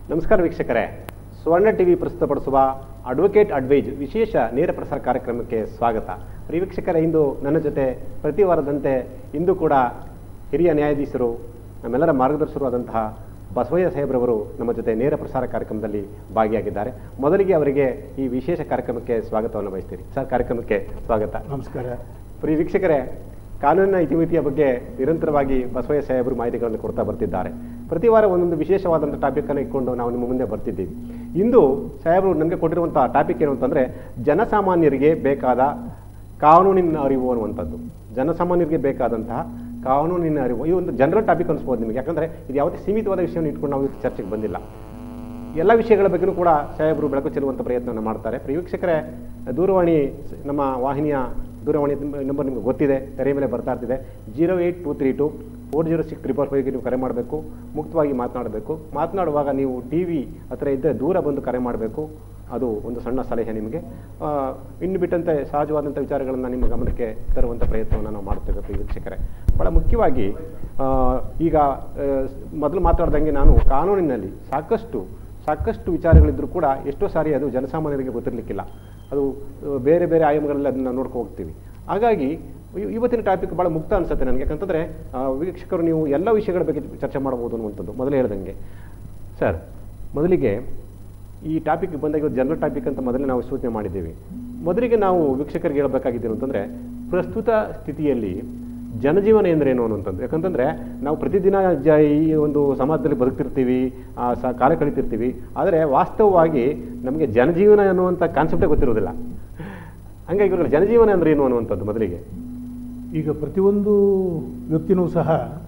ನಮಸ್ಕಾರ ವೀಕ್ಷಕರೇ ಸುವರ್ಣ ಟಿವಿ ಪ್ರಸ್ತುತಪಡಿಸುವ ಅಡ್ವೊಕೇಟ್ ಅಡ್ವೈಸ್ ವಿಶೇಷ ನೇರ ಪ್ರಸಾರ ಕಾರ್ಯಕ್ರಮಕ್ಕೆ ಸ್ವಾಗತ ಪ್ರಿಯ ವೀಕ್ಷಕರೇ ಇಂದು ನನ್ನ ಜೊತೆ ಪ್ರತಿ ವಾರದಂತೆ ಇಂದು ಕೂಡ ಹಿರಿಯ ನ್ಯಾಯಾಧೀಶರು ನಮ್ಮೆಲ್ಲರ ಮಾರ್ಗದರ್ಶಕರು ಆದಂತಹ ಬಸವಯ್ಯ ಸಾಹೇಬ್ರವರು ನಮ್ಮ ಜೊತೆ ನೇರ ಪ್ರಸಾರ ಕಾರ್ಯಕ್ರಮದಲ್ಲಿ ಭಾಗಿಯಾಗಿದ್ದಾರೆ ಮೊದಲಿಗೆ ಅವರಿಗೆ ಈ ವಿಶೇಷ ಕಾರ್ಯಕ್ರಮಕ್ಕೆ ಸ್ವಾಗತವನ್ನು ಬಯಸ್ತೀರಿ ಸರ್ ಕಾರ್ಯಕ್ರಮಕ್ಕೆ ಸ್ವಾಗತ ನಮಸ್ಕಾರ ಪ್ರಿಯ ವೀಕ್ಷಕರೇ ಕಾನೂನಿನ ಇತಿಮಿತಿಯ ಬಗ್ಗೆ ನಿರಂತರವಾಗಿ ಬಸವಯ್ಯ ಸಾಹೇಬರು ಮಾಹಿತಿಗಳನ್ನು ಕೊಡ್ತಾ ಬರ್ತಿದ್ದಾರೆ ಪ್ರತಿ ವಾರ ಒಂದೊಂದು ವಿಶೇಷವಾದಂಥ ಟಾಪಿಕನ್ನು ಇಟ್ಕೊಂಡು ನಾವು ನಿಮ್ಮ ಮುಂದೆ ಬರ್ತಿದ್ದೀವಿ ಇಂದು ಸಾಹೇಬರು ನಮಗೆ ಕೊಟ್ಟಿರುವಂಥ ಟಾಪಿಕ್ ಏನು ಅಂತಂದರೆ ಜನಸಾಮಾನ್ಯರಿಗೆ ಬೇಕಾದ ಕಾನೂನಿನ ಅರಿವು ಅನ್ನುವಂಥದ್ದು ಜನಸಾಮಾನ್ಯರಿಗೆ ಬೇಕಾದಂತಹ ಕಾನೂನಿನ ಅರಿವು ಈ ಒಂದು ಜನರಲ್ ಟಾಪಿಕ್ ಅನಿಸ್ಬೋದು ನಿಮಗೆ ಯಾಕಂದರೆ ಇದು ಯಾವುದೇ ಸೀಮಿತವಾದ ವಿಷಯವನ್ನು ಇಟ್ಕೊಂಡು ನಾವು ಇವತ್ತು ಚರ್ಚೆಗೆ ಬಂದಿಲ್ಲ ಎಲ್ಲ ವಿಷಯಗಳ ಬಗ್ಗೆನೂ ಕೂಡ ಸಾಹೇಬರು ಬೆಳಕು ಚೆಲ್ಲುವಂಥ ಪ್ರಯತ್ನವನ್ನು ಮಾಡ್ತಾರೆ ಪ್ರಿಯ ವೀಕ್ಷಕರೇ ದೂರವಾಣಿ ಸ- ನಮ್ಮ ವಾಹಿನಿಯ ದೂರವಾಣಿ ನಂಬರ್ ನಿಮಗೆ ಗೊತ್ತಿದೆ ತೆರೆ ಮೇಲೆ ಬರ್ತಾ ಇರ್ತಿದೆ zero eight two three two four zero six triple ಫೈವ್ಗೆ ನೀವು ಕರೆ ಮಾಡಬೇಕು ಮುಕ್ತವಾಗಿ ಮಾತನಾಡಬೇಕು ಮಾತನಾಡುವಾಗ ನೀವು ಟಿ ವಿ ಹತ್ರ ಇದ್ದರೆ ದೂರ ಬಂದು ಕರೆ ಮಾಡಬೇಕು ಅದು ಒಂದು ಸಣ್ಣ ಸಲಹೆ ನಿಮಗೆ ಆ, ಇನ್ನು ಬಿಟ್ಟಂತೆ ಸಹಜವಾದಂಥ ವಿಚಾರಗಳನ್ನು ನಿಮ್ಮ ಗಮನಕ್ಕೆ ತರುವಂಥ ಪ್ರಯತ್ನವನ್ನು ನಾವು ಮಾಡ್ತೇವೆ ಪ್ರಿಯ ವೀಕ್ಷಕರೇ ಭಾಳ ಮುಖ್ಯವಾಗಿ ಆ, ಈಗ ಆ, ಮೊದಲು ಮಾತಾಡ್ದಂಗೆ ನಾನು ಕಾನೂನಿನಲ್ಲಿ ಸಾಕಷ್ಟು ಸಾಕಷ್ಟು ವಿಚಾರಗಳಿದ್ರೂ ಕೂಡ ಎಷ್ಟೋ ಸಾರಿ ಅದು ಜನಸಾಮಾನ್ಯರಿಗೆ ಗೊತ್ತಿರಲಿಕ್ಕಿಲ್ಲ ಅದು ಆ, ಬೇರೆ ಬೇರೆ ಆಯಾಮಗಳಲ್ಲಿ ಅದನ್ನು ನೋಡ್ಕೊ ಹೋಗ್ತೀವಿ ಹಾಗಾಗಿ ಇವ್- ಇವತ್ತಿನ ಟಾಪಿಕ್ ಭಾಳ ಮುಕ್ತ ಅನಿಸುತ್ತೆ ನನಗೆ ಯಾಕಂತಂದರೆ ಆ, ವೀಕ್ಷಕರು ನೀವು ಎಲ್ಲ ವಿಷಯಗಳ ಬಗ್ಗೆ ಚರ್ಚೆ ಮಾಡ್ಬೋದು ಅನ್ನುವಂಥದ್ದು ಮೊದಲೇ ಹೇಳ್ದಂಗೆ ಸರ್ ಮೊದಲಿಗೆ ಈ ಟಾಪಿಕ್ ಬಂದಾಗ ಇವತ್ತು ಜನರಲ್ ಟಾಪಿಕ್ ಅಂತ ಮೊದಲೇ ನಾವು ಸೂಚನೆ ಮಾಡಿದ್ದೀವಿ ಮೊದಲಿಗೆ ನಾವು ವೀಕ್ಷಕರಿಗೆ ಹೇಳಬೇಕಾಗಿದ್ದೇನು ಅಂತಂದರೆ ಪ್ರಸ್ತುತ ಸ್ಥಿತಿಯಲ್ಲಿ ಜನಜೀವನ ಎಂದರೇನು ಅನ್ನುವಂಥದ್ದು ಯಾಕಂತಂದರೆ ನಾವು ಪ್ರತಿದಿನ ಜ ಈ ಒಂದು ಸಮಾಜದಲ್ಲಿ ಬದುಕ್ತಿರ್ತೀವಿ ಆ, ಸ ಕಾಲ ಕಳಿತಿರ್ತೀವಿ ಆದರೆ ವಾಸ್ತವವಾಗಿ ನಮಗೆ ಜನಜೀವನ ಅನ್ನುವಂಥ ಕಾನ್ಸೆಪ್ಟೇ ಗೊತ್ತಿರೋದಿಲ್ಲ ಹಂಗಾಗಿ ಇವ್ರಿಗೆ ಜನಜೀವನ ಅಂದ್ರೆ ಏನು ಅನ್ನುವಂಥದ್ದು ಮೊದಲಿಗೆ ಈಗ ಪ್ರತಿಯೊಂದು ವ್ಯಕ್ತಿನೂ ಸಹ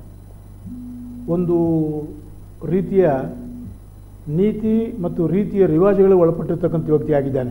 ಒಂದು ರೀತಿಯ ನೀತಿ ಮತ್ತು ರೀತಿಯ ರಿವಾಜುಗಳಿಗೆ ಒಳಪಟ್ಟಿರ್ತಕ್ಕಂಥ ವ್ಯಕ್ತಿಯಾಗಿದ್ದಾನೆ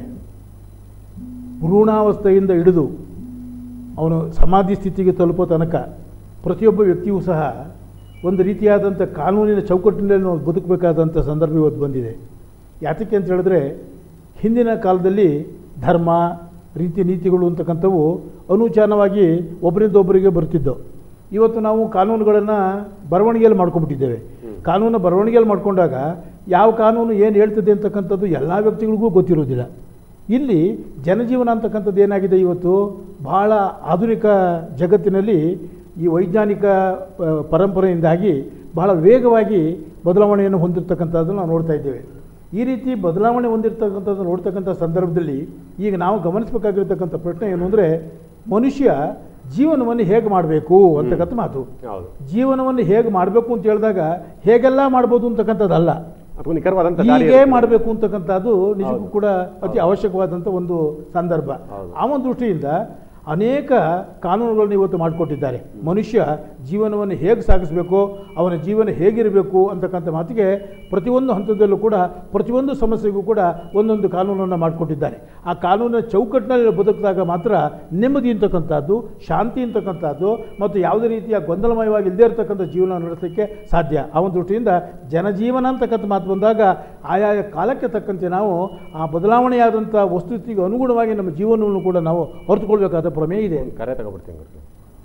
ಭ್ರೂಣಾವಸ್ಥೆಯಿಂದ ಹಿಡಿದು ಅವನು ಸಮಾಧಿ ಸ್ಥಿತಿಗೆ ತಲುಪೋ ತನಕ ಪ್ರತಿಯೊಬ್ಬ ವ್ಯಕ್ತಿಯೂ ಸಹ ಒಂದು ರೀತಿಯಾದಂಥ ಕಾನೂನಿನ ಚೌಕಟ್ಟಿನಲ್ಲಿ ನಾವು ಬದುಕಬೇಕಾದಂಥ ಸಂದರ್ಭ ಇವತ್ತು ಬಂದಿದೆ ಯಾತಕ್ಕೆ ಅಂತ ಹೇಳಿದ್ರೆ ಹಿಂದಿನ ಕಾಲದಲ್ಲಿ ಧರ್ಮ ರೀತಿ ನೀತಿಗಳು ಅಂತಕ್ಕಂಥವು ಅನುಚಾನವಾಗಿ ಒಬ್ಬರಿಂದ ಒಬ್ಬರಿಗೆ ಬರ್ತಿದ್ದವು ಇವತ್ತು ನಾವು ಕಾನೂನುಗಳನ್ನು ಬರವಣಿಗೆಯಲ್ಲಿ ಮಾಡ್ಕೊಂಡ್ಬಿಟ್ಟಿದ್ದೇವೆ ಕಾನೂನು ಬರವಣಿಗೆಯಲ್ಲಿ ಮಾಡ್ಕೊಂಡಾಗ ಯಾವ ಕಾನೂನು ಏನು ಹೇಳ್ತದೆ ಅಂತಕ್ಕಂಥದ್ದು ಎಲ್ಲ ವ್ಯಕ್ತಿಗಳಿಗೂ ಗೊತ್ತಿರೋದಿಲ್ಲ ಇಲ್ಲಿ ಜನಜೀವನ ಅಂತಕ್ಕಂಥದ್ದು ಏನಾಗಿದೆ ಇವತ್ತು ಬಹಳ ಆಧುನಿಕ ಜಗತ್ತಿನಲ್ಲಿ ಈ ವೈಜ್ಞಾನಿಕ ಆ, ಪರಂಪರೆಯಿಂದಾಗಿ ಬಹಳ ವೇಗವಾಗಿ ಬದಲಾವಣೆಯನ್ನು ಹೊಂದಿರತಕ್ಕಂಥದ್ದನ್ನು ನಾವು ನೋಡ್ತಾ ಇದ್ದೇವೆ ಈ ರೀತಿ ಬದಲಾವಣೆ ಹೊಂದಿರತಕ್ಕಂಥದ್ದು ನೋಡ್ತಕ್ಕಂಥ ಸಂದರ್ಭದಲ್ಲಿ ಈಗ ನಾವು ಗಮನಿಸಬೇಕಾಗಿರ್ತಕ್ಕಂಥ ಪ್ರಶ್ನೆ ಏನು ಅಂದರೆ ಮನುಷ್ಯ ಜೀವನವನ್ನು ಹೇಗೆ ಮಾಡಬೇಕು ಅಂತಕ್ಕಂಥ ಮಾತು ಹೌದು ಜೀವನವನ್ನು ಹೇಗೆ ಮಾಡಬೇಕು ಅಂತ ಹೇಳಿದಾಗ ಹೇಗೆಲ್ಲ ಮಾಡ್ಬೋದು ಅಂತಕ್ಕಂಥದ್ದಲ್ಲ ಅಥವಾ ನಿಖರವಾದಂಥ ದಾರಿ ಹೀಗೆ ಇರುತ್ತೆ. ಮಾಡಬೇಕು ಅಂತಕ್ಕಂಥದ್ದು ನಿಜಕ್ಕೂ ಹೌದು. ಕೂಡ ಅತಿ ಅವಶ್ಯಕವಾದಂಥ ಒಂದು ಸಂದರ್ಭ ಹೌದು. ಆ ಒಂದು ದೃಷ್ಟಿಯಿಂದ ಅನೇಕ ಕಾನೂನುಗಳನ್ನು ಇವತ್ತು ಮಾಡಿಕೊಟ್ಟಿದ್ದಾರೆ ಮನುಷ್ಯ ಜೀವನವನ್ನು ಹೇಗೆ ಸಾಗಿಸಬೇಕು ಅವನ ಜೀವನ ಹೇಗಿರಬೇಕು ಅಂತಕ್ಕಂಥ ಮಾತಿಗೆ ಪ್ರತಿಯೊಂದು ಹಂತದಲ್ಲೂ ಕೂಡ ಪ್ರತಿಯೊಂದು ಸಮಸ್ಯೆಗೂ ಕೂಡ ಒಂದೊಂದು ಕಾನೂನನ್ನು ಮಾಡಿಕೊಟ್ಟಿದ್ದಾರೆ ಆ ಕಾನೂನಿನ ಚೌಕಟ್ಟಿನಲ್ಲಿ ಬದುಕಿದಾಗ ಮಾತ್ರ ನೆಮ್ಮದಿ ಅಂತಕ್ಕಂಥದ್ದು ಶಾಂತಿ ಅಂತಕ್ಕಂಥದ್ದು ಮತ್ತು ಯಾವುದೇ ರೀತಿಯ ಗೊಂದಲಮಯವಾಗಿ ಇಲ್ಲದೇ ಇರತಕ್ಕಂಥ ಜೀವನ ನಡೆಸಲಿಕ್ಕೆ ಸಾಧ್ಯ ಆ ಒಂದು ದೃಷ್ಟಿಯಿಂದ ಜನಜೀವನ ಅಂತಕ್ಕಂಥ ಮಾತು ಬಂದಾಗ ಆಯಾಯ ಕಾಲಕ್ಕೆ ತಕ್ಕಂತೆ ನಾವು ಆ ಬದಲಾವಣೆಯಾದಂಥ ವಸ್ತುಸ್ಥಿತಿಗೆ ಅನುಗುಣವಾಗಿ ನಮ್ಮ ಜೀವನವನ್ನು ಕೂಡ ನಾವು ಹೊರತುಕೊಳ್ಬೇಕಾದ ಪ್ರಮೇಯ ಇದೆ ಒಂದು ಕರೆ ತಗೊಬಿಡ್ತೀನಿ ಗುರುಗಳೇ.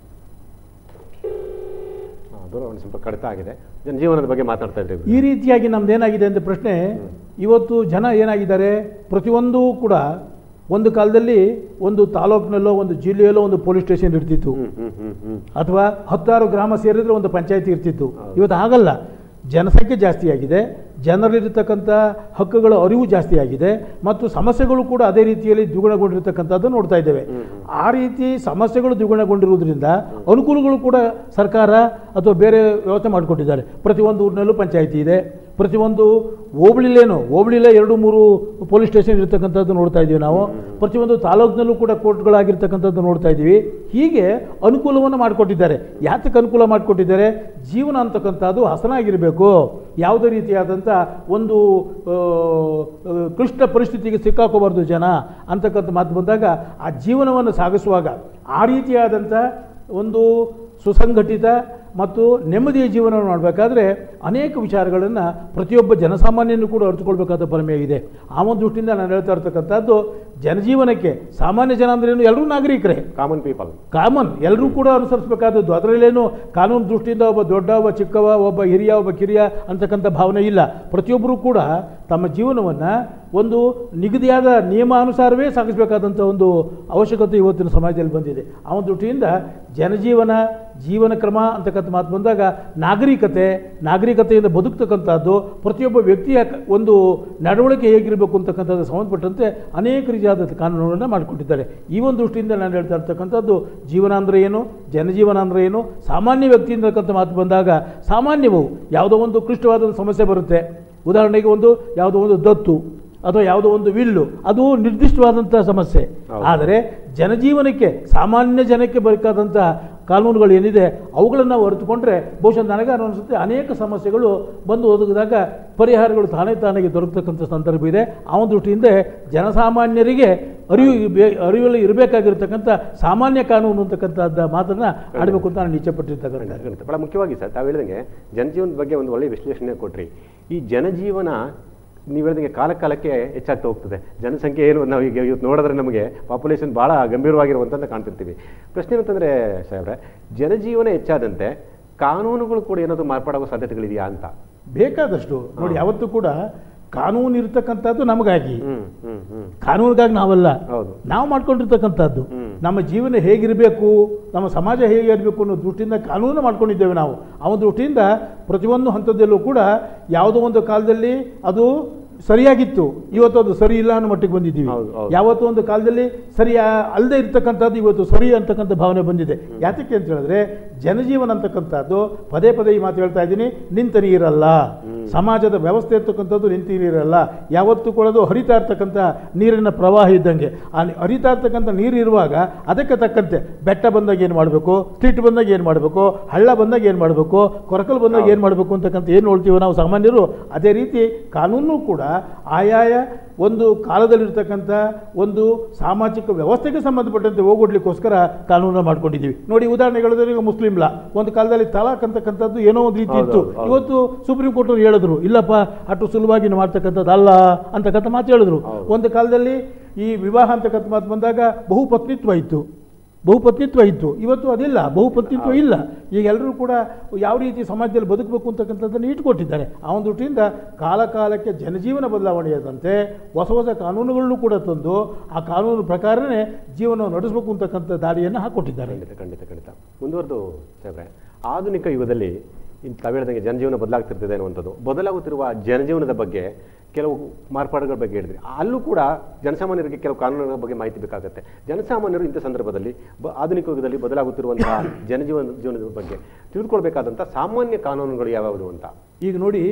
ಹಾ, ದೂರವಾಣಿ ಸ್ವಲ್ಪ ಕಡಿತ ಆಗಿದೆ ಜನಜೀವನದ ಬಗ್ಗೆ ಮಾತಾಡ್ತಾ ಇದ್ದೀವಿ ಈ ರೀತಿಯಾಗಿ ನಮ್ದು ಏನಾಗಿದೆ ಅಂತ ಪ್ರಶ್ನೆ ಇವತ್ತು ಜನ ಏನಾಗಿದ್ದಾರೆ ಪ್ರತಿಯೊಂದು ಕೂಡ ಒಂದು ಕಾಲದಲ್ಲಿ ಒಂದು ತಾಲೂಕಿನಲ್ಲೋ ಒಂದು ಜಿಲ್ಲೆಯಲ್ಲೋ ಒಂದು ಪೊಲೀಸ್ ಸ್ಟೇಷನ್ ಇರ್ತಿತ್ತು ಹ್ಮ್ ಹ್ಮ್ ಹ್ಮ್ ಹ್ಮ್ ಅಥವಾ ಹತ್ತಾರು ಗ್ರಾಮ ಸೇರಿದ್ರೆ ಒಂದು ಪಂಚಾಯತಿ ಇರ್ತಿತ್ತು ಹೌದು. ಇವತ್ತು ಹಾಗಲ್ಲ ಜನಸಂಖ್ಯೆ ಜಾಸ್ತಿ ಆಗಿದೆ ಜನರಲ್ಲಿರ್ತಕ್ಕಂಥ ಹಕ್ಕುಗಳ ಅರಿವು ಜಾಸ್ತಿ ಆಗಿದೆ ಮತ್ತು ಸಮಸ್ಯೆಗಳು ಕೂಡ ಅದೇ ರೀತಿಯಲ್ಲಿ ದ್ವಿಗುಣಗೊಂಡಿರ್ತಕ್ಕಂಥದ್ದು ನೋಡ್ತಾ ಇದ್ದೇವೆ ಹ್ಮ್, ಆ ರೀತಿ ಸಮಸ್ಯೆಗಳು ದ್ವಿಗುಣಗೊಂಡಿರುವುದರಿಂದ ಅನುಕೂಲಗಳು ಕೂಡ ಸರ್ಕಾರ ಅಥವಾ ಬೇರೆ ವ್ಯವಸ್ಥೆ ಮಾಡಿಕೊಟ್ಟಿದ್ದಾರೆ ಪ್ರತಿಯೊಂದು ಊರಿನಲ್ಲೂ ಪಂಚಾಯಿತಿ ಇದೆ ಪ್ರತಿಯೊಂದು ಹೋಬಳಿಲೇನು ಹೋಬಳಿಲೇ ಎರಡು ಮೂರು ಪೊಲೀಸ್ ಸ್ಟೇಷನ್ ಇರ್ತಕ್ಕಂಥದ್ದು ನೋಡ್ತಾ ಇದ್ದೀವಿ ನಾವು ಪ್ರತಿಯೊಂದು ತಾಲೂಕಿನಲ್ಲೂ ಕೂಡ ಕೋರ್ಟ್ಗಳಾಗಿರ್ತಕ್ಕಂಥದ್ದು ನೋಡ್ತಾ ಇದ್ದೀವಿ ಹೀಗೆ ಅನುಕೂಲವನ್ನು ಮಾಡಿಕೊಟ್ಟಿದ್ದಾರೆ ಯಾತಕ್ಕೆ ಅನುಕೂಲ ಮಾಡಿಕೊಟ್ಟಿದ್ದಾರೆ ಜೀವನ ಅಂತಕ್ಕಂಥದ್ದು ಹಸನಾಗಿರಬೇಕು ಯಾವುದೇ ರೀತಿಯಾದಂಥ ಒಂದು ಆ, ಆ, ಕ್ಲಿಷ್ಟ ಪರಿಸ್ಥಿತಿಗೆ ಸಿಕ್ಕಾಕೋಬಾರ್ದು ಜನ ಅಂತಕ್ಕಂಥ ಮಾತು ಬಂದಾಗ ಆ ಜೀವನವನ್ನು ಸಾಗಿಸುವಾಗ ಆ ರೀತಿಯಾದಂಥ ಒಂದು ಸುಸಂಘಟಿತ ಮತ್ತು ನೆಮ್ಮದಿಯ ಜೀವನವನ್ನು ಮಾಡಬೇಕಾದ್ರೆ ಅನೇಕ ವಿಚಾರಗಳನ್ನು ಪ್ರತಿಯೊಬ್ಬ ಜನಸಾಮಾನ್ಯನೂ ಕೂಡ ಅರಿತುಕೊಳ್ಬೇಕಾದ ಪ್ರಮೇಯ ಇದೆ ಆ ಒಂದು ದೃಷ್ಟಿಯಿಂದ ನಾನು ಹೇಳ್ತಾ ಇರ್ತಕ್ಕಂಥದ್ದು ಜನಜೀವನಕ್ಕೆ ಸಾಮಾನ್ಯ ಜನ ಅಂದ್ರೇನು ಎಲ್ಲರೂ ನಾಗರಿಕರೇ ಕಾಮನ್ ಪೀಪಲ್ ಕಾಮನ್ ಎಲ್ಲರೂ ಕೂಡ ಅನುಸರಿಸಬೇಕಾದದ್ದು ಅದರಲ್ಲೇನು ಕಾನೂನು ದೃಷ್ಟಿಯಿಂದ ಒಬ್ಬ ದೊಡ್ಡ ಒಬ್ಬ ಚಿಕ್ಕವ ಒಬ್ಬ ಹಿರಿಯ ಒಬ್ಬ ಕಿರಿಯ ಅಂತಕ್ಕಂಥ ಭಾವನೆ ಇಲ್ಲ ಪ್ರತಿಯೊಬ್ಬರೂ ಕೂಡ ತಮ್ಮ ಜೀವನವನ್ನು ಒಂದು ನಿಗದಿಯಾದ ನಿಯಮಾನುಸಾರವೇ ಸಾಗಿಸಬೇಕಾದಂಥ ಒಂದು ಅವಶ್ಯಕತೆ ಇವತ್ತಿನ ಸಮಾಜದಲ್ಲಿ ಬಂದಿದೆ ಆ ಒಂದು ದೃಷ್ಟಿಯಿಂದ ಜನಜೀವನ ಜೀವನ ಕ್ರಮ ಅಂತಕ್ಕಂಥ ಮಾತು ಬಂದಾಗ ನಾಗರಿಕತೆ ನಾಗರಿಕತೆಯಿಂದ ಬದುಕ್ತಕ್ಕಂಥದ್ದು ಪ್ರತಿಯೊಬ್ಬ ವ್ಯಕ್ತಿಯ ಕ- ಒಂದು ನಡವಳಿಕೆ ಹೇಗಿರಬೇಕು ಅಂತಕ್ಕಂಥದ್ದು ಸಂಬಂಧಪಟ್ಟಂತೆ ಅನೇಕ ರೀತಿಯಾದ ಕಾನೂನುಗಳನ್ನು ಮಾಡಿಕೊಟ್ಟಿದ್ದಾರೆ ಈ ಒಂದು ದೃಷ್ಟಿಯಿಂದ ನಾನು ಹೇಳ್ತಾ ಇರ್ತಕ್ಕಂಥದ್ದು ಜೀವನ ಅಂದರೆ ಏನು ಜನಜೀವನ ಅಂದರೆ ಏನು ಸಾಮಾನ್ಯ ವ್ಯಕ್ತಿ ಅಂತಕ್ಕಂಥ ಮಾತು ಬಂದಾಗ ಸಾಮಾನ್ಯವು ಯಾವುದೋ ಒಂದು ಕ್ಲಿಷ್ಟವಾದ ಸಮಸ್ಯೆ ಬರುತ್ತೆ ಉದಾಹರಣೆಗೆ ಒಂದು ಯಾವುದೋ ಒಂದು ದತ್ತು ಅಥವಾ ಯಾವುದೋ ಒಂದು ವಿಲ್ಲು ಅದು ನಿರ್ದಿಷ್ಟವಾದಂಥ ಸಮಸ್ಯೆ ಹೌದು. ಆದರೆ ಜನಜೀವನಕ್ಕೆ ಸಾಮಾನ್ಯ ಜನಕ್ಕೆ ಬೇಕಾದಂಥ ಕಾನೂನುಗಳು ಏನಿದೆ ಅವುಗಳನ್ನು ನಾವು ಅರಿತುಕೊಂಡ್ರೆ ಬಹುಶಃ ನನಗೆ ಅನಿಸುತ್ತೆ ಅನೇಕ ಸಮಸ್ಯೆಗಳು ಬಂದು ಒದಗಿದಾಗ ಪರಿಹಾರಗಳು ತಾನೇ ತಾನಾಗಿ ದೊರಕತಕ್ಕಂಥ ಸಂದರ್ಭ ಇದೆ ಆ ಒಂದು ದೃಷ್ಟಿಯಿಂದ ಜನಸಾಮಾನ್ಯರಿಗೆ ಅರಿವು ಬೇ- ಅರಿವಲ್ಲಿ ಇರಬೇಕಾಗಿರ್ತಕ್ಕಂಥ ಸಾಮಾನ್ಯ ಕಾನೂನು ಅಂತಕ್ಕಂಥದ್ದು ಮಾತನ್ನು ಆಡಬೇಕು ಅಂತ ನಾನು ಇಚ್ಛೆಪಟ್ಟಿರ್ತಕ್ಕಂಥ ಖಂಡಿತ ಭಾಳ ಮುಖ್ಯವಾಗಿ ಸರ್ ತಾವು ಹೇಳಿದಂಗೆ ಜನಜೀವನದ ಬಗ್ಗೆ ಒಂದು ಒಳ್ಳೆಯ ವಿಶ್ಲೇಷಣೆ ಕೊಟ್ರಿ ಈ ಜನಜೀವನ ನೀವು ಹೇಳಿದಂಗೆ ಕಾಲ ಕಾಲಕ್ಕೆ ಹೆಚ್ಚಾಗ್ತಾ ಹೋಗ್ತದೆ ಜನಸಂಖ್ಯೆ ಏನು ನಾವು ಈಗ ಇವತ್ತು ನೋಡಿದ್ರೆ ನಮಗೆ ಪಾಪ್ಯುಲೇಷನ್ ಭಾಳ ಗಂಭೀರವಾಗಿರುವಂಥದ್ದು ಕಾಣ್ತಿರ್ತೀವಿ ಪ್ರಶ್ನೆ ಏನಂತಂದರೆ ಸಾಹೇಬ್ರೆ ಜನಜೀವನ ಹೆಚ್ಚಾದಂತೆ ಕಾನೂನುಗಳು ಕೂಡ ಏನಾದರೂ ಮಾರ್ಪಾಡಾಗೋ ಸಾಧ್ಯತೆಗಳಿದೆಯಾ ಅಂತ ಬೇಕಾದಷ್ಟು ನೋಡಿ ಯಾವತ್ತೂ ಕೂಡ ಕಾನೂನು ಇರ್ತಕ್ಕಂಥದ್ದು ನಮಗಾಗಿ ಹ್ಞೂ ಹ್ಞೂ ಹ್ಞೂ ಕಾನೂನಿಗಾಗಿ ನಾವಲ್ಲ ಹೌದು ನಾವು ಮಾಡ್ಕೊಂಡಿರ್ತಕ್ಕಂಥದ್ದು ಹ್ಮ್. ನಮ್ಮ ಜೀವನ ಹೇಗಿರಬೇಕು ನಮ್ಮ ಸಮಾಜ ಹೇಗೆ ಇರಬೇಕು ಅನ್ನೋ ದೃಷ್ಟಿಯಿಂದ ಕಾನೂನು ಮಾಡ್ಕೊಂಡಿದ್ದೇವೆ ನಾವು ಆ ಒಂದು ದೃಷ್ಟಿಯಿಂದ ಪ್ರತಿಯೊಂದು ಹಂತದಲ್ಲೂ ಕೂಡ ಯಾವುದೋ ಒಂದು ಕಾಲದಲ್ಲಿ ಅದು ಸರಿಯಾಗಿತ್ತು ಇವತ್ತು ಅದು ಸರಿ ಇಲ್ಲ ಅನ್ನೋ ಮಟ್ಟಿಗೆ ಬಂದಿದ್ದೀವಿ ಹೌದು, ಹೌದು. ಯಾವತ್ತೋ ಒಂದು ಕಾಲದಲ್ಲಿ ಸರಿ ಅಲ್ಲದೆ ಇರ್ತಕ್ಕಂಥದ್ದು ಇವತ್ತು ಸರಿ ಅಂತಕ್ಕಂಥ ಭಾವನೆ ಬಂದಿದೆ ಯಾತಕ್ಕೆ ಅಂತ ಹೇಳಿದ್ರೆ ಜನಜೀವನ ಅಂತಕ್ಕಂಥದ್ದು ಪದೇ ಪದೇ ಈ ಮಾತು ಹೇಳ್ತಾ ಇದ್ದೀನಿ ನಿಂತ ನೀರಲ್ಲ ಸಮಾಜದ ವ್ಯವಸ್ಥೆ ಇರ್ತಕ್ಕಂಥದ್ದು ನಿಂತ ನೀರಲ್ಲ ಯಾವತ್ತೂ ಕೂಡ ಅದು ಹರಿತಾ ಇರ್ತಕ್ಕಂಥ ನೀರಿನ ಪ್ರವಾಹ ಇದ್ದಂಗೆ ಆ ನಿ- ಹರಿತಾ ಇರ್ತಕ್ಕಂಥ ನೀರು ಇರುವಾಗ ಅದಕ್ಕೆ ತಕ್ಕಂತೆ ಬೆಟ್ಟ ಬಂದಾಗ ಏನು ಮಾಡಬೇಕು ಸ್ಟ್ರೀಟ್ ಬಂದಾಗ ಏನು ಮಾಡಬೇಕು ಹಳ್ಳ ಬಂದಾಗ ಏನು ಮಾಡಬೇಕು ಕೊರಕಲು ಬಂದಾಗ ಏನು ಮಾಡಬೇಕು ಅಂತಕ್ಕಂಥ ಏನು ನೋಡ್ತೀವೋ ನಾವು ಸಾಮಾನ್ಯರು ಅದೇ ರೀತಿ ಕಾನೂನು ಕೂಡ ಆಯಾಯ ಒಂದು ಕಾಲದಲ್ಲಿರ್ತಕ್ಕಂಥ ಒಂದು ಸಾಮಾಜಿಕ ವ್ಯವಸ್ಥೆಗೆ ಸಂಬಂಧಪಟ್ಟಂತೆ ಹೋಗೊಡ್ಲಿಕ್ಕೋಸ್ಕರ ಕಾನೂನು ಮಾಡ್ಕೊಂಡಿದ್ದೀವಿ ನೋಡಿ ಉದಾಹರಣೆ ಹೇಳಿದ್ರೆ ಈಗ ಮುಸ್ಲಿಂ ಲಾ ಒಂದು ಕಾಲದಲ್ಲಿ ತಲಾಕ್ ಅಂತಕ್ಕಂಥದ್ದು ಏನೋ ಒಂದು ರೀತಿ ಹೌದು, ಇತ್ತು ಹೌದು, ಹೌದು. ಇವತ್ತು ಸುಪ್ರೀಂ ಕೋರ್ಟ್ ಅವ್ರು ಹೇಳಿದ್ರು ಇಲ್ಲಪ್ಪ ಅಷ್ಟು ಸುಲಭವಾಗಿ ಮಾಡ್ತಕ್ಕಂಥದ್ದು ಅಲ್ಲ ಅಂತಕ್ಕಂಥ ಮಾತು ಹೇಳಿದ್ರು ಹೌದು. ಒಂದು ಕಾಲದಲ್ಲಿ ಈ ವಿವಾಹ ಅಂತಕ್ಕಂಥ ಮಾತು ಬಂದಾಗ ಬಹುಪತ್ನಿತ್ವ ಇತ್ತು ಬಹುಪತ್ನಿತ್ವ ಇತ್ತು ಇವತ್ತು ಅದಿಲ್ಲ ಬಹುಪತ್ನಿತ್ವ ಇಲ್ಲ ಈಗ ಎಲ್ಲರೂ ಕೂಡ ಯಾವ ರೀತಿ ಸಮಾಜದಲ್ಲಿ ಬದುಕಬೇಕು ಅಂತಕ್ಕಂಥದ್ದನ್ನು ಇಟ್ಕೊಟ್ಟಿದ್ದಾರೆ ಆ ಒಂದು ದೃಷ್ಟಿಯಿಂದ ಕಾಲ ಕಾಲಕ್ಕೆ ಜನಜೀವನ ಬದಲಾವಣೆಯಾದಂತೆ ಹೊಸ ಹೊಸ ಕಾನೂನುಗಳನ್ನು ಕೂಡ ತಂದು ಆ ಕಾನೂನು ಪ್ರಕಾರನೇ ಜೀವನವನ್ನು ನಡೆಸಬೇಕು ಅಂತಕ್ಕಂಥ ದಾರಿಯನ್ನು ಹಾಕ್ಕೊಟ್ಟಿದ್ದಾರೆ ಖಂಡಿತ ಖಂಡಿತ ಖಂಡಿತ ಮುಂದುವರೆದು ಸಾಹೇಬ್ರೆ ಆಧುನಿಕ ಯುಗದಲ್ಲಿ ಇನ್ ತಾವು ಹೇಳ್ದಂಗೆ ಜನಜೀವನ ಬದಲಾಗ್ತಿರ್ತದೆ ಅನ್ನುವಂಥದ್ದು ಬದಲಾಗುತ್ತಿರುವ ಜನಜೀವನದ ಬಗ್ಗೆ ಕೆಲವು ಮಾರ್ಪಾಡುಗಳ ಬಗ್ಗೆ ಹೇಳಿದ್ರಿ ಅಲ್ಲೂ ಕೂಡ ಜನಸಾಮಾನ್ಯರಿಗೆ ಕೆಲವು ಕಾನೂನುಗಳ ಬಗ್ಗೆ ಮಾಹಿತಿ ಬೇಕಾಗುತ್ತೆ ಜನಸಾಮಾನ್ಯರು ಇಂಥ ಸಂದರ್ಭದಲ್ಲಿ ಬ ಆಧುನಿಕ ಯುಗದಲ್ಲಿ ಬದಲಾಗುತ್ತಿರುವಂತಹ ಜನಜೀವನ ಜೀವನದ ಬಗ್ಗೆ ತಿಳಿದುಕೊಳ್ಬೇಕಾದಂಥ ಸಾಮಾನ್ಯ ಕಾನೂನುಗಳು ಯಾವ್ಯಾವುದು ಅಂತ ಈಗ ನೋಡಿ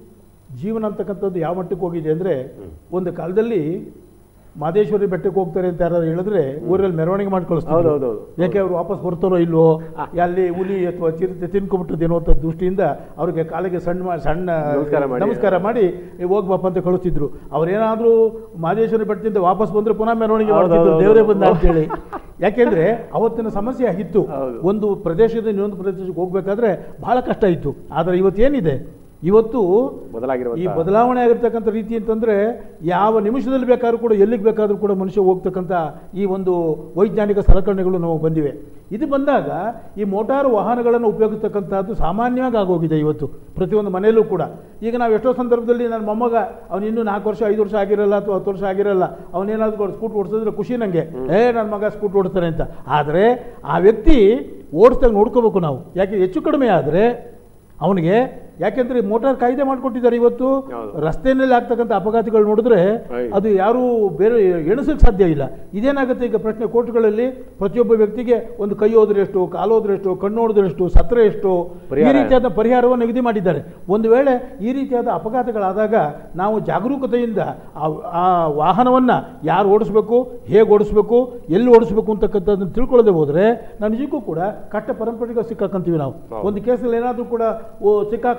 ಜೀವನ ಅಂತಕ್ಕಂಥದ್ದು ಯಾವ ಮಟ್ಟಕ್ಕೆ ಹೋಗಿದೆ ಅಂದರೆ ಒಂದು ಕಾಲದಲ್ಲಿ ಮಾದೇಶ್ವರಿ ಬೆಟ್ಟಕ್ಕೆ ಹೋಗ್ತಾರೆ ಅಂತ ಯಾರು ಹೇಳಿದ್ರೆ ಊರಲ್ಲಿ ಮೆರವಣಿಗೆ ಮಾಡಿ ಕಳಿಸ್ತಾರೆ ಹೌದೌದೌದು. ಯಾಕೆ ಅವರು ವಾಪಸ್ ಬರ್ತಾರೋ ಇಲ್ವೋ ಅಲ್ಲಿ ಹುಲಿ ಅಥವಾ ಚಿರತೆ ತಿನ್ಕೊಂಬಿಟ್ಟದೇನೋ ಅಂತ ದೃಷ್ಟಿಯಿಂದ ಅವ್ರಿಗೆ ಕಾಲಿಗೆ ಸಣ್ಣ ಮಾ- ಸಣ್ಣ ನಮಸ್ಕಾರ ಮಾಡಿ. ನಮಸ್ಕಾರ ಮಾಡಿ "ಏ, ಹೋಗ್ ಬಾಪ ಅಂತ ಕಳಿಸ್ತಿದ್ರು ಅವ್ರೇನಾದ್ರೂ ಮಾದೇಶ್ವರಿ ಬೆಟ್ಟದಿಂದ ವಾಪಸ್ ಬಂದ್ರೆ ಪುನಃ ಮೆರವಣಿಗೆ ಮಾಡ್ತಿದ್ರು ಹೌದೌದೌದು. ದೇವರೇ ಬಂದ ಅಂತೇಳಿ ಯಾಕೆಂದ್ರೆ ಅವತ್ತಿನ ಸಮಸ್ಯೆ ಆಗಿತ್ತು ಹೌದು. ಒಂದು ಪ್ರದೇಶದಿಂದ ಇನ್ನೊಂದು ಪ್ರದೇಶಕ್ಕೆ ಹೋಗ್ಬೇಕಾದ್ರೆ ಬಹಳ ಕಷ್ಟ ಇತ್ತು ಆದರೆ ಇವತ್ತೇನಿದೆ ಇವತ್ತು ಬದಲಾಗಿರುವಂಥ ಈ ಬದಲಾವಣೆ ಆಗಿರ್ತಕ್ಕಂಥ ರೀತಿ ಅಂತಂದರೆ ಯಾವ ನಿಮಿಷದಲ್ಲಿ ಬೇಕಾದ್ರೂ ಕೂಡ ಎಲ್ಲಿಗೆ ಬೇಕಾದರೂ ಕೂಡ ಮನುಷ್ಯ ಹೋಗ್ತಕ್ಕಂಥ ಈ ಒಂದು ವೈಜ್ಞಾನಿಕ ಸಲಕರಣೆಗಳು ನಮಗೆ ಬಂದಿವೆ ಇದು ಬಂದಾಗ ಈ ಮೋಟಾರು ವಾಹನಗಳನ್ನು ಉಪಯೋಗಿಸ್ತಕ್ಕಂಥದ್ದು ಸಾಮಾನ್ಯವಾಗಿ ಆಗೋಗಿದೆ ಇವತ್ತು ಪ್ರತಿಯೊಂದು ಮನೆಯಲ್ಲೂ ಕೂಡ ಈಗ ನಾವು ಎಷ್ಟೋ ಸಂದರ್ಭದಲ್ಲಿ ನನ್ನ ಮೊಮ್ಮಗ ಅವನು ಇನ್ನೂ ನಾಲ್ಕು ವರ್ಷ ಐದು ವರ್ಷ ಆಗಿರಲ್ಲ ಅಥವಾ ಹತ್ತು ವರ್ಷ ಆಗಿರಲ್ಲ ಅವನೇನಾದ್ರೂ ಸ್ಕೂಟ್ ಓಡಿಸಿದ್ರೆ ಖುಷಿ ನನಗೆ ಏ ನನ್ನ ಮಗ ಸ್ಕೂಟ್ ಓಡಿಸ್ತಾನೆ ಅಂತ ಆದರೆ ಆ ವ್ಯಕ್ತಿ ಓಡಿಸ್ದಾಗ ನೋಡ್ಕೋಬೇಕು ನಾವು ಯಾಕೆ ಹೆಚ್ಚು ಕಡಿಮೆ ಆದರೆ ಅವನಿಗೆ ಯಾಕೆಂದ್ರೆ ಮೋಟಾರ್ ಕಾಯ್ದೆ ಮಾಡಿಕೊಟ್ಟಿದ್ದಾರೆ ಇವತ್ತು ಹೌದು. ರಸ್ತೆಯಲ್ಲಿ ಆಗ್ತಕ್ಕಂಥ ಅಪಘಾತಗಳು ನೋಡಿದ್ರೆ ಹೌದು. ಅದು ಯಾರೂ ಬೇರೆ ಎಣಿಸಕ್ಕೆ ಸಾಧ್ಯ ಇಲ್ಲ ಇದೇನಾಗುತ್ತೆ ಈಗ ಪ್ರಶ್ನೆ ಕೋರ್ಟ್ಗಳಲ್ಲಿ ಪ್ರತಿಯೊಬ್ಬ ವ್ಯಕ್ತಿಗೆ ಒಂದು ಕೈ ಹೋದ್ರೆ ಎಷ್ಟು ಕಾಲು ಹೋದ್ರೆ ಎಷ್ಟು ಕಣ್ಣು ಹೋದ್ರೆ ಎಷ್ಟು ಸತ್ರ ಎಷ್ಟು ಈ ಪರಿಹಾರ. ರೀತಿಯಾದ ಪರಿಹಾರವನ್ನು ನಿಗದಿ ಮಾಡಿದ್ದಾರೆ ಒಂದು ವೇಳೆ ಈ ರೀತಿಯಾದ ಅಪಘಾತಗಳಾದಾಗ ನಾವು ಜಾಗರೂಕತೆಯಿಂದ ಆ- ಆ ವಾಹನವನ್ನು ಯಾರು ಓಡಿಸ್ಬೇಕು ಹೇಗೆ ಓಡಿಸ್ಬೇಕು ಎಲ್ಲಿ ಓಡಿಸ್ಬೇಕು ಅಂತಕ್ಕಂಥದ್ದನ್ನು ತಿಳ್ಕೊಳ್ಳದೆ ಹೋದರೆ ನಾವು ನಿಜಕ್ಕೂ ಕೂಡ ಕಟ್ಟ ಪರಂಪರೆಗೆ ಸಿಕ್ಕಾಕೊಂತೀವಿ ನಾವು ಹೌದು. ಒಂದು ಕೇಸಲ್ಲಿ ಏನಾದರೂ ಕೂಡ ಓ ಸಿಕ್ಕಾಕೊಂಡು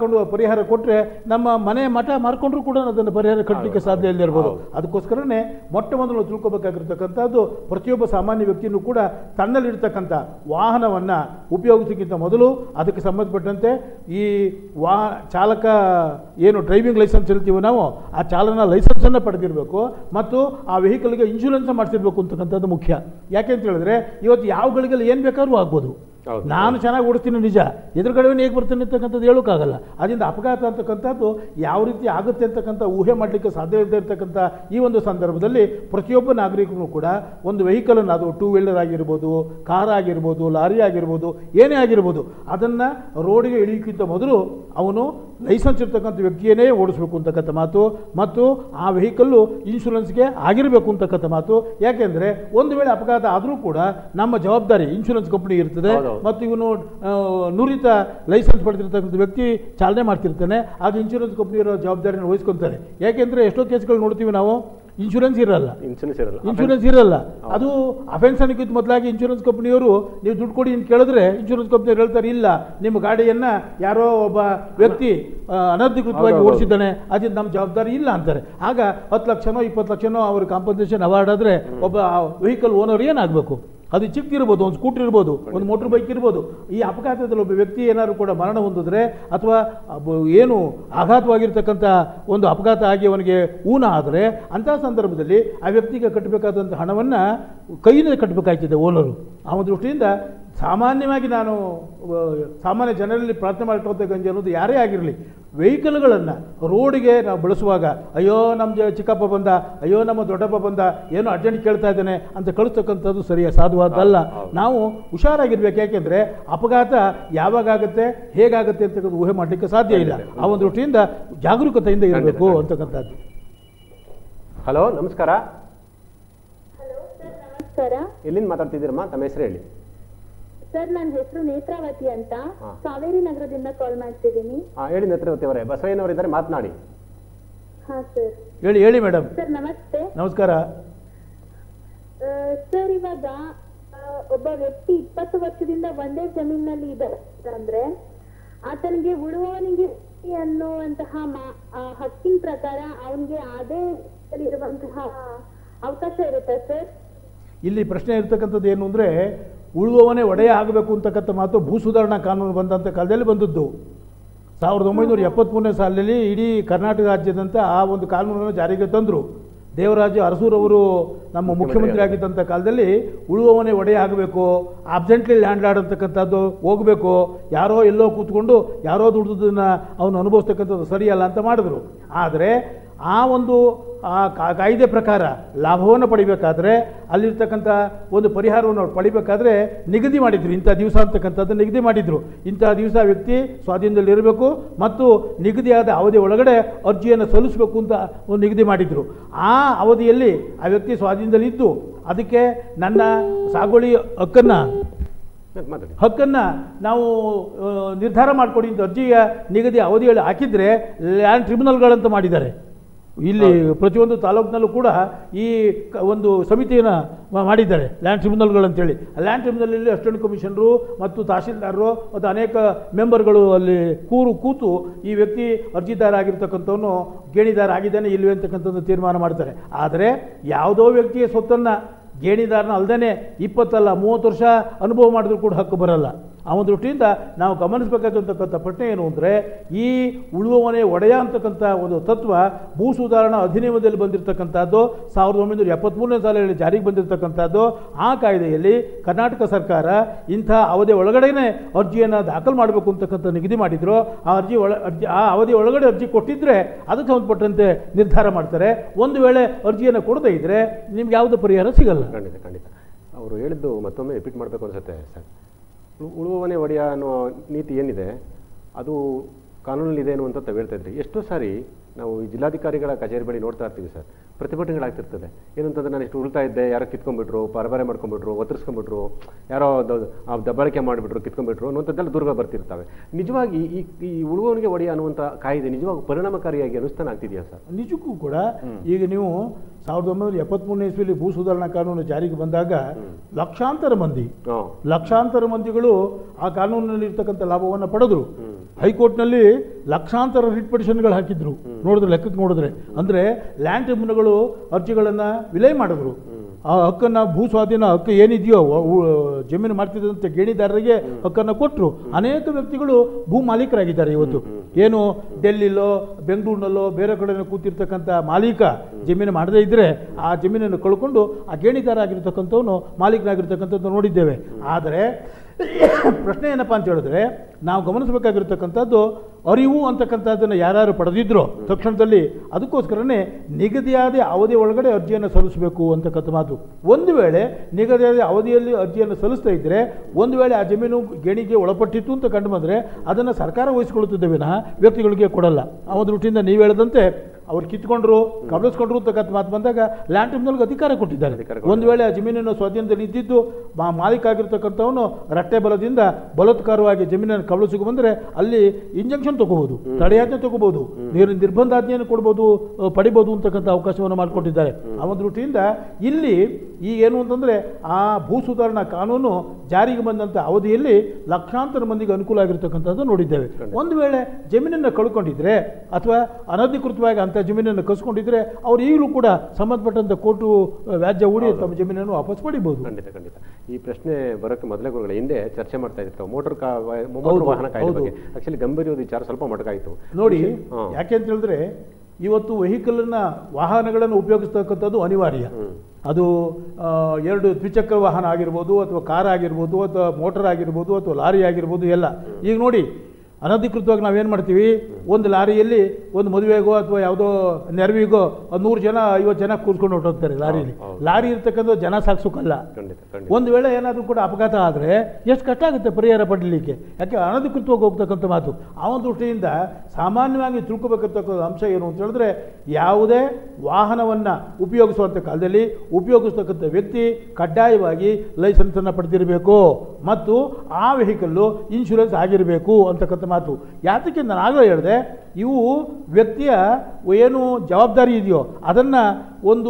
ಮಾಡ್ಕೊಂಡು ಪರಿಹಾರ ಕೊಟ್ಟರೆ ನಮ್ಮ ಮನೆ ಮಠ ಮಾರ್ಕೊಂಡ್ರು ಕೂಡ ಅದನ್ನು ಪರಿಹಾರ ಕಟ್ಟಲಿಕ್ಕೆ ಹೌದು, ಸಾಧ್ಯ ಇಲ್ಲದೆ ಇರ್ಬೋದು ಹೌದು. ಅದಕ್ಕೋಸ್ಕರನೇ ಮೊಟ್ಟ ಮೊದಲು ತಿಳ್ಕೊಬೇಕಾಗಿರ್ತಕ್ಕಂಥದ್ದು ಪ್ರತಿಯೊಬ್ಬ ಸಾಮಾನ್ಯ ವ್ಯಕ್ತಿಯೂ ಕೂಡ ತನ್ನಲ್ಲಿರ್ತಕ್ಕಂಥ ವಾಹನವನ್ನು ಉಪಯೋಗಿಸೋಕ್ಕಿಂತ ಮೊದಲು ಅದಕ್ಕೆ ಸಂಬಂಧಪಟ್ಟಂತೆ ಈ ವಾ ಚಾಲಕ ಏನು ಡ್ರೈವಿಂಗ್ ಲೈಸೆನ್ಸ್ ಹೇಳ್ತೀವಿ ನಾವು ಆ ಚಾಲನಾ ಲೈಸೆನ್ಸನ್ನು ಪಡೆದಿರಬೇಕು ಮತ್ತು ಆ ವೆಹಿಕಲ್ಗೆ ಇನ್ಶೂರೆನ್ಸ್ ಮಾಡಿಸಿರ್ಬೇಕು ಅಂತಕ್ಕಂಥದ್ದು ಮುಖ್ಯ ಯಾಕೆ ಅಂತ ಹೇಳಿದ್ರೆ ಇವತ್ತು ಯಾವ ಗಳಿಗೆಲ್ಲಿ ಏನು ಬೇಕಾದ್ರೂ ಆಗ್ಬೋದು ಹೌದು. ನಾನು ಚೆನ್ನಾಗಿ ಓಡಿಸ್ತೀನಿ ನಿಜ ಎದುರುಗಡೆವೇ ಹೇಗೆ ಬರ್ತೀನಿ ಅಂತಕ್ಕಂಥದ್ದು ಹೇಳೋಕ್ಕಾಗಲ್ಲ ಅದರಿಂದ ಅಪಘಾತ ಅಂತಕ್ಕಂಥದ್ದು ಯಾವ ರೀತಿ ಆಗುತ್ತೆ ಅಂತಕ್ಕಂಥ ಊಹೆ ಮಾಡಲಿಕ್ಕೆ ಸಾಧ್ಯ ಇಲ್ಲದೆ ಇರತಕ್ಕಂಥ ಈ ಒಂದು ಸಂದರ್ಭದಲ್ಲಿ ಪ್ರತಿಯೊಬ್ಬ ನಾಗರಿಕನು ಕೂಡ ಒಂದು ವೆಹಿಕಲನ್ನು ಅದು ಟೂ ವೀಲರ್ ಆಗಿರ್ಬೋದು ಕಾರ್ ಆಗಿರ್ಬೋದು ಲಾರಿ ಆಗಿರ್ಬೋದು ಏನೇ ಆಗಿರ್ಬೋದು ಅದನ್ನು ರೋಡಿಗೆ ಇಳಿಯೋಕ್ಕಿಂತ ಮೊದಲು ಅವನು ಲೈಸೆನ್ಸ್ ಇರ್ತಕ್ಕಂಥ ವ್ಯಕ್ತಿಯನ್ನೇ ಓಡಿಸ್ಬೇಕು ಅಂತಕ್ಕಂಥ ಮಾತು ಮತ್ತು ಆ ವೆಹಿಕಲ್ಲು ಇನ್ಶೂರೆನ್ಸ್ಗೆ ಆಗಿರಬೇಕು ಅಂತಕ್ಕಂಥ ಮಾತು ಯಾಕೆಂದರೆ ಒಂದು ವೇಳೆ ಅಪಘಾತ ಆದರೂ ಕೂಡ ನಮ್ಮ ಜವಾಬ್ದಾರಿ ಇನ್ಶೂರೆನ್ಸ್ ಕಂಪನಿ ಇರ್ತದೆ ಹೌದೌದು. ಮತ್ತು ಇವನು ಆ, ನುರಿತ ಲೈಸೆನ್ಸ್ ಪಡೆದಿರ್ತಕ್ಕಂಥ ವ್ಯಕ್ತಿ ಚಾಲನೆ ಮಾಡ್ತಿರ್ತಾನೆ ಆಗ ಇನ್ಶೂರೆನ್ಸ್ ಕಂಪ್ನಿಯವರು ಜವಾಬ್ದಾರಿಯನ್ನು ವಹಿಸ್ಕೊತಾರೆ ಯಾಕೆಂದರೆ ಎಷ್ಟೋ ಕೇಸ್ಗಳು ನೋಡ್ತೀವಿ ನಾವು ಇನ್ಶೂರೆನ್ಸ್ ಇರಲ್ಲ ಇನ್ಸೂರೆನ್ಸ್ ಇರಲ್ಲ ಇನ್ಶೂರೆನ್ಸ್ ಇರಲ್ಲ ಅದು ಅಫೆನ್ಸ್ ಅನ್ನೋಕ್ಕಿಂತ ಮೊದಲಾಗಿ ಇನ್ಶೂರೆನ್ಸ್ ಕಂಪ್ನಿಯವರು ನೀವು ದುಡ್ಡು ಕೊಡಿ ಅಂತ ಕೇಳಿದ್ರೆ ಇನ್ಶೂರೆನ್ಸ್ ಕಂಪ್ನಿಯವರು ಹೇಳ್ತಾರೆ ಇಲ್ಲ ನಿಮ್ಮ ಗಾಡಿಯನ್ನು ಯಾರೋ ಒಬ್ಬ ವ್ಯಕ್ತಿ ಆ, ಅನಧಿಕೃತವಾಗಿ ಹೌದು, ಹೌದು. ಓಡಿಸಿದ್ದಾನೆ ಅದರಿಂದ ನಮ್ಮ ಜವಾಬ್ದಾರಿ ಇಲ್ಲ ಅಂತಾರೆ ಆಗ ಹತ್ತು ಲಕ್ಷನೋ ಇಪ್ಪತ್ತು ಲಕ್ಷನೋ ಅವ್ರ ಕಾಂಪನ್ಸೇಷನ್ ಅವಾರ್ಡ್ ಆದರೆ ಒಬ್ಬ ವೆಹಿಕಲ್ ಓನರ್ ಏನಾಗಬೇಕು ಅದು ಚಿಕ್ಕದಿರ್ಬೋದು ಒಂದು ಸ್ಕೂಟರ್ ಇರ್ಬೋದು ಒಂದು ಮೋಟ್ರ್ ಬೈಕ್ ಇರ್ಬೋದು ಈ ಅಪಘಾತದಲ್ಲಿ ಒಬ್ಬ ವ್ಯಕ್ತಿ ಏನಾದ್ರು ಕೂಡ ಮರಣ ಹೊಂದಿದ್ರೆ ಅಥವಾ ಅಬ್ಬ- ಏನು ಆಘಾತವಾಗಿರ್ತಕ್ಕಂಥ ಒಂದು ಅಪಘಾತ ಆಗಿ ಅವನಿಗೆ ಊನ ಆದರೆ ಅಂಥ ಸಂದರ್ಭದಲ್ಲಿ ಆ ವ್ಯಕ್ತಿಗೆ ಕಟ್ಟಬೇಕಾದಂಥ ಹಣವನ್ನು ಕೈಯಿಂದ ಕಟ್ಟಬೇಕಾಗ್ತದೆ ಓನರು ಆ ಒಂದು ದೃಷ್ಟಿಯಿಂದ ಸಾಮಾನ್ಯವಾಗಿ ನಾನು ಆ, ಸಾಮಾನ್ಯ ಜನರಲ್ಲಿ ಪ್ರಾರ್ಥನೆ ಮಾಡಿಕೊಳ್ಳುವಂಥ ಗಂಜಿ ಅನ್ನೋದು ಯಾರೇ ಆಗಿರಲಿ ವೆಹಿಕಲ್ಗಳನ್ನು ರೋಡಿಗೆ ನಾವು ಬಳಸುವಾಗ ಅಯ್ಯೋ ನಮ್ಮ ಜ- ಚಿಕ್ಕಪ್ಪ ಬಂದ ಅಯ್ಯೋ ನಮ್ಮ ದೊಡ್ಡಪ್ಪ ಬಂದ ಏನೋ ಅರ್ಜೆಂಟ್ ಕೇಳ್ತಾ ಇದ್ದಾನೆ ಅಂತ ಕಳಿಸ್ತಕ್ಕಂಥದ್ದು ಸರಿಯ ಸಾಧುವಾದಲ್ಲ ಹೌದು, ಹೌದು. ನಾವು ಹುಷಾರಾಗಿರ್ಬೇಕು ಯಾಕೆಂದರೆ ಅಪಘಾತ ಯಾವಾಗ ಆಗುತ್ತೆ ಹೇಗಾಗುತ್ತೆ ಅಂತಕ್ಕಂಥ ಊಹೆ ಮಾಡಲಿಕ್ಕೆ ಸಾಧ್ಯ ಇಲ್ಲ ಆ ಒಂದು ದೃಷ್ಟಿಯಿಂದ ಜಾಗರೂಕತೆಯಿಂದ ಇರಬೇಕು ಖಂಡಿತ. ಅಂತಕ್ಕಂಥದ್ದು ಹಲೋ ನಮಸ್ಕಾರ ಹಲೋ ಸರ್ ನಮಸ್ಕಾರ ಎಲ್ಲಿಂದ ಮಾತಾಡ್ತಿದ್ದೀರಮ್ಮ ತಮ್ಮ ಹೆಸರು ಹೇಳಿ ಸರ್ ನನ್ನ ಹೆಸರು ನೇತ್ರಾವತಿ ಅಂತ ಹಾ. ಕಾವೇರಿ ನಗರದಿಂದ ಕಾಲ್ ಮಾಡ್ತಿದ್ದೀನಿ ಹಾಂ ಹೇಳಿ ನೇತ್ರಾವತಿ ಅವರೇ ಬಸವಯ್ಯನವರಿದ್ದಾರೆ ಮಾತನಾಡಿ ಹಾ ಸರ್ ಹೇಳಿ ಹೇಳಿ ಮೇಡಮ್ ಸರ್ ನಮಸ್ತೆ ನಮಸ್ಕಾರ ಆ, ಸರ್ ಇವಾಗ ಆ, ಒಬ್ಬ ವ್ಯಕ್ತಿ ಇಪ್ಪತ್ತು ವರ್ಷದಿಂದ ಒಂದೇ ಜಮೀನಲ್ಲಿ ಇದ್ದಾರೆ ಅಂದ್ರೆ ಆತನಿಗೆ ಉಳುವವನಿಗೆ ಅನ್ನುವಂತಹ ಮಾ- ಆ, ಹಕ್ಕಿನ ಪ್ರಕಾರ ಅವನಿಗೆ ಅದೇ ಇರುವಂತಹ ಅವಕಾಶ ಇರುತ್ತಾ ಸರ್ ಇಲ್ಲಿ ಪ್ರಶ್ನೆ ಇರ್ತಕ್ಕಂಥದ್ದು ಏನು ಅಂದರೆ ಉಳುವವನೇ ಒಡೆಯ ಆಗಬೇಕು ಅಂತಕ್ಕಂಥ ಮಾತು ಭೂ ಸುಧಾರಣಾ ಕಾನೂನು ಬಂದಂಥ ಕಾಲದಲ್ಲಿ ಬಂದದ್ದು ಸಾವಿರದ ಒಂಬೈನೂರ ಎಪ್ಪತ್ತ್ಮೂರನೇ ಸಾಲಿನಲ್ಲಿ ಇಡೀ ಕರ್ನಾಟಕ ರಾಜ್ಯದಂತ ಆ ಒಂದು ಕಾನೂನನ್ನು ಜಾರಿಗೆ ತಂದರು ದೇವರಾಜ ಅರಸೂರವರು ನಮ್ಮ ಮುಖ್ಯಮಂತ್ರಿ ಆಗಿದ್ದಂಥ ಕಾಲದಲ್ಲಿ ಉಳುವವನೇ ಒಡೆಯ ಆಗಬೇಕು ಅಬ್ಸೆಂಟ್ಲಿ ಲ್ಯಾಂಡ್ ಲಾರ್ಡ್ ಅಂತಕ್ಕಂಥದ್ದು ಹೋಗಬೇಕು ಯಾರೋ ಎಲ್ಲೋ ಕೂತ್ಕೊಂಡು ಯಾರೋ ದುಡ್ದದನ್ನು ಅವನು ಅನುಭವಿಸ್ತಕ್ಕಂಥದ್ದು ಸರಿಯಲ್ಲ ಅಂತ ಮಾಡಿದ್ರು ಆದರೆ ಆ ಒಂದು ಆ ಕಾ- ಕಾಯ್ದೆ ಪ್ರಕಾರ ಲಾಭವನ್ನು ಪಡಿಬೇಕಾದ್ರೆ ಅಲ್ಲಿರ್ತಕ್ಕಂಥ ಒಂದು ಪರಿಹಾರವನ್ನು ಅವ್ರು ಪಡಿಬೇಕಾದ್ರೆ ನಿಗದಿ ಮಾಡಿದ್ರು ಇಂಥ ದಿವಸ ಅಂತಕ್ಕಂಥದ್ದು ನಿಗದಿ ಮಾಡಿದ್ರು ಇಂಥ ದಿವಸ ವ್ಯಕ್ತಿ ಸ್ವಾಧೀನದಲ್ಲಿ ಇರಬೇಕು ಮತ್ತು ನಿಗದಿಯಾದ ಅವಧಿ ಒಳಗಡೆ ಅರ್ಜಿಯನ್ನು ಸಲ್ಲಿಸಬೇಕು ಅಂತ ಒಂದು ನಿಗದಿ ಮಾಡಿದ್ರು ಆ ಅವಧಿಯಲ್ಲಿ ಆ ವ್ಯಕ್ತಿ ಸ್ವಾಧೀನದಲ್ಲಿ ಇದ್ದು ಅದಕ್ಕೆ ನನ್ನ ಸಾಗುವಳಿ ಹಕ್ಕನ್ನು ಮಾತಾಡಿ ಹಕ್ಕನ್ನು ನಾವು ಆ, ನಿರ್ಧಾರ ಮಾಡಿಕೊಡಿ ಅಂತ ಅರ್ಜಿಯ ನಿಗದಿ ಅವಧಿಯಲ್ಲಿ ಹಾಕಿದರೆ ಲ್ಯಾಂಡ್ ಟ್ರಿಬ್ಯುನಲ್ಗಳಂತ ಮಾಡಿದ್ದಾರೆ ಇಲ್ಲಿ ಪ್ರತಿಯೊಂದು ತಾಲೂಕಿನಲ್ಲೂ ಕೂಡ ಈ ಕ- ಒಂದು ಸಮಿತಿಯನ್ನು ಮಾ- ಮಾಡಿದ್ದಾರೆ ಲ್ಯಾಂಡ್ ಟ್ರಿಬ್ಯುನಲ್ಗಳಂತೇಳಿ ಆ ಲ್ಯಾಂಡ್ ಟ್ರಿಬ್ಯುನಲಲ್ಲಿ ಅಸಿಸ್ಟೆಂಟ್ ಕಮಿಷನರು ಮತ್ತು ತಹಶೀಲ್ದಾರರು ಮತ್ತು ಅನೇಕ ಮೆಂಬರ್ಗಳು ಅಲ್ಲಿ ಕೂರು ಕೂತು ಈ ವ್ಯಕ್ತಿ ಅರ್ಜಿದಾರ ಆಗಿರ್ತಕ್ಕಂಥವನು ಗೇಣಿದಾರ ಆಗಿದ್ದಾನೆ ಇಲ್ವೇ ಅಂತಕ್ಕಂಥದ್ದು ತೀರ್ಮಾನ ಮಾಡ್ತಾರೆ ಆದರೆ ಯಾವುದೋ ವ್ಯಕ್ತಿಯ ಸ್ವತ್ತನ್ನು ಗೇಣಿದಾರನ ಅಲ್ಲದೆ ಇಪ್ಪತ್ತಲ್ಲ ಮೂವತ್ತು ವರ್ಷ ಅನುಭವ ಮಾಡಿದ್ರು ಕೂಡ ಹಕ್ಕು ಬರಲ್ಲ ಆ ಒಂದು ದೃಷ್ಟಿಯಿಂದ ನಾವು ಗಮನಿಸಬೇಕಾದಂತಕ್ಕಂಥ ಪ್ರಶ್ನೆ ಏನು ಅಂದರೆ ಈ ಉಳುವವನೇ ಒಡೆಯ ಅಂತಕ್ಕಂಥ ಒಂದು ತತ್ವ ಭೂ ಸುಧಾರಣಾ ಅಧಿನಿಯಮದಲ್ಲಿ ಬಂದಿರತಕ್ಕಂಥದ್ದು ಸಾವಿರದ ಒಂಬೈನೂರ ಎಪ್ಪತ್ತ್ಮೂರನೇ ಸಾಲಿನಲ್ಲಿ ಜಾರಿಗೆ ಬಂದಿರತಕ್ಕಂಥದ್ದು ಆ ಕಾಯ್ದೆಯಲ್ಲಿ ಕರ್ನಾಟಕ ಸರ್ಕಾರ ಇಂಥ ಅವಧಿ ಒಳಗಡೆನೇ ಅರ್ಜಿಯನ್ನು ದಾಖಲು ಮಾಡಬೇಕು ಅಂತಕ್ಕಂಥ ನಿಗದಿ ಮಾಡಿದ್ರು ಆ ಅರ್ಜಿ ಒಳ ಅರ್ಜಿ ಆ ಅವಧಿ ಒಳಗಡೆ ಅರ್ಜಿ ಕೊಟ್ಟಿದ್ದರೆ ಅದಕ್ಕೆ ಸಂಬಂಧಪಟ್ಟಂತೆ ನಿರ್ಧಾರ ಮಾಡ್ತಾರೆ ಒಂದು ವೇಳೆ ಅರ್ಜಿಯನ್ನು ಕೊಡದೇ ಇದ್ದರೆ ನಿಮ್ಗೆ ಯಾವುದೇ ಪರಿಹಾರ ಸಿಗಲ್ಲ ಖಂಡಿತ ಖಂಡಿತ ಅವರು ಹೇಳಿದ್ದು ಮತ್ತೊಮ್ಮೆ ರಿಪೀಟ್ ಮಾಡಬೇಕು ಅನ್ಸುತ್ತೆ ಸರ್ ಉಳು- ಉಳುವವನೇ ಒಡೆಯ ಅನ್ನೋ ನೀತಿ ಏನಿದೆ ಅದು ಕಾನೂನಲ್ಲಿದೆ ಅನ್ನುವಂಥ ತಾವು ಹೇಳ್ತಾ ಇದ್ರಿ ಎಷ್ಟೋ ಸಾರಿ ನಾವು ಈ ಜಿಲ್ಲಾಧಿಕಾರಿಗಳ ಕಚೇರಿ ಬಳಿ ನೋಡ್ತಾ ಇರ್ತೀವಿ ಸರ್ ಪ್ರತಿಭಟನೆಗಳಾಗ್ತಿರ್ತದೆ ಏನಂತಂದ್ರೆ ನಾನು ಇಷ್ಟು ಉಳ್ತಾ ಇದ್ದೆ ಯಾರೋ ಕಿತ್ಕೊಂಡ್ಬಿಟ್ರು ಪರಬರೆ ಮಾಡ್ಕೊಂಡ್ಬಿಟ್ರು ಒತ್ತರಿಸ್ಕೊಂಡ್ಬಿಟ್ರು ಯಾರೋ ದ- ಆ ದಬ್ಬಾಳಿಕೆ ಮಾಡಿಬಿಟ್ರು ಕಿತ್ಕೊಂಡ್ಬಿಟ್ರು ಅನ್ನುವಂಥದ್ದೆಲ್ಲ ದುರ್ಗ ಬರ್ತಿರ್ತವೆ ನಿಜವಾಗಿ ಈ ಈ ಉಳುವವನಿಗೆ ಒಡೆಯ ಅನ್ನುವಂಥ ಕಾಯ್ದೆ ನಿಜವಾಗಿ ಪರಿಣಾಮಕಾರಿಯಾಗಿ ಅನುಷ್ಠಾನ ಆಗ್ತಿದೆಯಾ ಸರ್ ನಿಜಕ್ಕೂ ಕೂಡ ಈಗ ನೀವು ಸಾವಿರದ ಒಂಬೈನೂರ ಎಪ್ಪತ್ತ್ಮೂರನೇ ಇಸ್ವಿಯಲ್ಲಿ ಭೂ ಸುಧಾರಣಾ ಕಾನೂನು ಜಾರಿಗೆ ಬಂದಾಗ ಲಕ್ಷಾಂತರ ಮಂದಿ ಹಾಂ ಲಕ್ಷಾಂತರ ಮಂದಿಗಳು ಆ ಕಾನೂನಿನಲ್ಲಿ ಇರ್ತಕ್ಕಂಥ ಲಾಭವನ್ನು ಪಡೆದರು ಹೈಕೋರ್ಟ್ನಲ್ಲಿ ಲಕ್ಷಾಂತರ ರಿಟ್ ಪಿಟಿಷನ್ಗಳು ಹಾಕಿದ್ರು ನೋಡಿದ್ರೆ ಲೆಕ್ಕಕ್ಕೆ ನೋಡಿದ್ರೆ ಅಂದರೆ ಲ್ಯಾಂಡ್ ಟ್ರಿಬ್ಯುನಲ್ಗಳು ಅರ್ಜಿಗಳನ್ನು ವಿಲೇ ಮಾಡಿದ್ರು ಆ ಹಕ್ಕನ್ನು ಭೂ ಸ್ವಾಧೀನ ಹಕ್ಕು ಏನಿದೆಯೋ ವ- ಉ- ಜಮೀನು ಮಾಡ್ತಿದ್ದಂತೆ ಗೇಣಿದಾರರಿಗೆ ಹಕ್ಕನ್ನು ಕೊಟ್ಟರು ಅನೇಕ ವ್ಯಕ್ತಿಗಳು ಭೂ ಮಾಲೀಕರಾಗಿದ್ದಾರೆ ಇವತ್ತು ಏನು ಡೆಲ್ಲಿಲೋ ಬೆಂಗಳೂರಿನಲ್ಲೋ ಬೇರೆ ಕಡೆ ಕೂತಿರ್ತಕ್ಕಂಥ ಮಾಲೀಕ ಜಮೀನು ಮಾಡದೇ ಇದ್ದರೆ ಆ ಜಮೀನನ್ನು ಕಳ್ಕೊಂಡು ಆ ಗೇಣಿದಾರ ಆಗಿರ್ತಕ್ಕಂಥವನು ಮಾಲೀಕನಾಗಿರ್ತಕ್ಕಂಥದ್ದು ನೋಡಿದ್ದೇವೆ ಆದರೆ ಪ್ರಶ್ನೆ ಏನಪ್ಪ ಅಂತ ಹೇಳಿದ್ರೆ ನಾವು ಗಮನಿಸಬೇಕಾಗಿರ್ತಕ್ಕಂಥದ್ದು ಅರಿವು ಅಂತಕ್ಕಂಥದ್ದನ್ನು ಯಾರ್ಯಾರು ಪಡೆದಿದ್ರೋ ತಕ್ಷಣದಲ್ಲಿ ಅದಕ್ಕೋಸ್ಕರನೇ ನಿಗದಿಯಾದ ಅವಧಿ ಒಳಗಡೆ ಅರ್ಜಿಯನ್ನು ಸಲ್ಲಿಸಬೇಕು ಅಂತಕ್ಕಂಥ ಮಾತು ಒಂದು ವೇಳೆ ನಿಗದಿಯಾದ ಅವಧಿಯಲ್ಲಿ ಅರ್ಜಿಯನ್ನು ಸಲ್ಲಿಸ್ತಾ ಇದ್ದರೆ ಒಂದು ವೇಳೆ ಆ ಜಮೀನು ಗೇಣಿಗೆ ಒಳಪಟ್ಟಿತ್ತು ಅಂತ ಕಂಡು ಬಂದರೆ ಅದನ್ನು ಸರ್ಕಾರ ವಹಿಸಿಕೊಳ್ಳುತ್ತದೆ ವಿನಃ ವ್ಯಕ್ತಿಗಳಿಗೆ ಕೊಡಲ್ಲ ಆ ಒಂದು ದೃಷ್ಟಿಯಿಂದ ನೀವು ಹೇಳಿದಂತೆ ಅವ್ರು ಕಿತ್ಕೊಂಡ್ರು ಕಬಳಿಸ್ಕೊಂಡ್ರು ಅಂತಕ್ಕಂಥ ಮಾತು ಬಂದಾಗ ಲ್ಯಾಂಡ್ ಟ್ರಿಬ್ಯುನಲ್ಗೆ ಅಧಿಕಾರ ಕೊಟ್ಟಿದ್ದಾರೆ ಅಧಿಕಾರ ಒಂದು ವೇಳೆ ಆ ಜಮೀನಿನ ಸ್ವಾಧೀನದಲ್ಲಿ ಇದ್ದಿದ್ದು ಮಾ ಮಾಲೀಕ ಆಗಿರ್ತಕ್ಕಂಥವನು ರಟ್ಟೆ ಬಲದಿಂದ ಬಲತ್ಕಾರವಾಗಿ ಜಮೀನನ್ನು ಕಬಳಿಸಿಕೊಂಡು ಬಂದರೆ ಅಲ್ಲಿ ಇಂಜೆಕ್ಷನ್ ತಗೋಬಹುದು ತಡೆಯಾಜ್ಞೆ ತಗೋಬಹುದು ನೀರು ನಿರ್ಬಂಧಾಜ್ಞೆಯನ್ನು ಕೊಡ್ಬೋದು ಅಹ್, ಪಡಿಬೋದು ಅಂತಕ್ಕಂಥ ಅವಕಾಶವನ್ನು ಮಾಡಿಕೊಟ್ಟಿದ್ದಾರೆ ಆ ಒಂದು ದೃಷ್ಟಿಯಿಂದ ಇಲ್ಲಿ ಈ ಏನು ಅಂತಂದರೆ ಆ ಭೂ ಸುಧಾರಣಾ ಕಾನೂನು ಜಾರಿಗೆ ಬಂದಂಥ ಅವಧಿಯಲ್ಲಿ ಲಕ್ಷಾಂತರ ಮಂದಿಗೆ ಅನುಕೂಲ ಆಗಿರ್ತಕ್ಕಂಥದ್ದು ನೋಡಿದ್ದೇವೆ ಒಂದು ವೇಳೆ ಜಮೀನನ್ನು ಕಳ್ಕೊಂಡಿದ್ರೆ ಅಥವಾ ಅನಧಿಕೃತವಾಗಿ ಅಂಥ ಜಮೀನನ್ನು ಕಸ್ಕೊಂಡಿದ್ರೆ ಅವ್ರು ಈಗಲೂ ಕೂಡ ಸಂಬಂಧಪಟ್ಟಂಥ ಕೋರ್ಟು ಅಹ್, ವ್ಯಾಜ್ಯ ಹೂಡಿ ತಮ್ಮ ಜಮೀನನ್ನು ವಾಪಸ್ ಪಡಿಬೋದು ಖಂಡಿತ ಖಂಡಿತ ಈ ಪ್ರಶ್ನೆ ಬರೋಕ್ಕೆ ಮೊದಲೇ ಗುರುಗಳ ಹಿಂದೆ ಚರ್ಚೆ ಮಾಡ್ತಾ ಇದ್ರು ಮೋಟರ್ ಕಾ ಹೌದು, ಮೋಟರ್ ವಾಹನ ಕಾಯ್ದೆ ಹೌದು. ಬಗ್ಗೆ ಆಕ್ಚುಲಿ ಗಂಭೀರವಾದ ವಿಚಾರ ಸ್ವಲ್ಪ ಮಟಕಾಯಿತು ನೋಡಿ ಹಾ. ಯಾಕೆ ಅಂತ ಹೇಳಿದ್ರೆ ಇವತ್ತು ವೆಹಿಕಲನ್ನ ವಾಹನಗಳನ್ನು ಉಪಯೋಗಿಸ್ತಕ್ಕಂಥದ್ದು ಅನಿವಾರ್ಯ ಅದು ಆ, ಎರಡು ದ್ವಿಚಕ್ರ ವಾಹನ ಆಗಿರ್ಬೋದು ಅಥವಾ ಕಾರ್ ಆಗಿರ್ಬೋದು ಅಥವಾ ಮೋಟರ್ ಆಗಿರ್ಬೋದು ಅಥವಾ ಲಾರಿ ಆಗಿರ್ಬೋದು ಎಲ್ಲ ಈಗ ನೋಡಿ ಅನಧಿಕೃತವಾಗಿ ನಾವೇನು ಮಾಡ್ತೀವಿ ಒಂದು ಲಾರಿಯಲ್ಲಿ ಒಂದು ಮದುವೆಗೋ ಅಥವಾ ಯಾವುದೋ ನೆರವಿಗೋ ಒಂದು ನೂರು ಜನ ಐವತ್ತು ಜನ ಕೂರ್ಸ್ಕೊಂಡು ಹೊರಟೋಗ್ತಾರೆ ಲಾರಿಯಲ್ಲಿ ಹೌದು. ಲಾರಿ ಇರ್ತಕ್ಕಂಥ ಜನ ಸಾಕ್ಸೋಕ್ಕಲ್ಲ ಖಂಡಿತ ಖಂಡಿತ ಒಂದು ವೇಳೆ ಏನಾದರೂ ಕೂಡ ಅಪಘಾತ ಆದರೆ ಎಷ್ಟು ಕಷ್ಟ ಆಗುತ್ತೆ ಪರಿಹಾರ ಪಡಲಿಕ್ಕೆ ಯಾಕೆ ಅನಧಿಕೃತವಾಗಿ ಹೋಗ್ತಕ್ಕಂಥ ಮಾತು ಆ ಒಂದು ದೃಷ್ಟಿಯಿಂದ ಸಾಮಾನ್ಯವಾಗಿ ತಿಳ್ಕೊಬೇಕಂತಕ್ಕಂಥ ಅಂಶ ಏನು ಅಂತ ಹೇಳಿದ್ರೆ ಯಾವುದೇ ವಾಹನವನ್ನು ಉಪಯೋಗಿಸುವಂಥ ಕಾಲದಲ್ಲಿ ಉಪಯೋಗಿಸ್ತಕ್ಕಂಥ ವ್ಯಕ್ತಿ ಕಡ್ಡಾಯವಾಗಿ ಲೈಸೆನ್ಸನ್ನು ಪಡೆದಿರಬೇಕು ಮತ್ತು ಆ ವೆಹಿಕಲ್ಲು ಇನ್ಶೂರೆನ್ಸ್ ಆಗಿರಬೇಕು ಅಂತಕ್ಕಂಥ ಮಾತು ಯಾತಕ್ಕೆ ನಾನು ಆಗಲೇ ಹೇಳಿದೆ ಇವು ವ್ಯಕ್ತಿಯ ಏನು ಜವಾಬ್ದಾರಿ ಇದೆಯೋ ಅದನ್ನು ಒಂದು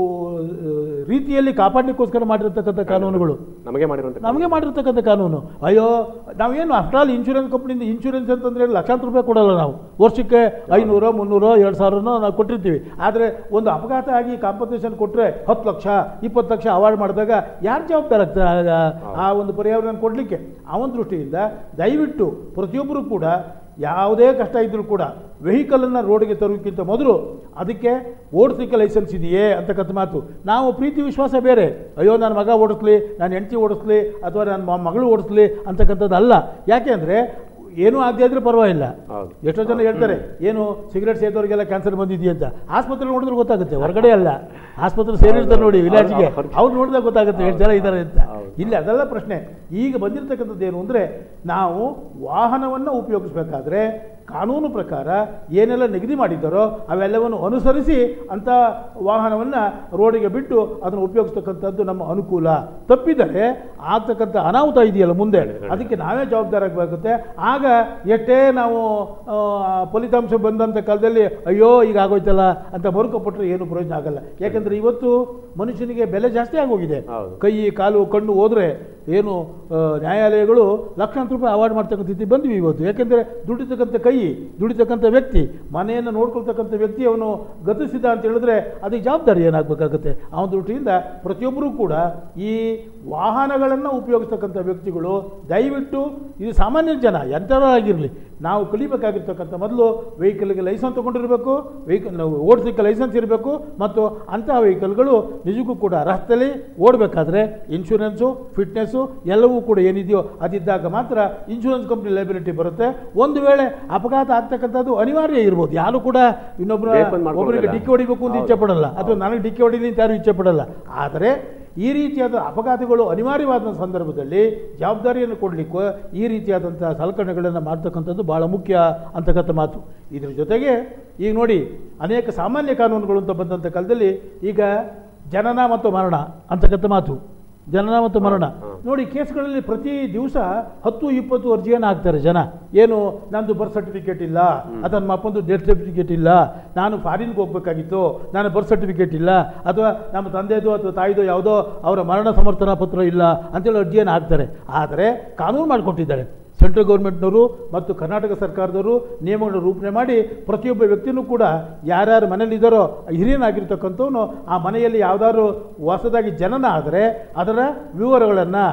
ಆ, ರೀತಿಯಲ್ಲಿ ಕಾಪಾಡಲಿಕ್ಕೋಸ್ಕರ ಮಾಡಿರ್ತಕ್ಕಂಥ ಕಾನೂನುಗಳು ನಮಗೆ ಮಾಡಿರುವಂತ ನಮಗೆ ಮಾಡಿರ್ತಕ್ಕಂಥ ಕಾನೂನು ಅಯ್ಯೋ ನಾವೇನು ಆಫ್ಟರ್ ಆಲ್ ಇನ್ಶೂರೆನ್ಸ್ ಕಂಪ್ನಿಯಿಂದ ಇನ್ಶೂರೆನ್ಸ್ ಅಂತಂದ್ರೆ ಲಕ್ಷಾಂತರ ರೂಪಾಯಿ ಕೊಡಲ್ಲ ನಾವು ವರ್ಷಕ್ಕೆ ಐನೂರೋ ಮುನ್ನೂರೋ ಎರಡು ಸಾವಿರನೋ ನಾವು ಕೊಟ್ಟಿರ್ತೀವಿ ಆದರೆ ಒಂದು ಅಪಘಾತ ಆಗಿ ಕಾಂಪನ್ಸೇಷನ್ ಕೊಟ್ಟರೆ ಹತ್ತು ಲಕ್ಷ ಇಪ್ಪತ್ತು ಲಕ್ಷ ಅವಾರ್ಡ್ ಮಾಡಿದಾಗ ಯಾರು ಜವಾಬ್ದಾರ ಆಗ್ತಾರೆ ಆ- ಆ ಒಂದು ಪರಿಹಾರವನ್ನು ಕೊಡಲಿಕ್ಕೆ ಆ ಒಂದು ದೃಷ್ಟಿಯಿಂದ ದಯವಿಟ್ಟು ಪ್ರತಿಯೊಬ್ಬರು ಕೂಡ ಯಾವುದೇ ಕಷ್ಟ ಇದ್ದರೂ ಕೂಡ ವೆಹಿಕಲನ್ನು ರೋಡ್ಗೆ ತರೋಕ್ಕಿಂತ ಮೊದಲು ಅದಕ್ಕೆ ಓಡಿಸ್ಲಿಕ್ಕೆ ಲೈಸೆನ್ಸ್ ಇದೆಯೇ ಅಂತಕ್ಕಂಥ ಮಾತು ನಾವು ಪ್ರೀತಿ ವಿಶ್ವಾಸ ಬೇರೆ ಅಯ್ಯೋ ನನ್ನ ಮಗ ಓಡಿಸ್ಲಿ ನಾನು ಹೆಂಡತಿ ಓಡಿಸ್ಲಿ ಅಥವಾ ನನ್ನ ಮ- ಮಗಳು ಓಡಿಸ್ಲಿ ಅಂತಕ್ಕಂಥದ್ದು ಅಲ್ಲ ಯಾಕೆ ಅಂದರೆ ಏನೂ ಆಗದೆ ಇದ್ರೆ ಪರವಾಗಿಲ್ಲ ಹೌದು. ಎಷ್ಟೋ ಜನ ಹೇಳ್ತಾರೆ ಏನು ಸಿಗರೇಟ್ ಸೇದೋರಿಗೆಲ್ಲ ಕ್ಯಾನ್ಸರ್ ಬಂದಿದೆಯಾ ಅಂತ ಆಸ್ಪತ್ರೆ ನೋಡಿದ್ರೆ ಗೊತ್ತಾಗುತ್ತೆ ಹೊರಗಡೆ ಅಲ್ಲ ಆಸ್ಪತ್ರೆ ಸೇರಿರ್ತಾರೆ ನೋಡಿ ವಿಲಾಜ್ಗೆ ಹೌದು. ಅವ್ರು ನೋಡಿದಾಗ ಗೊತ್ತಾಗುತ್ತೆ ಎಷ್ಟು ಜನ ಇದ್ದಾರೆ ಅಂತ ಹೌದು. ಇಲ್ಲಿ ಅದೆಲ್ಲ ಪ್ರಶ್ನೆ ಈಗ ಬಂದಿರತಕ್ಕಂಥದ್ದು ಏನು ಅಂದರೆ ನಾವು ವಾಹನವನ್ನು ಉಪಯೋಗಿಸಬೇಕಾದ್ರೆ ಕಾನೂನು ಪ್ರಕಾರ ಏನೆಲ್ಲ ನಿಗದಿ ಮಾಡಿದ್ದಾರೋ ಅವೆಲ್ಲವನ್ನು ಅನುಸರಿಸಿ ಅಂಥ ವಾಹನವನ್ನು ರೋಡಿಗೆ ಬಿಟ್ಟು ಅದನ್ನು ಉಪಯೋಗಿಸ್ತಕ್ಕಂಥದ್ದು ನಮ್ಮ ಅನುಕೂಲ ತಪ್ಪಿದರೆ ಆಗ್ತಕ್ಕಂಥ ಅನಾಹುತ ಇದೆಯಲ್ಲ ಮುಂದೆ ಅದಕ್ಕೆ ನಾವೇ ಜವಾಬ್ದಾರಾಗಬೇಕಾಗುತ್ತೆ ಆಗ ಎಷ್ಟೇ ನಾವು ಆ, ಫಲಿತಾಂಶ ಬಂದಂಥ ಕಾಲದಲ್ಲಿ ಅಯ್ಯೋ ಈಗ ಆಗೋಯ್ತಲ್ಲ ಅಂತ ಮರುಕಪಟ್ಟರೆ ಏನು ಪ್ರಯೋಜನ ಆಗಲ್ಲ ಯಾಕಂದರೆ ಇವತ್ತು ಮನುಷ್ಯನಿಗೆ ಬೆಲೆ ಜಾಸ್ತಿ ಆಗೋಗಿದೆ ಹೌದು. ಕೈ ಕಾಲು ಕಣ್ಣು ಹೋದರೆ ಏನು ಆ, ನ್ಯಾಯಾಲಯಗಳು ಲಕ್ಷಾಂತರ ರೂಪಾಯಿ ಅವಾರ್ಡ್ ಮಾಡ್ತಕ್ಕಂಥ ಸ್ಥಿತಿ ಬಂದ್ವಿ ಇವತ್ತು ಯಾಕೆಂದರೆ ದುಡಿತಕ್ಕಂಥ ಕೈ ದುಡಿತಕ್ಕಂಥ ವ್ಯಕ್ತಿ ಮನೆಯನ್ನು ನೋಡ್ಕೊಳ್ತಕ್ಕಂಥ ವ್ಯಕ್ತಿ ಅವನು ಗತಿಸಿದ ಅಂತ ಹೇಳಿದ್ರೆ ಅದಕ್ಕೆ ಜವಾಬ್ದಾರಿ ಏನಾಗಬೇಕಾಗುತ್ತೆ ಆ ಒಂದು ದೃಷ್ಟಿಯಿಂದ ಪ್ರತಿಯೊಬ್ಬರೂ ಕೂಡ ಈ ವಾಹನಗಳನ್ನು ಉಪಯೋಗಿಸ್ತಕ್ಕಂಥ ವ್ಯಕ್ತಿಗಳು ದಯವಿಟ್ಟು ಇದು ಸಾಮಾನ್ಯ ಜನ ಎಂಥವರೂ ಆಗಿರಲಿ ನಾವು ಕಲಿಬೇಕಾಗಿರ್ತಕ್ಕಂಥ ಮೊದಲು ವೆಹಿಕಲ್ಗೆ ಲೈಸೆನ್ಸ್ ತೊಗೊಂಡಿರಬೇಕು ವೆಹಿಕಲ್ ನಾವು ಓಡಿಸಲಿಕ್ಕೆ ಲೈಸೆನ್ಸ್ ಇರಬೇಕು ಮತ್ತು ಅಂತಹ ವೆಹಿಕಲ್ಗಳು ನಿಜಕ್ಕೂ ಕೂಡ ರಸ್ತೆಯಲ್ಲಿ ಓಡಬೇಕಾದ್ರೆ ಇನ್ಶೂರೆನ್ಸು ಫಿಟ್ನೆಸ್ಸು ಎಲ್ಲವೂ ಕೂಡ ಏನಿದೆಯೋ ಅದಿದ್ದಾಗ ಮಾತ್ರ ಇನ್ಶೂರೆನ್ಸ್ ಕಂಪ್ನಿ ಲೈಬಿಲಿಟಿ ಬರುತ್ತೆ ಒಂದು ವೇಳೆ ಅಪಘಾತ ಆಗ್ತಕ್ಕಂಥದ್ದು ಅನಿವಾರ್ಯ ಇರ್ಬೋದು ಯಾರು ಕೂಡ ಇನ್ನೊಬ್ಬರ ಬೇಕು ಅಂತ ಮಾಡ್ಕೊಳ್ಳೋದಿಲ್ಲ. ಒಬ್ಬರಿಗೆ ಡಿಕ್ಕಿ ಹೊಡಿಬೇಕು ಅಂತ ಇಚ್ಛೆ ಪಡಲ್ಲ ಅಥವಾ ನನಗೆ ಡಿಕ್ಕಿ ಹೊಡಿಲಿ ಅಂತ ಯಾರು ಇಚ್ಛೆ ಪಡಲ್ಲ ಆದರೆ ಈ ರೀತಿಯಾದ ಅಪಘಾತಗಳು ಅನಿವಾರ್ಯವಾದ ಸಂದರ್ಭದಲ್ಲಿ ಜವಾಬ್ದಾರಿಯನ್ನು ಕೊಡಲಿಕ್ಕೆ ಈ ರೀತಿಯಾದಂಥ ಸಲಕರಣೆಗಳನ್ನು ಮಾಡ್ತಕ್ಕಂಥದ್ದು ಭಾಳ ಮುಖ್ಯ ಅಂತಕ್ಕಂಥ ಮಾತು ಇದ್ರ ಜೊತೆಗೆ ಈಗ ನೋಡಿ ಅನೇಕ ಸಾಮಾನ್ಯ ಕಾನೂನುಗಳು ಅಂತ ಬಂದಂಥ ಕಾಲದಲ್ಲಿ ಈಗ ಜನನ ಮತ್ತು ಮರಣ ಅಂತಕ್ಕಂಥ ಮಾತು ಜನನ ಮತ್ತು ಮರಣ ಹಾ. ನೋಡಿ ಕೇಸ್ಗಳಲ್ಲಿ ಪ್ರತಿ ದಿವಸ ಹತ್ತು ಇಪ್ಪತ್ತು ಅರ್ಜಿಯನ್ನು ಹಾಕ್ತಾರೆ ಜನ ಏನು ನಂದು ಬರ್ತ್ ಸರ್ಟಿಫಿಕೇಟ್ ಇಲ್ಲ ಅಥವಾ ನಮ್ಮ ಅಪ್ಪಂದು ಡೆತ್ ಸರ್ಟಿಫಿಕೇಟ್ ಇಲ್ಲ ನಾನು ಫಾರಿನ್ಗೆ ಹೋಗ್ಬೇಕಾಗಿತ್ತು ನಾನು ಬರ್ತ್ ಸರ್ಟಿಫಿಕೇಟ್ ಇಲ್ಲ ಅಥವಾ ನಮ್ಮ ತಂದೆದು ಅಥವಾ ತಾಯಿದು ಯಾವುದೋ ಅವರ ಮರಣ ಸಮರ್ಥನಾ ಪತ್ರ ಇಲ್ಲ ಅಂತೇಳಿ ಅರ್ಜಿಯನ್ನು ಹಾಕ್ತಾರೆ ಆದರೆ ಕಾನೂನು ಮಾಡಿಕೊಟ್ಟಿದ್ದಾರೆ ಸೆಂಟ್ರಲ್ ಗೌರ್ಮೆಂಟ್ನವರು ಮತ್ತು ಕರ್ನಾಟಕ ಸರ್ಕಾರದವರು ನಿಯಮಗಳನ್ನು ರೂಪಣೆ ಮಾಡಿ ಪ್ರತಿಯೊಬ್ಬ ವ್ಯಕ್ತಿಯೂ ಕೂಡ ಯಾರ್ಯಾರು ಮನೇಲಿದ್ದಾರೋ ಹಿರಿಯನಾಗಿರ್ತಕ್ಕಂಥವನು ಆ ಮನೆಯಲ್ಲಿ ಯಾವುದಾದ್ರು ಹೊಸದಾಗಿ ಜನನ ಆದರೆ ಅದರ ವಿವರಗಳನ್ನು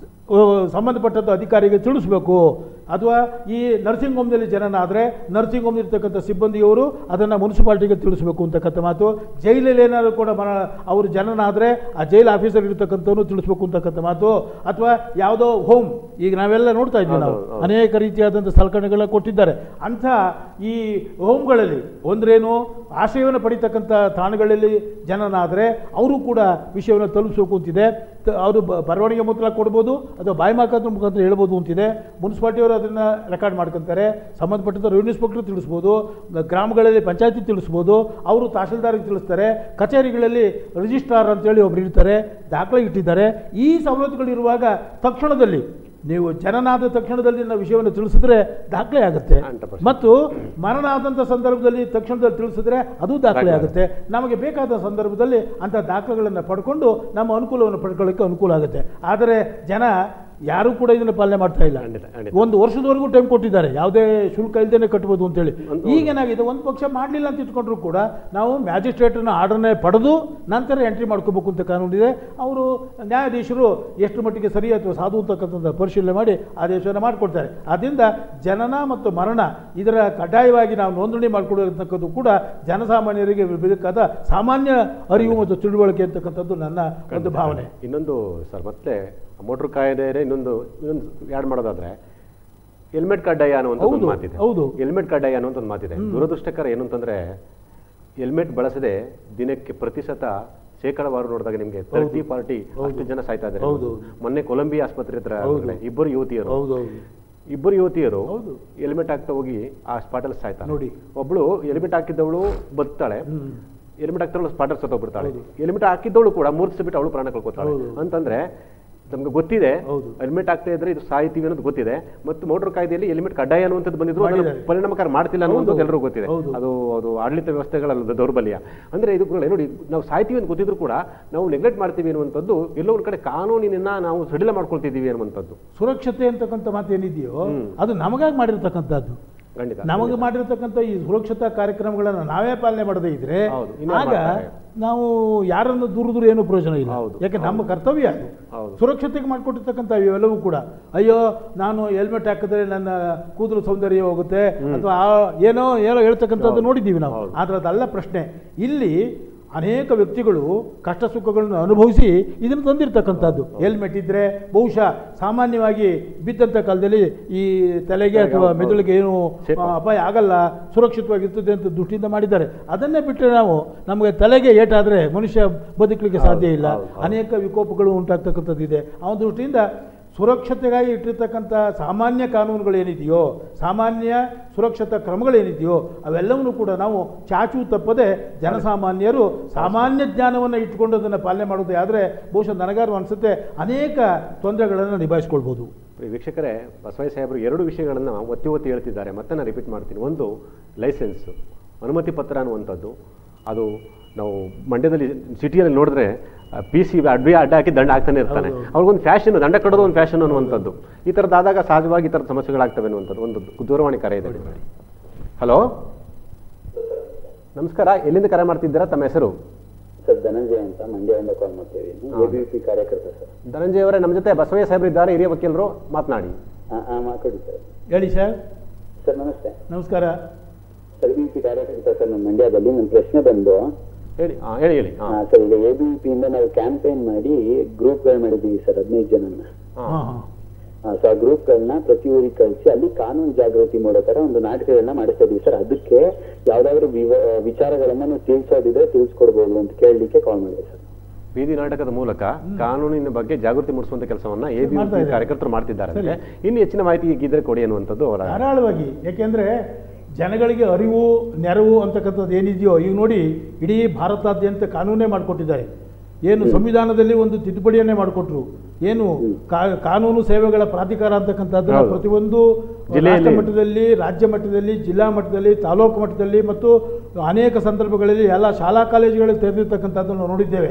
ಸಂಬಂಧಪಟ್ಟಂಥ ಅಧಿಕಾರಿಗೆ ತಿಳಿಸ್ಬೇಕು ಅಥವಾ ಈ ನರ್ಸಿಂಗ್ ಹೋಮ್ನಲ್ಲಿ ಜನನ ಆದರೆ ನರ್ಸಿಂಗ್ ಹೋಮ್ ಇರ್ತಕ್ಕಂಥ ಸಿಬ್ಬಂದಿಯವರು ಅದನ್ನು ಮುನ್ಸಿಪಾಲ್ಟಿಗೆ ತಿಳಿಸ್ಬೇಕು ಅಂತಕ್ಕಂಥ ಮಾತು ಜೈಲಲ್ಲಿ ಏನಾದರೂ ಕೂಡ ಮನ ಅವರು ಜನನ ಆದರೆ ಆ ಜೈಲ್ ಆಫೀಸರ್ ಇರ್ತಕ್ಕಂಥವ್ನು ತಿಳಿಸ್ಬೇಕು ಅಂತಕ್ಕಂಥ ಮಾತು ಅಥವಾ ಯಾವುದೋ ಹೋಮ್ ಈಗ ನಾವೆಲ್ಲ ನೋಡ್ತಾ ಇದ್ವಿ ನಾವು ಹೌದು, ಹೌದು. ಅನೇಕ ರೀತಿಯಾದಂಥ ಸಲಕರಣೆಗಳನ್ನ ಕೊಟ್ಟಿದ್ದಾರೆ ಅಂಥ ಈ ಹೋಮ್ಗಳಲ್ಲಿ ಒಂದ್ರೇನು ಆಶ್ರಯವನ್ನು ಪಡಿತಕ್ಕಂಥ ತಾಣಗಳಲ್ಲಿ ಜನನ ಆದರೆ ಅವರು ಕೂಡ ವಿಷಯವನ್ನು ತಲುಪಿಸಬೇಕು ಅಂತಿದೆ ತ- ಅವರು ಬ- ಬರವಣಿಗೆ ಮೂಲಕ ಕೊಡ್ಬೋದು ಅಥವಾ ಬಾಯಿ ಮಾಕಾದ ಮುಖಾಂತರ ಹೇಳ್ಬೋದು ಅಂತಿದೆ ಮುನ್ಸಿಪಾಲ್ಟಿಯವರು ಅದನ್ನು ರೆಕಾರ್ಡ್ ಮಾಡ್ಕೊತಾರೆ ಸಂಬಂಧಪಟ್ಟಂಥ ರೆವಿನ್ಯೂ ಇನ್ಸ್ಪೆಕ್ಟರ್ ತಿಳಿಸ್ಬೋದು ಗ- ಗ್ರಾಮಗಳಲ್ಲಿ ಪಂಚಾಯತಿ ತಿಳಿಸ್ಬೋದು ಅವರು ತಹಶೀಲ್ದಾರ್ಗೆ ತಿಳಿಸ್ತಾರೆ ಕಚೇರಿಗಳಲ್ಲಿ ರಿಜಿಸ್ಟ್ರಾರ್ ಅಂತೇಳಿ ಒಬ್ರು ಇರ್ತಾರೆ ದಾಖಲೆ ಇಟ್ಟಿದ್ದಾರೆ ಈ ಸವಲತ್ತುಗಳಿರುವಾಗ ತಕ್ಷಣದಲ್ಲಿ ನೀವು ಜನನಾದ ತಕ್ಷಣದಲ್ಲಿ ನಾವು ವಿಷಯವನ್ನು ತಿಳಿಸಿದ್ರೆ ದಾಖಲೆ ಆಗುತ್ತೆ 100%. ಮತ್ತು ಮರಣ ಆದಂಥ ಸಂದರ್ಭದಲ್ಲಿ ತಕ್ಷಣದಲ್ಲಿ ತಿಳಿಸಿದ್ರೆ ಅದು ದಾಖಲೆ ದಾಖಲೆ ಆಗುತ್ತೆ ನಮಗೆ ಬೇಕಾದ ಸಂದರ್ಭದಲ್ಲಿ ಅಂಥ ದಾಖಲೆಗಳನ್ನು ಪಡ್ಕೊಂಡು ನಮ್ಮ ಅನುಕೂಲವನ್ನು ಪಡ್ಕೊಳ್ಳೋಕ್ಕೆ ಅನುಕೂಲ ಆಗುತ್ತೆ ಆದರೆ ಜನ ಯಾರೂ ಕೂಡ ಇದನ್ನು ಪಾಲನೆ ಮಾಡ್ತಾ ಇಲ್ಲ ಖಂಡಿತ, ಖಂಡಿತ. ಒಂದು ವರ್ಷದವರೆಗೂ ಟೈಮ್ ಕೊಟ್ಟಿದ್ದಾರೆ ಯಾವುದೇ ಶುಲ್ಕ ಇಲ್ಲದೇನೆ ಕಟ್ಬೋದು ಅಂತೇಳಿ ಒಂದು- ಈಗೇನಾಗಿದೆ ಒಂದು ಪಕ್ಷ ಮಾಡಲಿಲ್ಲ ಅಂತ ಇಟ್ಕೊಂಡ್ರು ಕೂಡ ನಾವು ಮ್ಯಾಜಿಸ್ಟ್ರೇಟ್ನ ಆರ್ಡರ್ನೇ ಪಡೆದು ನಂತರ ಎಂಟ್ರಿ ಮಾಡ್ಕೋಬೇಕು ಅಂತ ಕಾನೂನಿದೆ ಅವರು ನ್ಯಾಯಾಧೀಶರು ಎಷ್ಟು ಮಟ್ಟಿಗೆ ಸರಿ ಅಥವಾ ಸಾಧು ಅಂತಕ್ಕಂಥದ್ದು ಪರಿಶೀಲನೆ ಮಾಡಿ ಆದೇಶವನ್ನು ಮಾಡಿಕೊಡ್ತಾರೆ ಆದ್ದರಿಂದ ಜನನ ಮತ್ತು ಮರಣ ಇದರ ಕಡ್ಡಾಯವಾಗಿ ನಾವು ನೋಂದಣಿ ಮಾಡಿಕೊಡತಕ್ಕದ್ದು ಕೂಡ ಜನಸಾಮಾನ್ಯರಿಗೆ ಬೇಕಾದ ಸಾಮಾನ್ಯ ಅರಿವು ಮತ್ತು ತಿಳುವಳಿಕೆ ಅಂತಕ್ಕಂಥದ್ದು ನನ್ನ ಒಂದು ಭಾವನೆ ಇನ್ನೊಂದು ಸರ್ ಮತ್ತೆ ಮೋಟ್ರ್ ಕಾಯ್ದೆ ಇನ್ನೊಂದು ಇನ್ನೊಂದು ಆ್ಯಡ್ ಮಾಡೋದಾದ್ರೆ ಹೆಲ್ಮೆಟ್ ಕಡ್ಡಾಯ ಅನ್ನುವಂಥ ಒಂದು ಹೌದು, ಮಾತಿದೆ ಹೌದು. ಹೆಲ್ಮೆಟ್ ಕಡ್ಡಾಯ ಅನ್ನುವಂಥ ಒಂದು ಮಾತಿದೆ ದುರದೃಷ್ಟಕರ ಏನು ಅಂತಂದ್ರೆ ಹೆಲ್ಮೆಟ್ ಬಳಸದೆ ದಿನಕ್ಕೆ ಪ್ರತಿಶತ ಶೇಕಡವಾರು ನೋಡಿದಾಗ ನಿಮಗೆ ತರ್ಟಿ ಪಾರ್ಟಿ ಅಷ್ಟು ಜನ ಸಾಯ್ತಾ ಇದ್ದಾರೆ ಹೌದು. ಮೊನ್ನೆ ಕೊಲಂಬಿಯಾ ಆಸ್ಪತ್ರೆ ಹತ್ರ ಹೌದು. ಇಬ್ಬರು ಯುವತಿಯರು ಹೌದೌದು ಇಬ್ಬರು ಯುವತಿಯರು ಹೌದು. ಹೆಲ್ಮೆಟ್ ಹಾಕ್ತಾ ಹೋಗಿ ಆ ಸ್ಪಾಟಲ್ಲಿ ಸಾಯ್ತಾರೆ ನೋಡಿ. ಒಬ್ಳು ಹೆಲ್ಮೆಟ್ ಹಾಕಿದ್ದವಳು ಬದುಕ್ತಾಳೆ ಹ್ಮ್. ಹೆಲ್ಮೆಟ್ ಹಾಕ್ತಾಳು ಸ್ಪಾಟಲ್ಲಿ ಸತ್ತೋಗ್ಬಿಡ್ತಾಳೆ ಹೌದು. ಹೆಲ್ಮೆಟ್ ಹಾಕಿದ್ದವಳು ಕೂಡ ಮೂರು ದಿವಸ ಬಿಟ್ಟು ಅವಳು ಪ್ರಾಣ ಕಳ್ಕೊತಾಳೆ ಹೌದು. ಅಂತಂದ್ರೆ ನಮ್ಗೆ ಗೊತ್ತಿದೆ ಹೌದು. ಹೆಲ್ಮೆಟ್ ಹಾಕ್ತಾ ಇದ್ರೆ ಇದು ಸಾಯ್ತೀವಿ ಅನ್ನೋದು ಗೊತ್ತಿದೆ ಮತ್ತು ಮೋಟರ್ ಕಾಯ್ದೆಯಲ್ಲಿ ಹೆಲ್ಮೆಟ್ ಕಡ್ಡಾಯ ಅನ್ನುವಂಥದ್ದು ಬಂದಿದ್ರು ಅದನ್ನ ಮಾಡಿದ್ದಾರೆ. ಪರಿಣಾಮಕಾರ ಮಾಡ್ತಿಲ್ಲ ಅನ್ನುವಂಥದ್ದು ಹೌದು. ಎಲ್ಲರಿಗೂ ಗೊತ್ತಿದೆ ಹೌದು. ಅದು ಅದು ಆಡಳಿತ ವ್ಯವಸ್ಥೆಗಳ ದೌರ್ಬಲ್ಯ ಅಂದ್ರೆ ಇದು ನೋಡಿ ನಾವು ಸಾಯ್ತೀವಿ ಅಂತ ಗೊತ್ತಿದ್ರು ಕೂಡ ನಾವು ನೆಗ್ಲೆಕ್ಟ್ ಮಾಡ್ತೀವಿ ಅನ್ನುವಂಥದ್ದು ಎಲ್ಲೋ ಒಂದ್ ಕಡೆ ಕಾನೂನಿನ ನಾವು ಸಡಿಲ ಮಾಡ್ಕೊಳ್ತಿದ್ದೀವಿ ಅನ್ನುವಂಥದ್ದು ಸುರಕ್ಷತೆ ಅಂತಕ್ಕಂಥ ಮಾತು ಏನಿದೆಯೋ ಅದು ನಮಗಾಗಿ ಮಾಡಿರ್ತಕ್ಕಂಥದ್ದು ಖಂಡಿತ ನಮಗೆ ಮಾಡಿರ್ತಕ್ಕಂಥ ಈ ಸುರಕ್ಷತಾ ಕಾರ್ಯಕ್ರಮಗಳನ್ನು ನಾವೇ ಪಾಲನೆ ಮಾಡದೇ ಇದ್ರೆ ಹೌದು, ಇನ್ಯಾರು ಆಗ ಮಾಡ್ತಾರೆ? ನಾವು ಯಾರನ್ನು ದೂರ ದೂರ ಏನೂ ಪ್ರಯೋಜನ ಇಲ್ಲ ಹೌದು, ಯಾಕೆ ನಮ್ಮ ಕರ್ತವ್ಯ ಅದು ಹೌದು. ಸುರಕ್ಷತೆಗೆ ಮಾಡಿಕೊಟ್ಟಿರ್ತಕ್ಕಂಥ ಇವೆಲ್ಲವೂ ಕೂಡ ಅಯ್ಯೋ ನಾನು ಹೆಲ್ಮೆಟ್ ಹಾಕಿದ್ರೆ ನನ್ನ ಕೂದಲು ಸೌಂದರ್ಯ ಹೋಗುತ್ತೆ ಅಥವಾ ಆ- ಏನೋ ಏನೋ ಹೇಳ್ತಕ್ಕಂಥದ್ದು ನೋಡಿದ್ದೀವಿ ನಾವು ಹೌದು. ಆದ್ರೆ ಅದಲ್ಲ ಪ್ರಶ್ನೆ ಇಲ್ಲಿ ಅನೇಕ ವ್ಯಕ್ತಿಗಳು ಕಷ್ಟ ಸುಖಗಳನ್ನು ಅನುಭವಿಸಿ ಇದನ್ನು ತಂದಿರ್ತಕ್ಕಂಥದ್ದು ಹೆಲ್ಮೆಟ್ ಇದ್ರೆ ಬಹುಶಃ ಸಾಮಾನ್ಯವಾಗಿ ಬಿದ್ದಂಥ ಕಾಲದಲ್ಲಿ ಈ ತಲೆಗೆ ಅಥವಾ ಹೌದು. ಮೆದುಳಿಗೆ ಏನು Safe. ಆ, ಅಪಾಯ ಆಗಲ್ಲ ಸುರಕ್ಷಿತವಾಗಿರ್ತದೆ ಅಂತ ದೃಷ್ಟಿಯಿಂದ ಮಾಡಿದ್ದಾರೆ ಅದನ್ನೇ ಬಿಟ್ಟರೆ ನಾವು ನಮಗೆ ತಲೆಗೆ ಏಟಾದರೆ ಮನುಷ್ಯ ಬದುಕಲಿಕ್ಕೆ ಹೌದು, ಸಾಧ್ಯ ಇಲ್ಲ ಹೌದು, ಹೌದು. ಅನೇಕ ವಿಕೋಪಗಳು ಉಂಟಾಗ್ತಕ್ಕಂಥದ್ದು ಇದೆ ಆ ಒಂದು ದೃಷ್ಟಿಯಿಂದ ಸುರಕ್ಷತೆಗಾಗಿ ಇಟ್ಟಿರ್ತಕ್ಕಂಥ ಸಾಮಾನ್ಯ ಕಾನೂನುಗಳೇನಿದೆಯೋ ಸಾಮಾನ್ಯ ಸುರಕ್ಷತಾ ಕ್ರಮಗಳೇನಿದೆಯೋ ಅವೆಲ್ಲವನ್ನೂ ಕೂಡ ನಾವು ಚಾಚು ತಪ್ಪದೆ ಜನಸಾಮಾನ್ಯರು ಸಾಮಾನ್ಯ ಜ್ಞಾನವನ್ನು ಇಟ್ಕೊಂಡು ಅದನ್ನು ಪಾಲನೆ ಮಾಡೋದೇ ಆದರೆ ಬಹುಶಃ ನನಗಾರು ಅನಿಸುತ್ತೆ ಅನೇಕ ತೊಂದರೆಗಳನ್ನು ನಿಭಾಯಿಸ್ಕೊಳ್ಬೋದು ಈ ವೀಕ್ಷಕರೇ ಬಸವಯ್ಯ ಸಾಹೇಬರು ಎರಡು ವಿಷಯಗಳನ್ನು ಒತ್ತಿ ಒತ್ತಿ ಹೇಳ್ತಿದ್ದಾರೆ ಮತ್ತೆ ನಾನು ರಿಪೀಟ್ ಮಾಡ್ತೀನಿ ಒಂದು ಲೈಸೆನ್ಸ್ ಅನುಮತಿ ಪತ್ರ ಅನ್ನುವಂಥದ್ದು ಅದು ನಾವು ಮಂಡ್ಯದಲ್ಲಿ ಸಿಟಿಯಲ್ಲಿ ನೋಡಿದ್ರೆ ಪಿ ಸಿ ಅಡ್ಡಿ ಅಡ್ಡ ಹಾಕಿ ದಂಡ ಹಾಕ್ತಾನೆ ಇರ್ತಾನೆ ಹೌದು. ಅವ್ರಿಗೊಂದು ಫ್ಯಾಷನ್ ದಂಡ ಕಡೋದು ಒಂದು ಫ್ಯಾಷನ್ ಅನ್ನುವಂಥದ್ದು ಈ ಥರದ್ದಾದಾಗ ಸಹಜವಾಗಿ ಈ ಥರದ ಸಮಸ್ಯೆಗಳಾಗ್ತವೆ ಅನ್ನುವಂಥದ್ದು ಒಂದು ದೂರವಾಣಿ ಕರೆ ಇದೆ ಹಲೋ ನಮಸ್ಕಾರ ಎಲ್ಲಿಂದ ಕರೆ ಮಾಡ್ತಿದ್ದೀರಾ ತಮ್ಮ ಹೆಸರು ಸರ್ ಧನಂಜಯ ಅಂತ ಮಂಡ್ಯದಿಂದ ಕಾಲ್ ಮಾಡ್ತೀವಿ ಎ ಬಿ ಪಿ ಕಾರ್ಯಕರ್ತ ಸರ್ ಧನಂಜಯ ಅವರೇ ನಮ್ಮ ಜೊತೆ ಬಸವಯ್ಯ ಸಾಹೇಬರು ಇದ್ದಾರೆ ಹಿರಿಯ ವಕೀಲರು ಮಾತನಾಡಿ ಹಾಂ ಹಾಂ ಮಾತಾಡಿ ಸರ್ ಹೇಳಿ ಸರ್ ಸರ್ ನಮಸ್ತೆ ನಮಸ್ಕಾರ ಸರ್ ಎ ಬಿ ಪಿ ಕಾರ್ಯಕರ್ತ ಸರ್ ನಮ್ಮ ಮಂಡ್ಯದಲ್ಲಿ ನನ್ನ ಪ್ರಶ್ನೆ ಬಂದು ಹೇಳಿ ಹಾಂ ಹೇಳಿ ಹೇಳಿ ಹಾಂ ಆ, ಸರ್ ಈಗ ಎ ಬಿ ಪಿ ಇಂದ ನಾವು ಕ್ಯಾಂಪೇನ್ ಮಾಡಿ ಗ್ರೂಪ್ಗಳು ಮಾಡಿದ್ದೀವಿ ಸರ್ ಹದಿನೈದು ಜನನ ಹಾಂ ಹಾಂ ಹಾಂ ಆ, ಸೊ ಆ ಗ್ರೂಪ್ಗಳನ್ನ ಪ್ರತಿ ಊರಿಗೆ ಕಳಿಸಿ ಅಲ್ಲಿ ಕಾನೂನು ಜಾಗೃತಿ ಮಾಡೋ ತರ ಒಂದು ನಾಟಕಗಳನ್ನ ಮಾಡಿಸ್ತಾ ಇದೀವಿ ಸರ್ ಅದಕ್ಕೆ ಯಾವ್ದಾದ್ರು ವಿವ ವಿಚಾರಗಳನ್ನ ನೀವು ತಿಳಿಸೋದಿದ್ರೆ ತಿಳಿಸ್ಕೊಡ್ಬೋದು ಅಂತ ಕೇಳಲಿಕ್ಕೆ ಕಾಲ್ ಮಾಡಿದೆ ಸರ್ ಬೀದಿ ನಾಟಕದ ಮೂಲಕ ಕಾನೂನಿನ ಬಗ್ಗೆ ಜಾಗೃತಿ ಮೂಡಿಸುವಂತ ಕೆಲಸವನ್ನ ಎ ಬಿ ಮಾಡ್ತಾ ಇದ್ದಾರೆ. ಕಾರ್ಯಕರ್ತರು ಮಾಡ್ತಿದ್ದಾರೆ ಇನ್ನು ಹೆಚ್ಚಿನ ಮಾಹಿತಿ ಇದ್ರೆ ಕೊಡಿ ಅನ್ನುವಂಥದ್ದು ಅವರ ಧಾರಾಳವಾಗಿ ಯಾಕೆಂದರೆ ಜನಗಳಿಗೆ ಅರಿವು ನೆರವು ಅಂತಕ್ಕಂಥದ್ದು ಏನಿದೆಯೋ ಈಗ ನೋಡಿ ಇಡೀ ಭಾರತಾದ್ಯಂತ ಕಾನೂನೇ ಮಾಡಿಕೊಟ್ಟಿದ್ದಾರೆ ಏನು ಸಂವಿಧಾನದಲ್ಲಿ ಒಂದು ತಿದ್ದುಪಡಿಯನ್ನೇ ಮಾಡಿಕೊಟ್ರು ಏನು ಕಾ- ಕಾನೂನು ಸೇವೆಗಳ ಪ್ರಾಧಿಕಾರ ಅಂತಕ್ಕಂಥದ್ದನ್ನ ಹೌದು. ಪ್ರತಿಯೊಂದು ಜಿಲ್ಲೆಯಲ್ಲಿ- ರಾಷ್ಟ್ರ ಮಟ್ಟದಲ್ಲಿ ರಾಜ್ಯ ಮಟ್ಟದಲ್ಲಿ ಜಿಲ್ಲಾ ಮಟ್ಟದಲ್ಲಿ ತಾಲೂಕು ಮಟ್ಟದಲ್ಲಿ ಮತ್ತು ಅನೇಕ ಸಂದರ್ಭಗಳಲ್ಲಿ ಎಲ್ಲ ಶಾಲಾ ಕಾಲೇಜುಗಳಲ್ಲಿ ತೆರೆದಿರ್ತಕ್ಕಂಥದ್ದನ್ನು ನಾವು ನೋಡಿದ್ದೇವೆ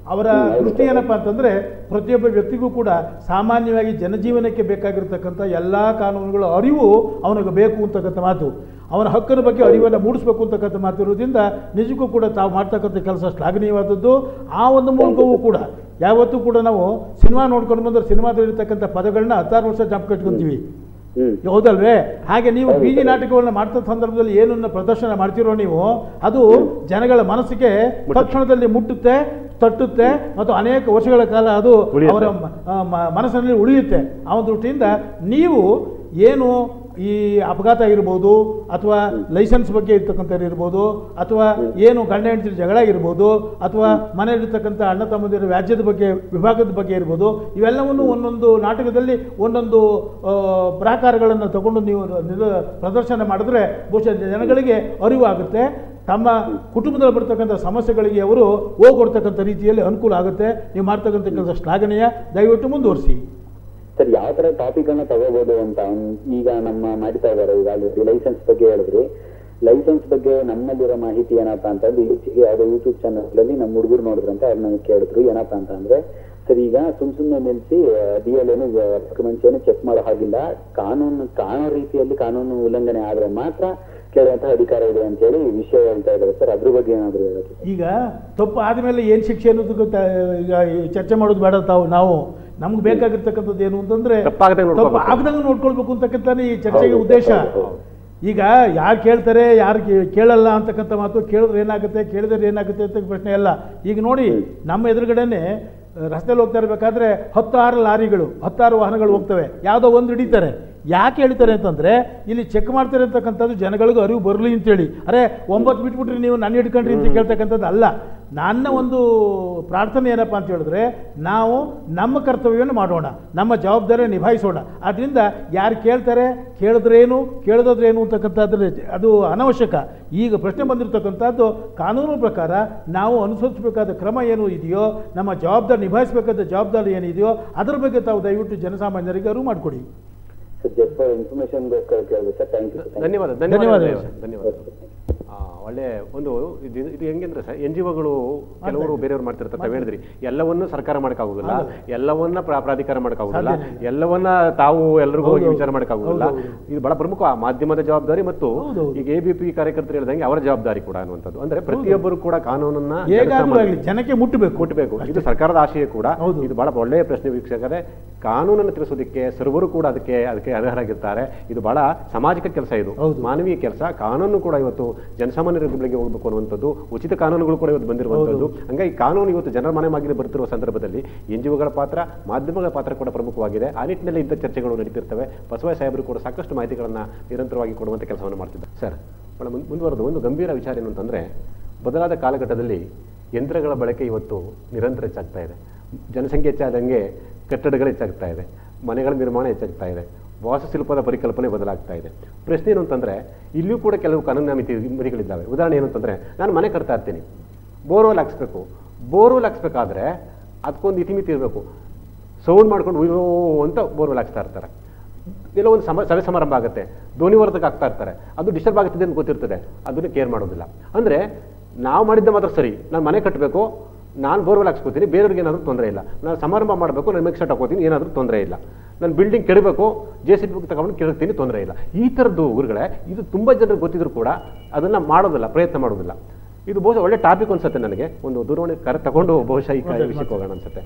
ಅವರ ದೃಷ್ಟಿ ಏನಪ್ಪ ಅಂತಂದರೆ ಪ್ರತಿಯೊಬ್ಬ ವ್ಯಕ್ತಿಗೂ ಕೂಡ ಸಾಮಾನ್ಯವಾಗಿ ಜನಜೀವನಕ್ಕೆ ಬೇಕಾಗಿರ್ತಕ್ಕಂಥ ಎಲ್ಲ ಕಾನೂನುಗಳ ಅರಿವು ಅವನಿಗೆ ಬೇಕು ಅಂತಕ್ಕಂಥ ಮಾತು ಅವನ ಹಕ್ಕಿನ ಬಗ್ಗೆ ಅರಿವನ್ನು ಮೂಡಿಸ್ಬೇಕು ಅಂತಕ್ಕಂಥ ಮಾತು ಇರೋದ್ರಿಂದ ನಿಜಕ್ಕೂ ಕೂಡ ತಾವು ಮಾಡ್ತಕ್ಕಂಥ ಕೆಲಸ ಶ್ಲಾಘನೀಯವಾದದ್ದು ಆ ಒಂದು ಮೂಲಕವೂ ಕೂಡ ಯಾವತ್ತೂ ಕೂಡ ನಾವು ಸಿನಿಮಾ ನೋಡ್ಕೊಂಡು ಬಂದ್ರೆ ಸಿನಿಮಾದಲ್ಲಿರ್ತಕ್ಕಂಥ ಪದಗಳನ್ನ ಹತ್ತಾರು ವರ್ಷ ಜ್ಞಾಪಕ ಇಟ್ಕೊಂತೀವಿ ಹ್ಮ್ ಹೌದಲ್ವೇ ಹಾಗೆ ನೀವು ಹೌದು. ಬೀದಿ ನಾಟಕಗಳನ್ನ ಮಾಡ್ತಾ ಸಂದರ್ಭದಲ್ಲಿ ಏನನ್ನ ಪ್ರದರ್ಶನ ಮಾಡ್ತಿರೋ ನೀವು ಅದು ಜನಗಳ ಮನಸ್ಸಿಗೆ ತಕ್ಷಣದಲ್ಲಿ ಮುಟ್ಟುತ್ತೆ ತಟ್ಟುತ್ತೆ ಮತ್ತು ಅನೇಕ ವರ್ಷಗಳ ಕಾಲ ಅದು ಉಳಿಯುತ್ತೆ. ಅವರ ಮ- ಆ, ಮ- ಮನಸ್ಸಿನಲ್ಲಿ ಉಳಿಯುತ್ತೆ ಆ ಒಂದು ದೃಷ್ಟಿಯಿಂದ ನೀವು ಏನು ಈ ಅಪಘಾತ ಇರ್ಬೋದು ಅಥವಾ ಲೈಸೆನ್ಸ್ ಬಗ್ಗೆ ಇರ್ತಕ್ಕಂಥದ್ದು ಇರ್ಬೋದು ಅಥವಾ ಏನು ಗಂಡ ಹೆಂಡತಿ ಜಗಳ ಇರ್ಬೋದು ಅಥವಾ ಮನೆಯಲ್ಲಿರ್ತಕ್ಕಂಥ ಅಣ್ಣ ತಮ್ಮಂದಿರ ವ್ಯಾಜ್ಯದ ಬಗ್ಗೆ ವಿಭಾಗದ ಬಗ್ಗೆ ಇರ್ಬೋದು ಇವೆಲ್ಲವನ್ನು ಒಂದೊಂದು ನಾಟಕದಲ್ಲಿ ಒಂದೊಂದು ಆ, ಪ್ರಾಕಾರಗಳನ್ನು ತಗೊಂಡು ನೀವು ನಿರ- ಪ್ರದರ್ಶನ ಮಾಡಿದ್ರೆ ಬಹುಶಃ ಜನಗಳಿಗೆ ಅರಿವಾಗುತ್ತೆ ತಮ್ಮ ಕುಟುಂಬದಲ್ಲಿ ಬರ್ತಕ್ಕಂಥ ಸಮಸ್ಯೆಗಳಿಗೆ ಅವರು ಹೋಗ್ಕೊಡ್ತಕ್ಕಂಥ ರೀತಿಯಲ್ಲಿ ಅನುಕೂಲ ಆಗುತ್ತೆ ನೀವು ಮಾಡ್ತಕ್ಕಂಥ ಕೆಲಸ ಶ್ಲಾಘನೀಯ ದಯವಿಟ್ಟು ಮುಂದುವರಿಸಿ ಸರ್ ಯಾವ ತರ ಟಾಪಿಕ್ ಅನ್ನ ತಗೋಬಹುದು ಅಂತ ಅವ್ನ್ ಈಗ ನಮ್ಮ ಮಾಡ್ತಾ ಇದಾರೆ ಈಗ ಲೈಸೆನ್ಸ್ ಬಗ್ಗೆ ಹೇಳಿದ್ರಿ ಲೈಸೆನ್ಸ್ ಬಗ್ಗೆ ನಮ್ಮಲ್ಲಿರೋ ಮಾಹಿತಿ ಏನಪ್ಪಾ ಅಂತಂದ್ರೆ ಈಚೆಗೆ ಯಾವ್ದೋ ಯೂಟ್ಯೂಬ್ ಚಾನಲ್ ಅಲ್ಲಿ ನಮ್ಮ ಹುಡುಗರು ನೋಡಿದ್ರಂತೆ ಅವ್ರು ನನಗೆ ಕೇಳಿದ್ರು ಏನಪ್ಪಾ ಅಂತ ಅಂದ್ರೆ ಸರ್ ಈಗ ಸುಮ್ ಸುಮ್ನೆ ನಿಲ್ಸಿ ಡಿ ಎಲ್ ಏನು ಡಾಕ್ಯುಮೆಂಟ್ಸ್ ಏನು ಚೆಕ್ ಮಾಡೋ ಹಾಗಿಲ್ಲ ಕಾನೂನು ಕಾನೂನು ರೀತಿಯಲ್ಲಿ ಕಾನೂನು ಉಲ್ಲಂಘನೆ ಆದ್ರೆ ಮಾತ್ರ ಕೇಳುವಂತ ಅಧಿಕಾರ ಇದೆ ಅಂತ ಹೇಳಿ ವಿಷಯ ಹೇಳ್ತಾ ಇದ್ದಾರೆ ಸರ್ ಅದ್ರ ಬಗ್ಗೆ ಏನಾದ್ರು ಹೇಳೋದು ಈಗ ತಪ್ಪು ಆದಮೇಲೆ ಏನು ಶಿಕ್ಷೆ ಅನ್ನೋದು ಗೊತ್ತಾ ಈಗ ಈ ಚರ್ಚೆ ಮಾಡೋದು ಬೇಡ ತಾವು ನಾವು ನಮ್ಗೆ ಬೇಕಾಗಿರ್ತಕ್ಕಂಥದ್ದು ಏನು ಅಂತಂದ್ರೆ ತಪ್ಪಾಗದಂಗೆ ತಪ್ಪು ನೋಡ್ಕೊಬೇಕು. ಆಗದಂಗೆ ನೋಡ್ಕೊಳ್ಬೇಕು ಅಂತಕ್ಕಂಥನೇ ಈ ಚರ್ಚೆಗೆ ಹೌದು, ಉದ್ದೇಶ ಹೌದು, ಹೌದು. ಈಗ ಯಾರು ಕೇಳ್ತಾರೆ ಯಾರು ಕೇ- ಕೇಳಲ್ಲ ಅಂತಕ್ಕಂಥ ಮಾತು ಕೇಳಿದ್ರೆ ಏನಾಗುತ್ತೆ ಕೇಳಿದ್ರೆ ಏನಾಗುತ್ತೆ ಅಂತ ಪ್ರಶ್ನೆ ಅಲ್ಲ ಈಗ ನೋಡಿ ನಮ್ಮ ಎದುರುಗಡೆನೆ ರಸ್ತೆಯಲ್ಲಿ ಹೋಗ್ತಾ ಇರಬೇಕಾದ್ರೆ ಹತ್ತಾರು ಲಾರಿಗಳು ಹತ್ತಾರು ವಾಹನಗಳು ಹೋಗ್ತವೆ ಯಾವುದೋ ಒಂದು ಹಿಡಿತಾರೆ ಯಾಕೆ ಹೇಳ್ತಾರೆ ಅಂತಂದ್ರೆ ಇಲ್ಲಿ ಚೆಕ್ ಮಾಡ್ತಾರೆ ಅಂತಕ್ಕಂಥದ್ದು ಜನಗಳಿಗೂ ಅರಿವು ಬರಲಿ ಅಂತೇಳಿ ಅರೆ ಒಂಬತ್ತು ಬಿಟ್ಬಿಟ್ರಿ ನೀವು ನನ್ನ ಹಿಡ್ಕೊಂಡ್ರಿ ಅಂತ ಕೇಳ್ತಕ್ಕಂಥದ್ದು ಅಲ್ಲ ನನ್ನ ಒಂದು ಪ್ರಾರ್ಥನೆ ಏನಪ್ಪ ಅಂತ ಹೇಳಿದ್ರೆ ನಾವು ನಮ್ಮ ಕರ್ತವ್ಯವನ್ನು ಮಾಡೋಣ ನಮ್ಮ ಜವಾಬ್ದಾರಿ ನಿಭಾಯಿಸೋಣ ಆದ್ದರಿಂದ ಯಾರು ಕೇಳ್ತಾರೆ ಕೇಳಿದ್ರೇನು ಕೇಳದ್ರೇನು ಅಂತಕ್ಕಂಥದ್ದು ಅದು ಅನವಶ್ಯಕ ಈಗ ಪ್ರಶ್ನೆ ಬಂದಿರತಕ್ಕಂಥದ್ದು ಕಾನೂನು ಪ್ರಕಾರ ನಾವು ಅನುಸರಿಸಬೇಕಾದ ಕ್ರಮ ಏನು ಇದೆಯೋ ನಮ್ಮ ಜವಾಬ್ದಾರಿ ನಿಭಾಯಿಸಬೇಕಾದ ಜವಾಬ್ದಾರಿ ಏನಿದೆಯೋ ಅದರ ಬಗ್ಗೆ ತಾವು ದಯವಿಟ್ಟು ಜನಸಾಮಾನ್ಯರಿಗೆ ಅರಿವು ಮಾಡಿಕೊಡಿ ಸರ್ ಜಸ್ಟ್ ಫಾರ್ ಇನ್ಫಾರ್ಮೇಶನ್ಗೋಸ್ಕರ ಕೇಳಿದೆ ಸರ್ ಥ್ಯಾಂಕ್ ಯು ಧನ್ಯವಾದ ಧನ್ಯವಾದ. ಧನ್ಯವಾದ ಧನ್ಯವಾದ ಆ, ಒಳ್ಳೆ ಒಂದು ಇದು ಇದು ಹೆಂಗಂದ್ರೆ ಸರ್ ಎನ್ ಜಿ ಒಗಳು ಕೆಲವರು ಬೇರೆಯವ್ರು ಮಾಡ್ತಿರ್ತಾರೆ ತಾವು ಹೇಳಿದ್ರಿ ಎಲ್ಲವನ್ನೂ ಸರ್ಕಾರ ಮಾಡೋಕ್ಕಾಗೋದಿಲ್ಲ ಎಲ್ಲವನ್ನ ಪ್ರಾ- ಪ್ರಾಧಿಕಾರ ಮಾಡೋಕ್ಕಾಗೋದಿಲ್ಲ ಸಾಧ್ಯನೇ ಎಲ್ಲವನ್ನ ತಾವು ಎಲ್ರಿಗೂ ಹೋಗಿ ಹೌದು, ವಿಚಾರ ಮಾಡೋಕ್ಕಾಗೋದಿಲ್ಲ ಹೌದು, ಇದು ಬಹಳ ಪ್ರಮುಖ ಆ ಮಾಧ್ಯಮದ ಜವಾಬ್ದಾರಿ ಮತ್ತು ಹೌದು, ಹೌದು. ಈಗ ಎ ಬಿ ಪಿ ಕಾರ್ಯಕರ್ತರು ಹೇಳ್ದಂಗೆ ಅವರ ಜವಾಬ್ದಾರಿ ಕೂಡ ಅನ್ನುವಂಥದ್ದು ಅಂದ್ರೆ ಪ್ರತಿಯೊಬ್ಬರು ಕೂಡ ಕಾನೂನನ್ನ ಹೇಗಾದ್ರೂ ಜನಸಾಮಾನ್ಯ- ಆಗಲಿ ಜನಕ್ಕೆ ಮುಟ್ಟಬೇಕು ಮುಟ್ಟಬೇಕು ಇದು ಸರ್ಕಾರದ ಆಶಯ ಕೂಡ ಹೌದು. ಇದು ಬಹಳ ಒಳ್ಳೆಯ ಪ್ರಶ್ನೆ ವೀಕ್ಷಕರೇ ಕಾನೂನನ್ನು ತಿಳಿಸೋದಕ್ಕೆ ಸರ್ವರು ಕೂಡ ಅದಕ್ಕೆ ಅದಕ್ಕೆ ಅರ್ಹರಾಗಿರ್ತಾರೆ ಇದು ಬಹಳ ಸಾಮಾಜಿಕ ಕೆಲಸ ಇದು ಹೌದು. ಮಾನವೀಯ ಕೆಲಸ ಕಾನೂನು ಕೂಡ ಇವತ್ತು ಜನಸಾಮಾನ್ಯರ ಬಳಿಗೆ ಹೋಗ್ಬೇಕು ಅನ್ನುವಂಥದ್ದು ಉಚಿತ ಕಾನೂನುಗಳು ಕೂಡ ಇವತ್ತು ಬಂದಿರುವಂಥದ್ದು ಹಂಗಾಗಿ ಕಾನೂನು ಇವತ್ತು ಜನರ ಮನೆ ಮಾಗಿಲು ಬರ್ತಿರುವ ಸಂದರ್ಭದಲ್ಲಿ ಎನ್ ಜಿ ಒಗಳ ಪಾತ್ರ ಮಾಧ್ಯಮಗಳ ಪಾತ್ರ ಕೂಡ ಪ್ರಮುಖವಾಗಿದೆ ಆ ನಿಟ್ಟಿನಲ್ಲಿ ಇಂಥ ಚರ್ಚೆಗಳು ನಡೀತಿರ್ತವೆ ಬಸವ ಸಾಹೇಬರು ಕೂಡ ಸಾಕಷ್ಟು ಮಾಹಿತಿಗಳನ್ನು ನಿರಂತರವಾಗಿ ಕೊಡುವಂಥ ಕೆಲಸವನ್ನು ಮಾಡ್ತಿದ್ದಾರೆ ಸರ್ ಬಹಳ ಮುಂದ್- ಮುಂದುವರೆದು ಒಂದು ಗಂಭೀರ ವಿಚಾರ ಏನು ಅಂತಂದರೆ ಬದಲಾದ ಕಾಲಘಟ್ಟದಲ್ಲಿ ಯಂತ್ರಗಳ ಬಳಕೆ ಇವತ್ತು ನಿರಂತರ ಹೆಚ್ಚಾಗ್ತಾ ಇದೆ ಜನಸಂಖ್ಯೆ ಹೆಚ್ಚಾದಂಗೆ ಕಟ್ಟಡಗಳು ಹೆಚ್ಚಾಗ್ತಾ ಇದೆ ಮನೆಗಳ ನಿರ್ಮಾಣ ಹೆಚ್ಚಾಗ್ತಾ ಇದೆ ವಾಸ್ತುಶಿಲ್ಪದ ಪರಿಕಲ್ಪನೆ ಬದಲಾಗ್ತಾ ಇದೆ ಪ್ರಶ್ನೆ ಏನು ಅಂತಂದರೆ ಇಲ್ಲಿಯೂ ಕೂಡ ಕೆಲವು ಕಾನೂನು ಮಿತಿ ಮಿತಿಗಳಿದ್ದಾವೆ ಉದಾಹರಣೆ ಏನು ಅಂತಂದರೆ ನಾನು ಮನೆ ಕಟ್ತಾ ಇರ್ತೀನಿ ಬೋರ್ವೆಲ್ ಹಾಕ್ಸ್ಬೇಕು ಬೋರ್ವೆಲ್ ಹಾಕ್ಸ್ಬೇಕಾದ್ರೆ ಅದಕ್ಕೊಂದು ಇತಿಮಿತಿ ಇರಬೇಕು ಸೌಂಡ್ ಮಾಡ್ಕೊಂಡು ಉಯ್ಯೋ ಅಂತ ಬೋರ್ವೆಲ್ ಹಾಕ್ಸ್ತಾ ಇರ್ತಾರೆ ಎಲ್ಲೋ ಒಂದು ಸಮ ಸಭೆ ಸಮಾರಂಭ ಆಗುತ್ತೆ ಧ್ವನಿವರ್ಧಕ ಆಗ್ತಾ ಇರ್ತಾರೆ ಅದು ಡಿಸ್ಟರ್ಬ್ ಆಗುತ್ತದೆ ಅಂತ ಗೊತ್ತಿರ್ತದೆ ಅದನ್ನು ಕೇರ್ ಮಾಡೋದಿಲ್ಲ ಅಂದರೆ ನಾವು ಮಾಡಿದ್ದ ಮಾತ್ರ ಸರಿ ನಾನು ಮನೆ ಕಟ್ಟಬೇಕು ನಾನು ಬೋರ್ವೆಲ್ ಹಾಕ್ಸ್ಕೊತೀನಿ ಬೇರೆಯವ್ರಿಗೆ ಏನಾದರೂ ತೊಂದರೆ ಇಲ್ಲ ನಾನು ಸಮಾರಂಭ ಮಾಡಬೇಕು ನಾನು ಮಿಕ್ಸಟ್ ಹಾಕೋತೀನಿ ಏನಾದರೂ ತೊಂದರೆ ಇಲ್ಲ ನಾನು ಬಿಲ್ಡಿಂಗ್ ಕೆಡಬೇಕು ಜೆ ಸಿ ಬಿ ತಗೊಂಡು ಕೆಡತೀನಿ ತೊಂದರೆ ಇಲ್ಲ ಈ ಥರದ್ದು ಊರುಗಳೇ ಇದು ತುಂಬ ಜನರಿಗೆ ಗೊತ್ತಿದ್ರು ಕೂಡ ಅದನ್ನು ಮಾಡೋದಿಲ್ಲ ಪ್ರಯತ್ನ ಮಾಡೋದಿಲ್ಲ ಇದು ಬಹುಶಃ ಒಳ್ಳೆ ಟಾಪಿಕ್ ಅನ್ಸುತ್ತೆ ನನಗೆ ಒಂದು ದೂರವಾಣಿ ಕರೆ ತಗೊಂಡು ಬಹುಶಃ ಈ ಕ- ಈ ವಿಷಯಕ್ಕೆ ಹೋಗೋಣ ಅನ್ಸುತ್ತೆ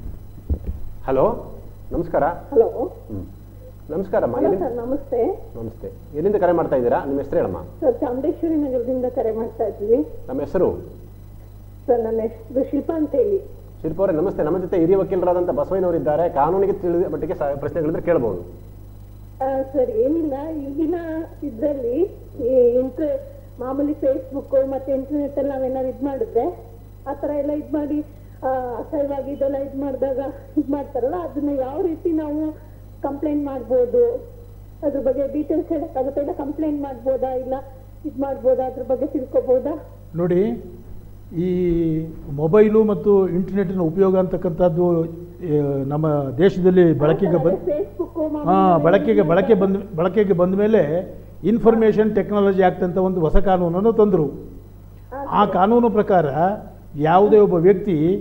ಹಲೋ ನಮಸ್ಕಾರ ಹಲೋ ಹ್ಮ್. ನಮಸ್ಕಾರಮ್ಮ ಹಲೋ ಎಲ್ಲಿ ಸರ್ ನಮಸ್ತೆ ನಮಸ್ತೆ ಎಲ್ಲಿಂದ ಕರೆ ಮಾಡ್ತಾ ಇದ್ದೀರಾ ನಿಮ್ಮ ಹೆಸರು ಹೇಳಮ್ಮ ಸರ್ ಚಾಮುಂಡೇಶ್ವರಿ ನಗರದಿಂದ ಕರೆ ಮಾಡ್ತಾ ಇದ್ವಿ ನಮ್ಮ ಹೆಸರು ಸರ್ ನನ್ನ ಹೆಸರು ಶಿಲ್ಪಾ ಅಂತ ಹೇಳಿ ಶಿಲ್ಪ ಅವರೇ ನಮಸ್ತೆ ನಮ್ಮ ಜೊತೆ ಹಿರಿಯ ವಕೀಲರಾದಂಥ ಬಸವಯ್ಯನವರು ಇದ್ದಾರೆ ಕಾನೂನಿಗೆ ತಿಳಿದ ಮಟ್ಟಿಗೆ ಸ- ಪ್ರಶ್ನೆಗಳಿದ್ರೆ ಕೇಳಬಹುದು ಆ, ಸರ್ ಏನಿಲ್ಲ ಈಗಿನ ಇದ್ರಲ್ಲಿ ಈ ಇಂಟ್ರ ಮಾಮೂಲಿ ಫೇಸ್ಬುಕ್ ಮತ್ತೆ ಇಂಟರ್ನೆಟ್ ಅಲ್ಲಿ ನಾವೇನಾದ್ರು ಇದ್ ಮಾಡಿದ್ರೆ ಆ ತರ ಎಲ್ಲ ಇದ್ ಮಾಡಿ ಆ, ಅಸಹ್ಯವಾಗಿ ಇದೆಲ್ಲ ಇದ್ ಮಾಡಿದಾಗ ಇದ್ ಮಾಡ್ತಾರಲ್ಲ ಅದನ್ನ ಯಾವ ರೀತಿ ನಾವು ಕಂಪ್ಲೇಂಟ್ ಮಾಡ್ಬೋದು ಅದ್ರ ಬಗ್ಗೆ ಡೀಟೇಲ್ಸ್ ಹೇಳಕ್ಕಾಗುತ್ತೆ ಇಲ್ಲ ಕಂಪ್ಲೇಂಟ್ ಮಾಡ್ಬೋದಾ ಇಲ್ಲ ಇದ್ ಮಾಡ್ಬೋದಾ ಅದ್ರ ಬಗ್ಗೆ ತಿಳ್ಕೊಬೋದಾ ನೋಡಿ ಈ ಮೊಬೈಲು ಮತ್ತು ಇಂಟರ್ನೆಟ್ಟಿನ ಉಪಯೋಗ ಅಂತಕ್ಕಂಥದ್ದು ಆ, ನಮ್ಮ ದೇಶದಲ್ಲಿ ಬಳಕೆಗೆ ಬಂದು ಫೇಸ್ಬುಕ್ ಹಾಂ ಬಳಕೆಗೆ ಬಳಕೆ ಬಂದ ಬಳಕೆಗೆ ಬಂದ ಮೇಲೆ ಇನ್ಫಾರ್ಮೇಷನ್ ಟೆಕ್ನಾಲಜಿ ಆಕ್ಟ್ ಅಂತ ಒಂದು ಹೊಸ ಕಾನೂನನ್ನು ತಂದರು ಆ ಕಾನೂನು ಪ್ರಕಾರ ಯಾವುದೇ ಒಬ್ಬ ವ್ಯಕ್ತಿ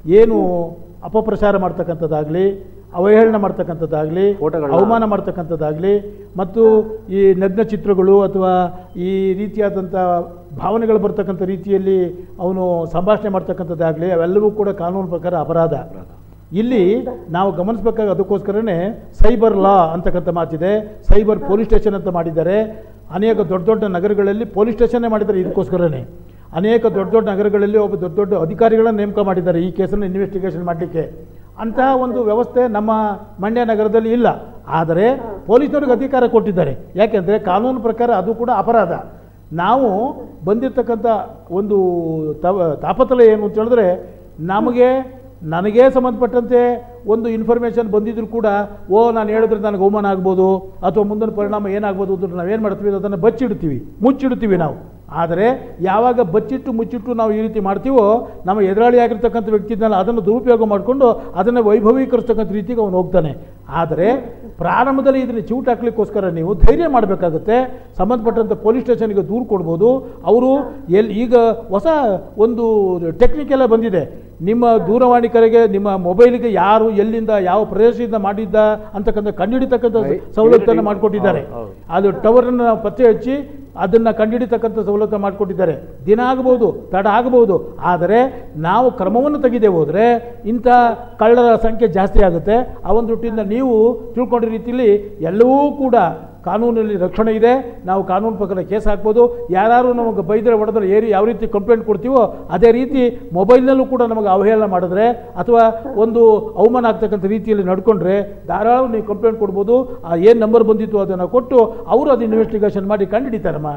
ಏನು ಅಪಪ್ರಚಾರ ಮಾಡ್ತಕ್ಕಂಥದ್ದಾಗಲಿ ಅವಹೇಳನ ಮಾಡ್ತಕ್ಕಂಥದ್ದಾಗಲಿ ಫೋಟೋಗಳನ್ನ- ಅವಮಾನ ಮಾಡ್ತಕ್ಕಂಥದ್ದಾಗಲಿ ಮತ್ತು ಈ ನಗ್ನ ಚಿತ್ರಗಳು ಅಥವಾ ಈ ರೀತಿಯಾದಂಥ ಭಾವನೆಗಳು ಬರ್ತಕ್ಕಂಥ ರೀತಿಯಲ್ಲಿ ಅವನು ಸಂಭಾಷಣೆ ಮಾಡ್ತಕ್ಕಂಥದ್ದಾಗಲಿ ಅವೆಲ್ಲವೂ ಕೂಡ ಕಾನೂನು ಪ್ರಕಾರ ಅಪರಾಧ ಇಲ್ಲಿ ನಾವು ಗಮನಿಸಬೇಕಾಗ ಅದಕ್ಕೋಸ್ಕರನೇ ಸೈಬರ್ ಲಾ ಅಂತಕ್ಕಂಥ ಮಾತಿದೆ ಸೈಬರ್ ಪೊಲೀಸ್ ಸ್ಟೇಷನ್ ಅಂತ ಮಾಡಿದ್ದಾರೆ ಅನೇಕ ದೊಡ್ಡ ದೊಡ್ಡ ನಗರಗಳಲ್ಲಿ ಪೊಲೀಸ್ ಸ್ಟೇಷನ್ನೇ ಮಾಡಿದ್ದಾರೆ ಇದಕ್ಕೋಸ್ಕರನೇ ಅನೇಕ ದೊಡ್ಡ ದೊಡ್ಡ ನಗರಗಳಲ್ಲಿ ಒಬ್ಬ ದೊಡ್ಡ ದೊಡ್ಡ ಅಧಿಕಾರಿಗಳನ್ನ ನೇಮಕ ಮಾಡಿದ್ದಾರೆ ಈ ಕೇಸನ್ನು ಇನ್ವೆಸ್ಟಿಗೇಷನ್ ಮಾಡಲಿಕ್ಕೆ ಅಂತಹ ಒಂದು ವ್ಯವಸ್ಥೆ ನಮ್ಮ ಮಂಡ್ಯ ನಗರದಲ್ಲಿ ಇಲ್ಲ ಆದರೆ ಪೊಲೀಸ್ನವ್ರಿಗೆ ಅಧಿಕಾರ ಕೊಟ್ಟಿದ್ದಾರೆ ಯಾಕೆಂದರೆ ಕಾನೂನು ಪ್ರಕಾರ ಅದು ಕೂಡ ಅಪರಾಧ ನಾವು ಬಂದಿರತಕ್ಕಂಥ ಒಂದು ತವ ತಾಪತಲ ಏನು ಅಂತ ಹೇಳಿದ್ರೆ ನಮಗೆ ನನಗೇ ಸಂಬಂಧಪಟ್ಟಂತೆ ಒಂದು ಇನ್ಫಾರ್ಮೇಷನ್ ಬಂದಿದ್ರು ಕೂಡ ಓ ನಾನು ಹೇಳಿದ್ರೆ ನನಗೆ ಅವಮಾನ ಆಗ್ಬೋದು ಅಥವಾ ಮುಂದಿನ ಪರಿಣಾಮ ಏನಾಗ್ಬೋದು ಅಂತ ನಾವೇನು ಮಾಡ್ತೀವಿ ಅದನ್ನು ಬಚ್ಚಿಡ್ತೀವಿ ಮುಚ್ಚಿಡ್ತೀವಿ ನಾವು ಆದರೆ ಯಾವಾಗ ಬಚ್ಚಿಟ್ಟು ಮುಚ್ಚಿಟ್ಟು ನಾವು ಈ ರೀತಿ ಮಾಡ್ತೀವೋ ನಮ್ಮ ಎದುರಾಳಿ ಆಗಿರ್ತಕ್ಕಂಥ ವ್ಯಕ್ತಿದ್ನಲ್ಲ ಅದನ್ನು ದುರುಪಯೋಗ ಮಾಡಿಕೊಂಡು ಅದನ್ನು ವೈಭವೀಕರಿಸ್ತಕ್ಕಂಥ ರೀತಿಗೆ ಅವನು ಹೋಗ್ತಾನೆ ಆದರೆ ಪ್ರಾರಂಭದಲ್ಲಿ ಇದನ್ನು ಚಿವುಟ್ ಹಾಕ್ಲಿಕ್ಕೋಸ್ಕರ ನೀವು ಧೈರ್ಯ ಮಾಡಬೇಕಾಗುತ್ತೆ ಸಂಬಂಧಪಟ್ಟಂಥ ಪೊಲೀಸ್ ಸ್ಟೇಷನ್ಗೆ ದೂರು ಕೊಡ್ಬೋದು ಅವರು ಎಲ್ಲಿ ಈಗ ಹೊಸ ಒಂದು ಟೆಕ್ನಿಕ್ ಎಲ್ಲ ಬಂದಿದೆ ನಿಮ್ಮ ದೂರವಾಣಿ ಕರೆಗೆ ನಿಮ್ಮ ಮೊಬೈಲಿಗೆ ಯಾರು ಎಲ್ಲಿಂದ ಯಾವ ಪ್ರದೇಶದಿಂದ ಮಾಡಿದ್ದ ಅಂತಕ್ಕಂಥ ಕಂಡುಹಿಡಿತಕ್ಕಂಥ ಸವಲತ್ತನ್ನು ಮಾಡಿಕೊಟ್ಟಿದ್ದಾರೆ ಹೌದು, ಹೌದು. ಅದು ಟವರನ್ನು ನಾವು ಪತ್ತೆ ಹಚ್ಚಿ ಅದನ್ನು ಕಂಡುಹಿಡಿತಕ್ಕಂಥ ಸವಲತ್ತು ಮಾಡಿಕೊಟ್ಟಿದ್ದಾರೆ ದಿನ ಆಗಬಹುದು ತಡ ಆಗಬಹುದು ಆದರೆ ನಾವು ಕ್ರಮವನ್ನು ತೆಗೆದೇ ಹೋದರೆ ಇಂಥ ಕಳ್ಳರ ಸಂಖ್ಯೆ ಜಾಸ್ತಿ ಆಗುತ್ತೆ ಆ ಒಂದು ದೃಷ್ಟಿಯಿಂದ ನೀವು ತಿಳ್ಕೊಂಡ ರೀತಿಯಲ್ಲಿ ಎಲ್ಲವೂ ಕೂಡ ಕಾನೂನಲ್ಲಿ ರಕ್ಷಣೆ ಇದೆ ನಾವು ಕಾನೂನು ಪ್ರಕಾರ ಕೇಸ್ ಹಾಕ್ಬೋದು ಯಾರು ನಮಗೆ ಬೈದರೆ ಹೊಡೆದ್ರೆ ಏರಿ ಯಾವ ರೀತಿ ಕಂಪ್ಲೇಂಟ್ ಕೊಡ್ತೀವೋ ಅದೇ ರೀತಿ ಮೊಬೈಲ್ನಲ್ಲೂ ಕೂಡ ನಮಗೆ ಅವಹೇಳನ ಮಾಡಿದ್ರೆ ಅಥವಾ ಒಂದು ಅವಮಾನ ಆಗ್ತಕ್ಕಂಥ ರೀತಿಯಲ್ಲಿ ನಡ್ಕೊಂಡ್ರೆ ಧಾರಾಳ ನೀವು ಕಂಪ್ಲೇಂಟ್ ಕೊಡ್ಬೋದು ಆ ಏನು ನಂಬರ್ ಬಂದಿತ್ತು ಅದನ್ನು ಕೊಟ್ಟು ಅವರು ಅದು ಇನ್ವೆಸ್ಟಿಗೇಷನ್ ಮಾಡಿ ಕಂಡುಹಿಡಿತಾರಮ್ಮ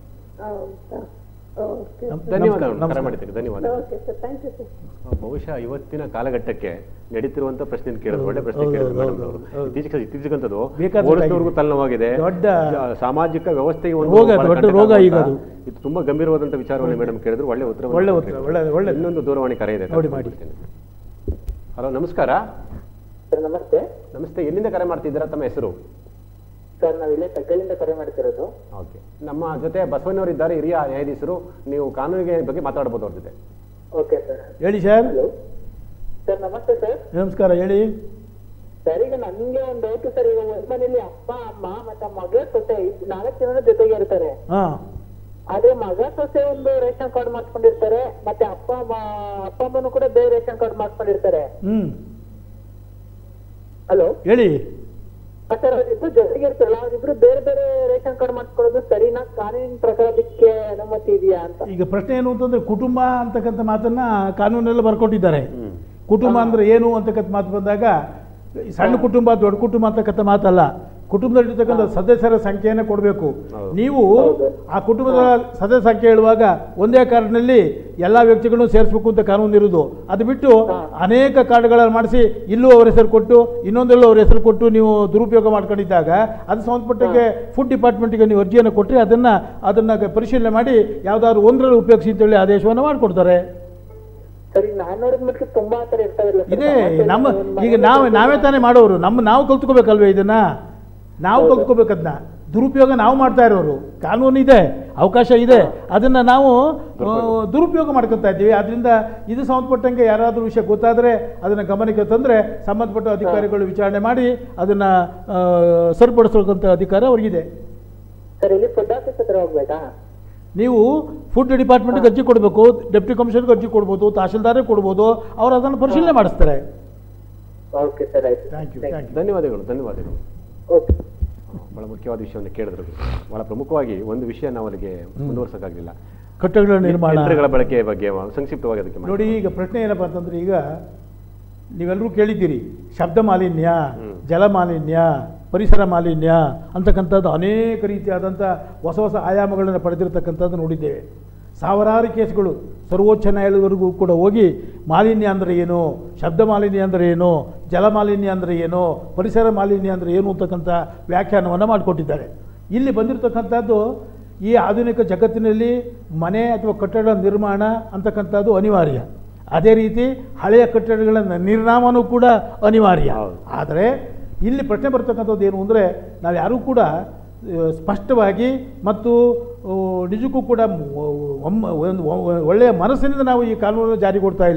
ಹೌದಾ ಓಕೆ ಧನ್ಯವಾದಗಳು ನಮಸ್ಕಾರ. ಕರೆ ಮಾಡಿದ್ದಕ್ಕೆ ಧನ್ಯವಾದ okay sir thank you sir ಬಹುಶಃ ಇವತ್ತಿನ ಕಾಲಘಟ್ಟಕ್ಕೆ ನಡೀತಿರುವಂತ ಪ್ರಶ್ನೆ ಕೇಳಿದ್ರು ಒಳ್ಳೆ ಪ್ರಶ್ನೆ ಹೌದು, ಕೇಳಿದ್ರು ಹೌದು, ಮೇಡಮ್ ಅವರು ಹೌದು. ಇತ್ತೀಚೆಗೆ ಇತ್ತೀಚೆಗಂತದ್ದು ಬೇಕಾದಷ್ಟಾಗಿದೆ. ಪೊಲೀಸ್ನವ್ರಿಗೂ ತಲೆನೋವಾಗಿದೆ ದೊಡ್ಡ ಜ- ಸಾಮಾಜಿಕ ವ್ಯವಸ್ಥೆಗೆ ಒಂದು ರೋಗ, ಬಹಳ ದೊಡ್ಡ ಕಂಟಕ ರೋಗ ಈಗ ಆಗುವಂತ- ಅದು. ಇದು ತುಂಬಾ ಗಂಭೀರವಾದಂತ ವಿಚಾರವನ್ನು ಮೇಡಮ್ ಕೇಳಿದ್ರು ಒಳ್ಳೆ ಉತ್ತರ ಒಳ್ಳೆ ಉತ್ತರ, ಒಳ್ಳೆ- ಒಳ್ಳೆ- ಇನ್ನೊಂದು ದೂರವಾಣಿ ಕರೆ ಇದೆ ನೋಡಿ ಮಾಡಿ. ಹಲೋ ನಮಸ್ಕಾರ ಸರ್ ನಮಸ್ತೆ ನಮಸ್ತೆ ಎಲ್ಲಿಂದ ಕರೆ ಮಾಡ್ತಿದ್ದೀರಾ ತಮ್ಮ ಹೆಸರು ಸರ್ ನಾವು ಇಲ್ಲೇ ತಗ್ಗಲಿಂದ ಕರೆ ಮಾಡ್ತಿರೋದು ಓಕೆ ನಮ್ಮ ಜೊತೆ ಬಸವಣ್ಣವರು ಇದ್ದಾರೆ ಹಿರಿಯ ನ್ಯಾಯಾಧೀಶರು ನೀವು ಕಾನೂನಿಗೆ ಬಗ್ಗೆ ಮಾತಾಡ್ಬೋದು ಅವ್ರ ಜೊತೆ ಓಕೆ ಸರ್ ಹೇಳಿ ಸರ್ ಹಲೋ ಸರ್ ನಮಸ್ತೆ ಸರ್ ನಮಸ್ಕಾರ ಹೇಳಿ ಸರ್ ಈಗ ನನ್ಗೆ ಒಂದು ಡೌಟ್ ಸರ್ ಈಗ ಒಂದ್ ಮನೇಲಿ ಅಪ್ಪ ಅಮ್ಮ ಮತ್ತೆ ಮಗ ಸೊಸೆ ಇದ್ ನಾಲ್ಕು ಜನ ಜೊತೆಗೆ ಇರ್ತಾರೆ ಹಾಂ ಆದ್ರೆ ಮಗ ಸೊಸೆ ಒಂದು ರೇಷನ್ ಕಾರ್ಡ್ ಮಾಡ್ಕೊಂಡಿರ್ತಾರೆ ಮತ್ತೆ ಅಪ್ಪ ಅಮ್ಮ ಅಪ್ಪ ಅಮ್ಮನು ಕೂಡ ಬೇರೆ ರೇಷನ್ ಕಾರ್ಡ್ ಮಾಡ್ಕೊಂಡಿರ್ತಾರೆ ಹ್ಞೂ ಹಲೋ ಹೇಳಿ ಸರ್ ಅವ್ರಿಬ್ರು ಜೊತೆಗೆ ಇರ್ತಾರಲ್ಲ ಅವ್ರಿಬ್ರು ಬೇರೆ ಬೇರೆ ರೇಷನ್ ಕಾರ್ಡ್ ಮಾಡ್ಕೊಳ್ಳೋದು ಸರಿನಾ ಕಾನೂನಿನ ಪ್ರಕಾರ ಅದಕ್ಕೆ ಅನುಮತಿ ಇದೆಯಾ ಅಂತ ಈಗ ಪ್ರಶ್ನೆ ಏನು ಅಂತಂದರೆ ಕುಟುಂಬ ಅಂತಕ್ಕಂಥ ಮಾತನ್ನು ಕಾನೂನಲ್ಲಿ ಬರ್ಕೊಟ್ಟಿದ್ದಾರೆ ಕುಟುಂಬ ಅಂದರೆ ಏನು ಅಂತಕ್ಕಂಥ ಮಾತು ಬಂದಾಗ ಈ ಸಣ್ಣ ಕುಟುಂಬ ದೊಡ್ಡ ಕುಟುಂಬ ಅಂತಕ್ಕಂಥ ಮಾತಲ್ಲ ಕುಟುಂಬದಲ್ಲಿರ್ತಕ್ಕಂಥ ಸದಸ್ಯರ ಸಂಖ್ಯೆಯನ್ನು ಕೊಡಬೇಕು ನೀವು ಆ ಕುಟುಂಬದ ಸದಸ್ಯ ಸಂಖ್ಯೆ ಹೇಳುವಾಗ ಒಂದೇ ಕಾರ್ಡ್ನಲ್ಲಿ ಎಲ್ಲ ವ್ಯಕ್ತಿಗಳನ್ನು ಸೇರಿಸ್ಬೇಕು ಅಂತ ಕಾನೂನು ಇರುವುದು ಅದು ಬಿಟ್ಟು ಅನೇಕ ಕಾರ್ಡ್ಗಳನ್ನು ಮಾಡಿಸಿ ಇಲ್ಲೂ ಅವ್ರ ಹೆಸರು ಕೊಟ್ಟು ಇನ್ನೊಂದೆಲ್ಲೂ ಅವ್ರ ಹೆಸರು ಕೊಟ್ಟು ನೀವು ದುರುಪಯೋಗ ಮಾಡ್ಕೊಂಡಿದ್ದಾಗ ಅದು ಸಂಬಂಧಪಟ್ಟಂಗೆ ಫುಡ್ ಡಿಪಾರ್ಟ್ಮೆಂಟ್ಗೆ ನೀವು ಅರ್ಜಿಯನ್ನು ಕೊಟ್ಟರೆ ಅದನ್ನು ಅದನ್ನು ಪರಿಶೀಲನೆ ಮಾಡಿ ಯಾವುದಾದ್ರು ಒಂದರಲ್ಲಿ ಉಪಯೋಗಿಸಿ ಅಂತೇಳಿ ಆದೇಶವನ್ನು ಮಾಡಿಕೊಡ್ತಾರೆ ಸರಿ ನಾನ್ ನೋಡಿದ ಮಟ್ಟಿಗೆ ತುಂಬಾ ತರ ಇರ್ತಾವಿಲ್ಲ ಇದೇ ನಮ್ಮ ಈಗ ನಾವೇ ನಾವೇ ತಾನೇ ಮಾಡೋರು ನಮ್ಮ ನಾವು ಕಲ್ತ್ಕೋಬೇಕಲ್ವೇ ಇದನ್ನ ನಾವು ಕಲ್ತ್ಕೋಬೇಕದನ್ನ ದುರುಪಯೋಗ ನಾವು ಮಾಡ್ತಾ ಇರೋರು ಕಾನೂನು ಇದೆ ಅವಕಾಶ ಇದೆ ಅದನ್ನು ನಾವು ಆ, ದುರುಪಯೋಗ ಮಾಡ್ಕೊತಾ ಇದ್ದೀವಿ ಅದರಿಂದ ಇದು ಸಂಬಂಧಪಟ್ಟಂಗೆ ಯಾರಾದರೂ ವಿಷಯ ಗೊತ್ತಾದರೆ ಅದನ್ನು ಗಮನಕ್ಕೆ ತಂದರೆ ಸಂಬಂಧಪಟ್ಟ ಅಧಿಕಾರಿಗಳು ವಿಚಾರಣೆ ಮಾಡಿ ಅದನ್ನು ಸರಿಪಡಿಸೋಕ್ಕಂಥ ಅಧಿಕಾರ ಅವ್ರಿಗಿದೆ ಸರ್ ಇಲ್ಲಿ ಫುಡ್ ಆಫೀಸ್ ಹತ್ರ ಹೋಗ್ಬೇಕಾ ನೀವು ಫುಡ್ ಡಿಪಾರ್ಟ್ಮೆಂಟ್ಗೆ ಅರ್ಜಿ ಕೊಡಬೇಕು ಡೆಪ್ಟಿ ಕಮಿಷನರ್ಗೆ ಅರ್ಜಿ ಕೊಡ್ಬೋದು ತಹಶೀಲ್ದಾರೇ ಕೊಡ್ಬೋದು ಅವ್ರು ಅದನ್ನು ಪರಿಶೀಲನೆ ಮಾಡಿಸ್ತಾರೆ ಓಕೆ ಸರ್ ಆಯ್ತು ಥ್ಯಾಂಕ್ ಯು ಥ್ಯಾಂಕ್ ಯು ಧನ್ಯವಾದಗಳು ಧನ್ಯವಾದಗಳು ಓಕೆ ಬಹಳ ಮುಖ್ಯವಾದ ವಿಷಯವನ್ನು ಕೇಳಿದ್ರು ಬಹಳ ಪ್ರಮುಖವಾಗಿ ಒಂದು ವಿಷಯ ನಾವು ಅಲ್ಲಿಗೆ ಮುಂದುವರ್ಸಕ್ಕಾಗಲಿಲ್ಲ ಕಟ್ಟಡಗಳ ನಿರ್ಮಾಣ ಯಂತ್ರಗಳ ಬಳಕೆ ಬಗ್ಗೆ ಸಂಕ್ಷಿಪ್ತವಾಗಿ ಅದಕ್ಕೆ ಮಾಹಿತಿ. ನೋಡಿ ಈಗ ಪ್ರಶ್ನೆ ಏನಪ್ಪ ಅಂತಂದ್ರೆ ಈಗ ನೀವೆಲ್ಲರೂ ಕೇಳಿದ್ದೀರಿ ಶಬ್ದ ಮಾಲಿನ್ಯ ಜಲ ಮಾಲಿನ್ಯ ಪರಿಸರ ಮಾಲಿನ್ಯ ಅಂತಕ್ಕಂಥದ್ದು ಅನೇಕ ರೀತಿಯಾದಂಥ ಹೊಸ ಹೊಸ ಆಯಾಮಗಳನ್ನು ಪಡೆದಿರತಕ್ಕಂಥದ್ದು ನೋಡಿದ್ದೇವೆ ಸಾವಿರಾರು ಕೇಸ್ಗಳು ಸರ್ವೋಚ್ಚ ನ್ಯಾಯಾಲಯದವರೆಗೂ ಕೂಡ ಹೋಗಿ ಮಾಲಿನ್ಯ ಅಂದರೆ ಏನು ಶಬ್ದ ಮಾಲಿನ್ಯ ಅಂದರೆ ಏನು ಜಲ ಮಾಲಿನ್ಯ ಅಂದರೆ ಏನು ಪರಿಸರ ಮಾಲಿನ್ಯ ಅಂದರೆ ಏನು ಅಂತಕ್ಕಂಥ ವ್ಯಾಖ್ಯಾನವನ್ನು ಮಾಡಿಕೊಟ್ಟಿದ್ದಾರೆ ಇಲ್ಲಿ ಬಂದಿರತಕ್ಕಂಥದ್ದು ಈ ಆಧುನಿಕ ಜಗತ್ತಿನಲ್ಲಿ ಮನೆ ಅಥವಾ ಕಟ್ಟಡ ನಿರ್ಮಾಣ ಅಂತಕ್ಕಂಥದ್ದು ಅನಿವಾರ್ಯ ಅದೇ ರೀತಿ ಹಳೆಯ ಕಟ್ಟಡಗಳ ನಿರ್ನಾಮನೂ ಕೂಡ ಅನಿವಾರ್ಯ ಹೌದು. ಆದರೆ ಇಲ್ಲಿ ಪ್ರಶ್ನೆ ಬರ್ತಕ್ಕಂಥದ್ದು ಏನು ಅಂದರೆ ನಾವು ಯಾರೂ ಕೂಡ ಆ, ಸ್ಪಷ್ಟವಾಗಿ ಮತ್ತು ಆ, ನಿಜಕ್ಕೂ ಕೂಡ ಮ- ಒಮ್ಮ- ಒಂದು ಒ- ಒಳ್ಳೆಯ ಮನಸ್ಸಿನಿಂದ ನಾವು ಈ ಕಾನೂನನ್ನು ಜಾರಿ ಕೊಡ್ತಾ ಇಲ್ಲ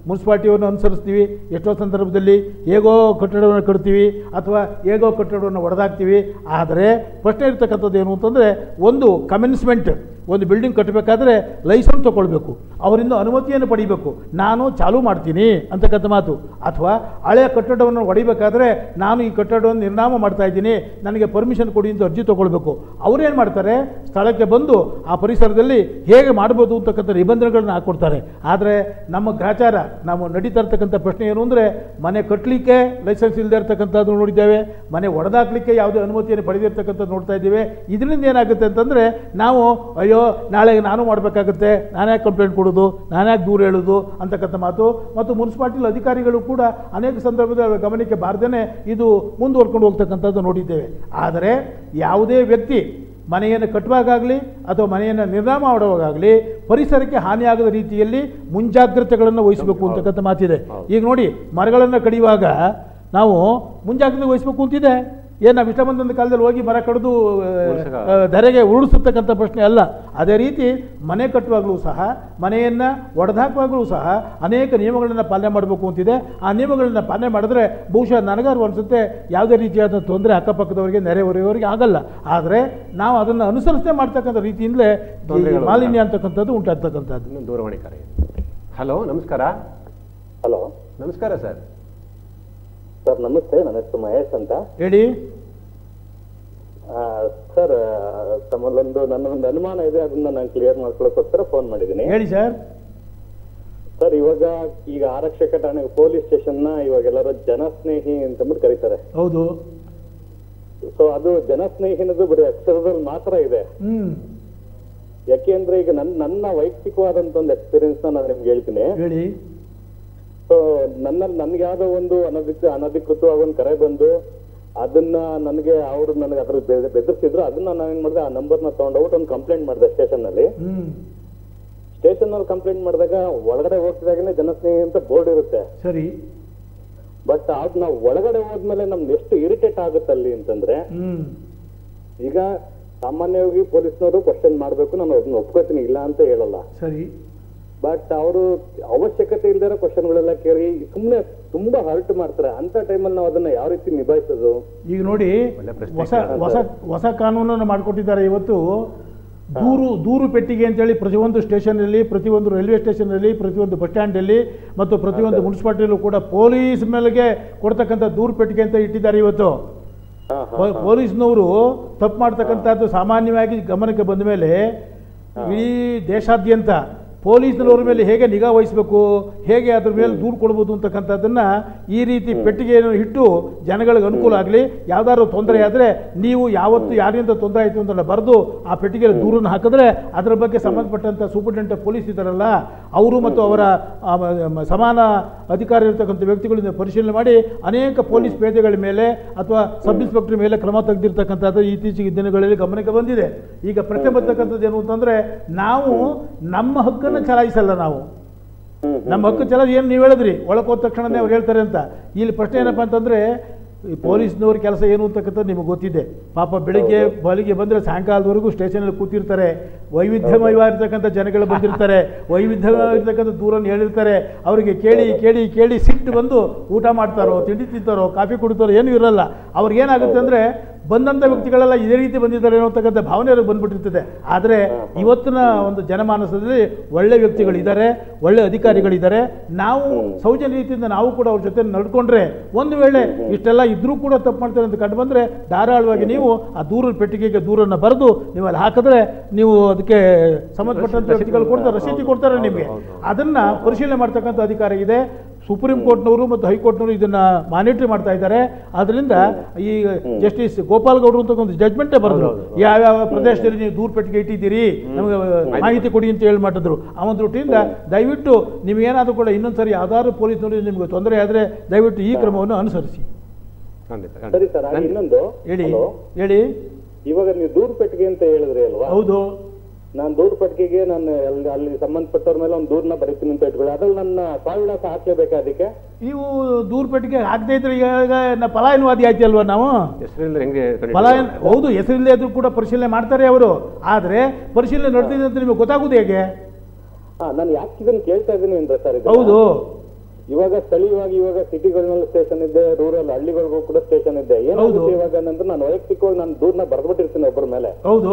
ಮುನ್ಸಿಪಾಲ್ಟಿಯನ್ನು ಅನುಸರಿಸ್ತೀವಿ ಎಷ್ಟೋ ಸಂದರ್ಭದಲ್ಲಿ ಹೇಗೋ ಕಟ್ಟಡವನ್ನು ಕಟ್ತೀವಿ ಅಥವಾ ಹೇಗೋ ಕಟ್ಟಡವನ್ನು ಒಡೆದಾಕ್ತೀವಿ ಆದರೆ ಪ್ರಶ್ನೆ ಇರ್ತಕ್ಕಂಥದ್ದು ಏನು ಅಂತಂದರೆ ಒಂದು ಕಮೆನ್ಸ್ಮೆಂಟ್ ಒಂದು ಬಿಲ್ಡಿಂಗ್ ಕಟ್ಟಬೇಕಾದ್ರೆ ಲೈಸೆನ್ಸ್ ತೊಗೊಳ್ಬೇಕು ಅವರಿಂದ ಅನುಮತಿಯನ್ನು ಪಡಿಬೇಕು ನಾನು ಚಾಲೂ ಮಾಡ್ತೀನಿ ಅಂತಕ್ಕಂಥ ಮಾತು ಅಥವಾ ಹಳೆಯ ಕಟ್ಟಡವನ್ನು ಹೊಡಿಬೇಕಾದ್ರೆ ನಾನು ಈ ಕಟ್ಟಡವನ್ನು ನಿರ್ನಾಮ ಮಾಡ್ತಾ ಇದ್ದೀನಿ ನನಗೆ ಪರ್ಮಿಷನ್ ಕೊಡಿ ಅಂತ ಅರ್ಜಿ ತೊಗೊಳ್ಬೇಕು ಅವರೇನು ಮಾಡ್ತಾರೆ ಸ್ಥಳಕ್ಕೆ ಬಂದು ಆ ಪರಿಸರದಲ್ಲಿ ಹೇಗೆ ಮಾಡ್ಬೋದು ಅಂತಕ್ಕಂಥ ನಿಬಂಧನೆಗಳನ್ನ ಹಾಕ್ಕೊಡ್ತಾರೆ ಆದರೆ ನಮ್ಮ ಗ್ರಾಚಾರ ನಾವು ನಡೀತಾ ಇರ್ತಕ್ಕಂಥ ಪ್ರಶ್ನೆ ಏನು ಅಂದರೆ ಮನೆ ಕಟ್ಟಲಿಕ್ಕೆ ಲೈಸೆನ್ಸ್ ಇಲ್ಲದೆ ಇರ್ತಕ್ಕಂಥದ್ದು ನೋಡಿದ್ದೇವೆ ಮನೆ ಒಡೆದಾಕ್ಲಿಕ್ಕೆ ಯಾವುದೇ ಅನುಮತಿಯನ್ನು ಪಡೆದಿರ್ತಕ್ಕಂಥದ್ದು ನೋಡ್ತಾ ಇದ್ದೀವಿ ಇದರಿಂದ ಏನಾಗುತ್ತೆ ಅಂತಂದರೆ ನಾವು ಅಯ್ಯೋ ನಾಳೆ ನಾನು ಮಾಡಬೇಕಾಗುತ್ತೆ ನಾನ್ಯಾಕೆ ಕಂಪ್ಲೇಂಟ್ ಕೊಡೋದು ನಾನ್ಯಾಕೆ ದೂರ ಹೇಳೋದು ಅಂತಕ್ಕಂಥ ಮಾತು ಮತ್ತು ಮುನ್ಸಿಪಾಲ್ಟಿ ಅಧಿಕಾರಿಗಳು ಕೂಡ ಅನೇಕ ಸಂದರ್ಭದಲ್ಲಿ ಗಮನಕ್ಕೆ ಬಾರ್ದೇ ಇದು ಮುಂದುವರ್ಕೊಂಡು ಹೋಗ್ತಕ್ಕಂಥದ್ದು ನೋಡಿದ್ದೇವೆ ಆದರೆ ಯಾವುದೇ ವ್ಯಕ್ತಿ ಮನೆಯನ್ನು ಕಟ್ಟುವಾಗಲಿ ಅಥವಾ ಮನೆಯನ್ನು ನಿರ್ನಾಮ ಮಾಡುವಾಗಲಿ ಪರಿಸರಕ್ಕೆ ಹಾನಿಯಾಗದ ರೀತಿಯಲ್ಲಿ ಮುಂಜಾಗ್ರತೆಗಳನ್ನು ವಹಿಸಬೇಕು ಅಂತಕ್ಕಂಥ ಮಾತಿದೆ ಈಗ ನೋಡಿ ಮರಗಳನ್ನು ಕಡಿಯುವಾಗ ನಾವು ಮುಂಜಾಗ್ರತೆ ವಹಿಸಬೇಕು ಅಂತಿದೆ ಏನು ನಾವು ಇಷ್ಟ ಬಂದಂಥ ಕಾಲದಲ್ಲಿ ಹೋಗಿ ಮರ ಕಡಿದು ಉಳ್ಸಕ- ಆ, ಧರೆಗೆ ಉರುಳಿಸ್ತಕ್ಕಂಥ ಪ್ರಶ್ನೆ ಅಲ್ಲ ಅದೇ ರೀತಿ ಮನೆ ಕಟ್ಟುವಾಗಲೂ ಸಹ ಮನೆಯನ್ನು ಒಡೆದಾಕುವಾಗಲೂ ಸಹ ಅನೇಕ ನಿಯಮಗಳನ್ನು ಪಾಲನೆ ಮಾಡಬೇಕು ಅಂತಿದೆ ಆ ನಿಯಮಗಳನ್ನು ಪಾಲನೆ ಮಾಡಿದ್ರೆ ಬಹುಶಃ ನನಗಾರು ಅನಿಸುತ್ತೆ ಯಾವುದೇ ರೀತಿಯಾದ ತೊಂದರೆ ಅಕ್ಕಪಕ್ಕದವರಿಗೆ ನೆರೆಹೊರೆಯವರಿಗೆ ಆಗಲ್ಲ ಆದರೆ ನಾವು ಅದನ್ನು ಅನುಸರಿಸದೆ ಮಾಡ್ತಕ್ಕಂಥ ರೀತಿಯಿಂದಲೇ ಈ ತೊಂದರೆಗಳು ಮಾಲಿನ್ಯ ಅಂತಕ್ಕಂಥದ್ದು ಉಂಟಾಗ್ತಕ್ಕಂಥದ್ದು ಇನ್ನೊಂದು ದೂರವಾಣಿ ಕರೆ ಹಲೋ ನಮಸ್ಕಾರ ಹಲೋ ನಮಸ್ಕಾರ ಸರ್ ಸರ್ ನಮಸ್ತೆ ನನ್ನ ಹೆಸರು ಮಹೇಶ್ ಅಂತ ಹೇಳಿ ಸರ್ ತಮ್ಮಲ್ಲೊಂದು ನನ್ನ ಒಂದು ಅನುಮಾನ ಇದೆ ಅದನ್ನ ನಾನು ಕ್ಲಿಯರ್ ಮಾಡ್ಕೊಳ್ಳೋಕ್ಕೋಸ್ಕರ ಫೋನ್ ಮಾಡಿದ್ದೀನಿ ಹೇಳಿ ಸರ್ ಸರ್ ಇವಾಗ ಈಗ ಆರಕ್ಷಕ ಠಾಣೆ ಪೊಲೀಸ್ ಸ್ಟೇಷನ್ ನ ಇವಾಗ ಎಲ್ಲರೂ ಜನಸ್ನೇಹಿ ಅಂತಂದ್ಬಿಟ್ಟು ಕರೀತಾರೆ ಹೌದು ಸೊ ಅದು ಜನಸ್ನೇಹಿ ಅನ್ನೋದು ಬರೀ ಅಕ್ಷರದಲ್ಲಿ ಮಾತ್ರ ಇದೆ ಹ್ಞೂ ಯಾಕೆ ಅಂದ್ರೆ ಈಗ ನನ್ನ ನನ್ನ ವೈಯಕ್ತಿಕವಾದಂತ ಒಂದು ಎಕ್ಸ್ಪೀರಿಯನ್ಸ್ ನ ನಾನು ನಿಮ್ಗೆ ಹೇಳ್ತೀನಿ ಹೇಳಿ ಸೊ ನನ್ನಲ್ಲಿ ನನ್ಗೆ ಯಾವ್ದೋ ಒಂದು ಅನಧಿಕೃತ ಅನಧಿಕೃತವಾಗಿ ಒಂದು ಕರೆ ಬಂದು ಅದನ್ನ ನನಗೆ ಅವ್ರು ನನಗೆ ಅದ್ರ ಬೆ- ಬೆದರ್ಸಿದ್ರು ಅದನ್ನ ನಾನು ಏನ್ ಮಾಡಿದೆ ಆ ನಂಬರ್ನ ತಗೊಂಡೋಗ್ಬಿಟ್ಟು ಒಂದು ಕಂಪ್ಲೇಂಟ್ ಮಾಡಿದೆ ಸ್ಟೇಷನ್ ನಲ್ಲಿ ಹ್ಞೂ ಸ್ಟೇಷನ್ ನಲ್ಲಿ ಕಂಪ್ಲೇಂಟ್ ಮಾಡಿದಾಗ ಒಳಗಡೆ ಹೋಗ್ತಿದಾಗನೇ ಜನಸ್ನೇಹಿ ಅಂತ ಬೋರ್ಡ್ ಇರುತ್ತೆ ಸರಿ ಬಟ್ ಅದ್ ನಾವು ಒಳಗಡೆ ಹೋದ್ಮೇಲೆ ನಮ್ಗೆ ಎಷ್ಟು ಇರಿಟೇಟ್ ಆಗುತ್ತೆ ಅಲ್ಲಿ ಅಂತಂದ್ರೆ ಹ್ಞೂ ಈಗ ಸಾಮಾನ್ಯವಾಗಿ ಪೊಲೀಸ್ನವರು ಕ್ವಶನ್ ಮಾಡ್ಬೇಕು ನಾನು ಅದನ್ನ ಒಪ್ಕೋತೀನಿ ಇಲ್ಲ ಅಂತ ಹೇಳಲ್ಲ ಸರಿ ಬಟ್ ಅವರು ಅವಶ್ಯಕತೆ ಇಲ್ದಿರೋ ಕ್ವಶನ್ಗಳೆಲ್ಲ ಕೇಳಿ ಸುಮ್ನೆ ತುಂಬಾ ಹರ್ಟ್ ಮಾಡ್ತಾರೆ ಅಂತ ಟೈಮಲ್ಲಿ ನಾವು ಅದನ್ನ ಯಾವ ರೀತಿ ನಿಭಾಯಿಸೋದು ಈಗ ನೋಡಿ ಒಳ್ಳೆ ಪ್ರಶ್ನೆ ಹೊಸ ಹೊಸ ಹೊಸ ಕಾನೂನನ್ನು ಮಾಡಿಕೊಟ್ಟಿದ್ದಾರೆ ಇವತ್ತು ದೂರು ದೂರು ಪೆಟ್ಟಿಗೆ ಅಂತೇಳಿ ಪ್ರತಿಯೊಂದು ಸ್ಟೇಷನಲ್ಲಿ ಪ್ರತಿಯೊಂದು ರೈಲ್ವೆ ಸ್ಟೇಷನಲ್ಲಿ ಪ್ರತಿಯೊಂದು ಬಸ್ ಸ್ಟ್ಯಾಂಡಲ್ಲಿ ಮತ್ತು ಪ್ರತಿಯೊಂದು ಮುನ್ಸಿಪಾಲ್ಟಿಯಲ್ಲೂ ಕೂಡ ಪೊಲೀಸ್ ಮೇಲೆಗೆ ಕೊಡ್ತಕ್ಕಂಥ ದೂರು ಪೆಟ್ಟಿಗೆ ಅಂತ ಇಟ್ಟಿದ್ದಾರೆ ಇವತ್ತು ಹಾ, ಹಾ, ಪೊ- ಪೊಲೀಸ್ನವರು ತಪ್ಪು ಮಾಡ್ತಕ್ಕಂಥದ್ದು ಸಾಮಾನ್ಯವಾಗಿ ಗಮನಕ್ಕೆ ಬಂದ ಮೇಲೆ ಇಡೀ ದೇಶಾದ್ಯಂತ ಪೊಲೀಸ್ನವ್ರ ಮೇಲೆ ಹೇಗೆ ನಿಗಾ ವಹಿಸಬೇಕು ಹೇಗೆ ಅದ್ರ ಮೇಲೆ ದೂರು ಕೊಡ್ಬೋದು ಅಂತಕ್ಕಂಥದ್ದನ್ನು ಈ ರೀತಿ ಪೆಟ್ಟಿಗೆಯನ್ನು ಇಟ್ಟು ಜನಗಳಿಗೆ ಅನುಕೂಲ ಆಗಲಿ ಯಾವ್ದಾದ್ರು ತೊಂದರೆ ಆದರೆ ನೀವು ಯಾವತ್ತು ಯಾರಿಂದ ತೊಂದರೆ ಆಯಿತು ಅಂತ ಬರೆದು ಆ ಪೆಟ್ಟಿಗೆಯಲ್ಲಿ ದೂರನ್ನು ಹಾಕಿದ್ರೆ ಅದರ ಬಗ್ಗೆ ಸಂಬಂಧಪಟ್ಟಂಥ ಸೂಪರಿಂಟೆಂಡೆಂಟ್ ಪೊಲೀಸ್ ಇದ್ದಾರಲ್ಲ ಅವರು ಮತ್ತು ಅವರ ಆ, ಮ- ಮ- ಸಮಾನ ಅಧಿಕಾರ ಇರತಕ್ಕಂಥ ವ್ಯಕ್ತಿಗಳಿಂದ ಪರಿಶೀಲನೆ ಮಾಡಿ ಅನೇಕ ಪೊಲೀಸ್ ಪೇದೆಗಳ ಮೇಲೆ ಅಥವಾ ಸಬ್ ಇನ್ಸ್ಪೆಕ್ಟರ್ ಮೇಲೆ ಕ್ರಮ ತೆಗೆದಿರ್ತಕ್ಕಂಥದ್ದು ಇತ್ತೀಚೆಗೆ ದಿನಗಳಲ್ಲಿ ಗಮನಕ್ಕೆ ಬಂದಿದೆ ಈಗ ಪ್ರಶ್ನೆ ಬರ್ತಕ್ಕಂಥದ್ದು ಏನು ಅಂತಂದರೆ ನಾವು ನಮ್ಮ ಹಕ್ಕನ್ನು ಚಲಾಯಿಸಲ್ಲ ನಾವು ನಮ್ಮ ಹಕ್ಕು ಚಲಾಯಿಸಿ ಏನು ನೀವು ಹೇಳಿದ್ರಿ ಒಳಗೆ ಹೋದ ತಕ್ಷಣನೇ ಅವ್ರು ಹೇಳ್ತಾರೆ ಅಂತ ಇಲ್ಲಿ ಪ್ರಶ್ನೆ ಏನಪ್ಪ ಅಂತಂದರೆ ಈ ಪೊಲೀಸ್ನವ್ರ ಕೆಲಸ ಏನು ಅಂತಕ್ಕಂಥದ್ದು ನಿಮಗೆ ಗೊತ್ತಿದೆ ಪಾಪ ಬೆಳಿಗ್ಗೆ ಬಲಿಗೆ ಬಂದರೆ ಸಾಯಂಕಾಲದವರೆಗೂ ಸ್ಟೇಷನಲ್ಲಿ ಕೂತಿರ್ತಾರೆ ವೈವಿಧ್ಯಮಯವಾಗಿರ್ತಕ್ಕಂಥ ಜನಗಳು ಬಂದಿರ್ತಾರೆ ವೈವಿಧ್ಯವಾಗಿರ್ತಕ್ಕಂಥ ದೂರನ್ನು ಹೇಳಿರ್ತಾರೆ ಅವರಿಗೆ ಕೇಳಿ ಕೇಳಿ ಕೇಳಿ ಸಿಟ್ಟು ಬಂದು ಊಟ ಮಾಡ್ತಾರೋ ತಿಂಡಿ ತಿಂತಾರೋ ಕಾಫಿ ಕುಡಿತಾರೋ ಏನೂ ಇರಲ್ಲ ಅವ್ರಿಗೇನಾಗುತ್ತೆ ಅಂದರೆ ಬಂದಂಥ ವ್ಯಕ್ತಿಗಳೆಲ್ಲ ಇದೇ ರೀತಿ ಬಂದಿದ್ದಾರೆ ಅನ್ನೋತಕ್ಕಂಥ ಭಾವನೆ ಅವ್ರಿಗೆ ಬಂದ್ಬಿಟ್ಟಿರ್ತದೆ ಆದರೆ ಇವತ್ತಿನ ಒಂದು ಜನಮಾನಸದಲ್ಲಿ ಒಳ್ಳೆ ವ್ಯಕ್ತಿಗಳಿದ್ದಾರೆ ಒಳ್ಳೆ ಅಧಿಕಾರಿಗಳಿದ್ದಾರೆ ನಾವು ಸೌಜನ್ಯ ರೀತಿಯಿಂದ ನಾವು ಕೂಡ ಅವ್ರ ಜೊತೆ ನಡ್ಕೊಂಡ್ರೆ ಒಂದು ವೇಳೆ ಇಷ್ಟೆಲ್ಲ ಇದ್ರೂ ಕೂಡ ತಪ್ಪು ಮಾಡ್ತಾರೆ ಅಂತ ಕಂಡು ಬಂದರೆ ಧಾರಾಳವಾಗಿ ನೀವು ಆ ದೂರದ ಪೆಟ್ಟಿಗೆಗೆ ದೂರನ್ನು ಬರೆದು ನೀವು ಅಲ್ಲಿ ಹಾಕಿದ್ರೆ ನೀವು ಅದಕ್ಕೆ ಸಂಬಂಧಪಟ್ಟಂಥ ವ್ಯಕ್ತಿಗಳು ಕೊಡ್ತಾರೆ ರಸೀದಿ ಕೊಡ್ತಾರೆ ನಿಮಗೆ ಅದನ್ನು ಪರಿಶೀಲನೆ ಮಾಡ್ತಕ್ಕಂಥ ಅಧಿಕಾರ ಇದೆ ಸುಪ್ರೀಂ ಕೋರ್ಟ್ನವರು ಮತ್ತು ಹೈಕೋರ್ಟ್ನವರು ಇದನ್ನ ಮಾನಿಟರ್ ಮಾಡ್ತಾ ಇದ್ದಾರೆ ಅದರಿಂದ ಈ ಜಸ್ಟಿಸ್ ಗೋಪಾಲ್ ಗೌಡ್ರು ಅಂತ ಒಂದು ಜಡ್ಜ್ಮೆಂಟೇ ಬರೆದ್ರು ಯಾವ್ಯಾವ ಪ್ರದೇಶದಲ್ಲಿ ನೀವು ದೂರ ಪೆಟ್ಟಿಗೆ ಇಟ್ಟಿದ್ದೀರಿ ನಮಗೆ ಮಾಹಿತಿ ಕೊಡಿ ಅಂತ ಹೇಳಿ ಮಾಡಿದ್ರು ಆ ಒಂದು ದೃಷ್ಟಿಯಿಂದ ದಯವಿಟ್ಟು ನೀವೇನಾದರೂ ಕೂಡ ಇನ್ನೊಂದ್ಸರಿ ಯಾವ್ದಾದ್ರು ಪೊಲೀಸ್ನವರು ನಿಮಗೆ ತೊಂದರೆ ಆದರೆ ದಯವಿಟ್ಟು ಈ ಕ್ರಮವನ್ನು ಅನುಸರಿಸಿ ಖಂಡಿತ ಸರಿ ಖಂಡಿತ ಸರ್ ಹಾಗೆ ಇನ್ನೊಂದು ಹೇಳಿ Hello? ಹೇಳಿ ಇವಾಗ ನೀವು ದೂರು ಪೆಟ್ಟಿಗೆ ಅಂತ ಹೇಳಿದ್ರಿ ಅಲ್ವಾ ಹೌದು ನಾನು ದೂರು ಪೆಟ್ಟಿಗೆಗೆ ನಾನು ಅಲ್ಲಿ ಅಲ್ಲಿ ಸಂಬಂಧಪಟ್ಟವ್ರ ಮೇಲೆ ಒಂದು ದೂರನ್ನ ಬರೀತೀನಿ ಅಂತ ಇಟ್ಕೊಳ್ಳಿ ಅದ್ರಲ್ಲಿ ನನ್ನ ಸ್ವಾವಿಳಾಸ ಹಾಕ್ಲೇಬೇಕಾ ಅದಕ್ಕೆ ನೀವು ದೂರ ಪೆಟ್ಟಿಗೆ ಹಾಕದೇ ಇದ್ರೆ ಈಗ ನಾ ಪಲಾಯನವಾದಿ ಆಯ್ತು ಅಲ್ವಾ ನಾವು ಹೆಸರಿಂದ ಹೆಂಗೆ ಕಂಡಿದ್ದೀರಾ? ಪಲಾಯನ ಹೌದು ಹೆಸರಿಲ್ಲದೆ ಇದ್ರೂ ಕೂಡ ಪರಿಶೀಲನೆ ಮಾಡ್ತಾರೆ ಅವರು ಆದರೆ ಪರಿಶೀಲನೆ ನಡೆದಿದೆ ಅಂತ ನಿಮಗೆ ಗೊತ್ತಾಗೋದು ಹೇಗೆ ಹಾ ನಾನು ಯಾಕೆ ಇದನ್ನ ಕೇಳ್ತಾ ಇದ್ದೀನಿ ಅಂದ್ರೆ ಸರ್ ಇದು ಹೌದು ಇವಾಗ ಸ್ಥಳೀಯವಾಗಿ ಇವಾಗ ಸಿಟಿಗಳಲ್ಲೂ ಸ್ಟೇಷನ್ ಇದೆ ರೂರಲ್ ಹಳ್ಳಿಗಳಿಗೂ ಕೂಡ ಸ್ಟೇಷನ್ ಇದೆ ಏನಾಗುತ್ತೆ ಹೌದು. ಇವಾಗ ಅಂದ್ರೆ ನಾನು ವೈಯಕ್ತಿಕವಾಗಿ ನಾನು ದೂರನ ಬರ್ದ್ಬಿಟ್ಟಿರ್ತೀನಿ ಒಬ್ಬರ ಮೇಲೆ ಹೌದು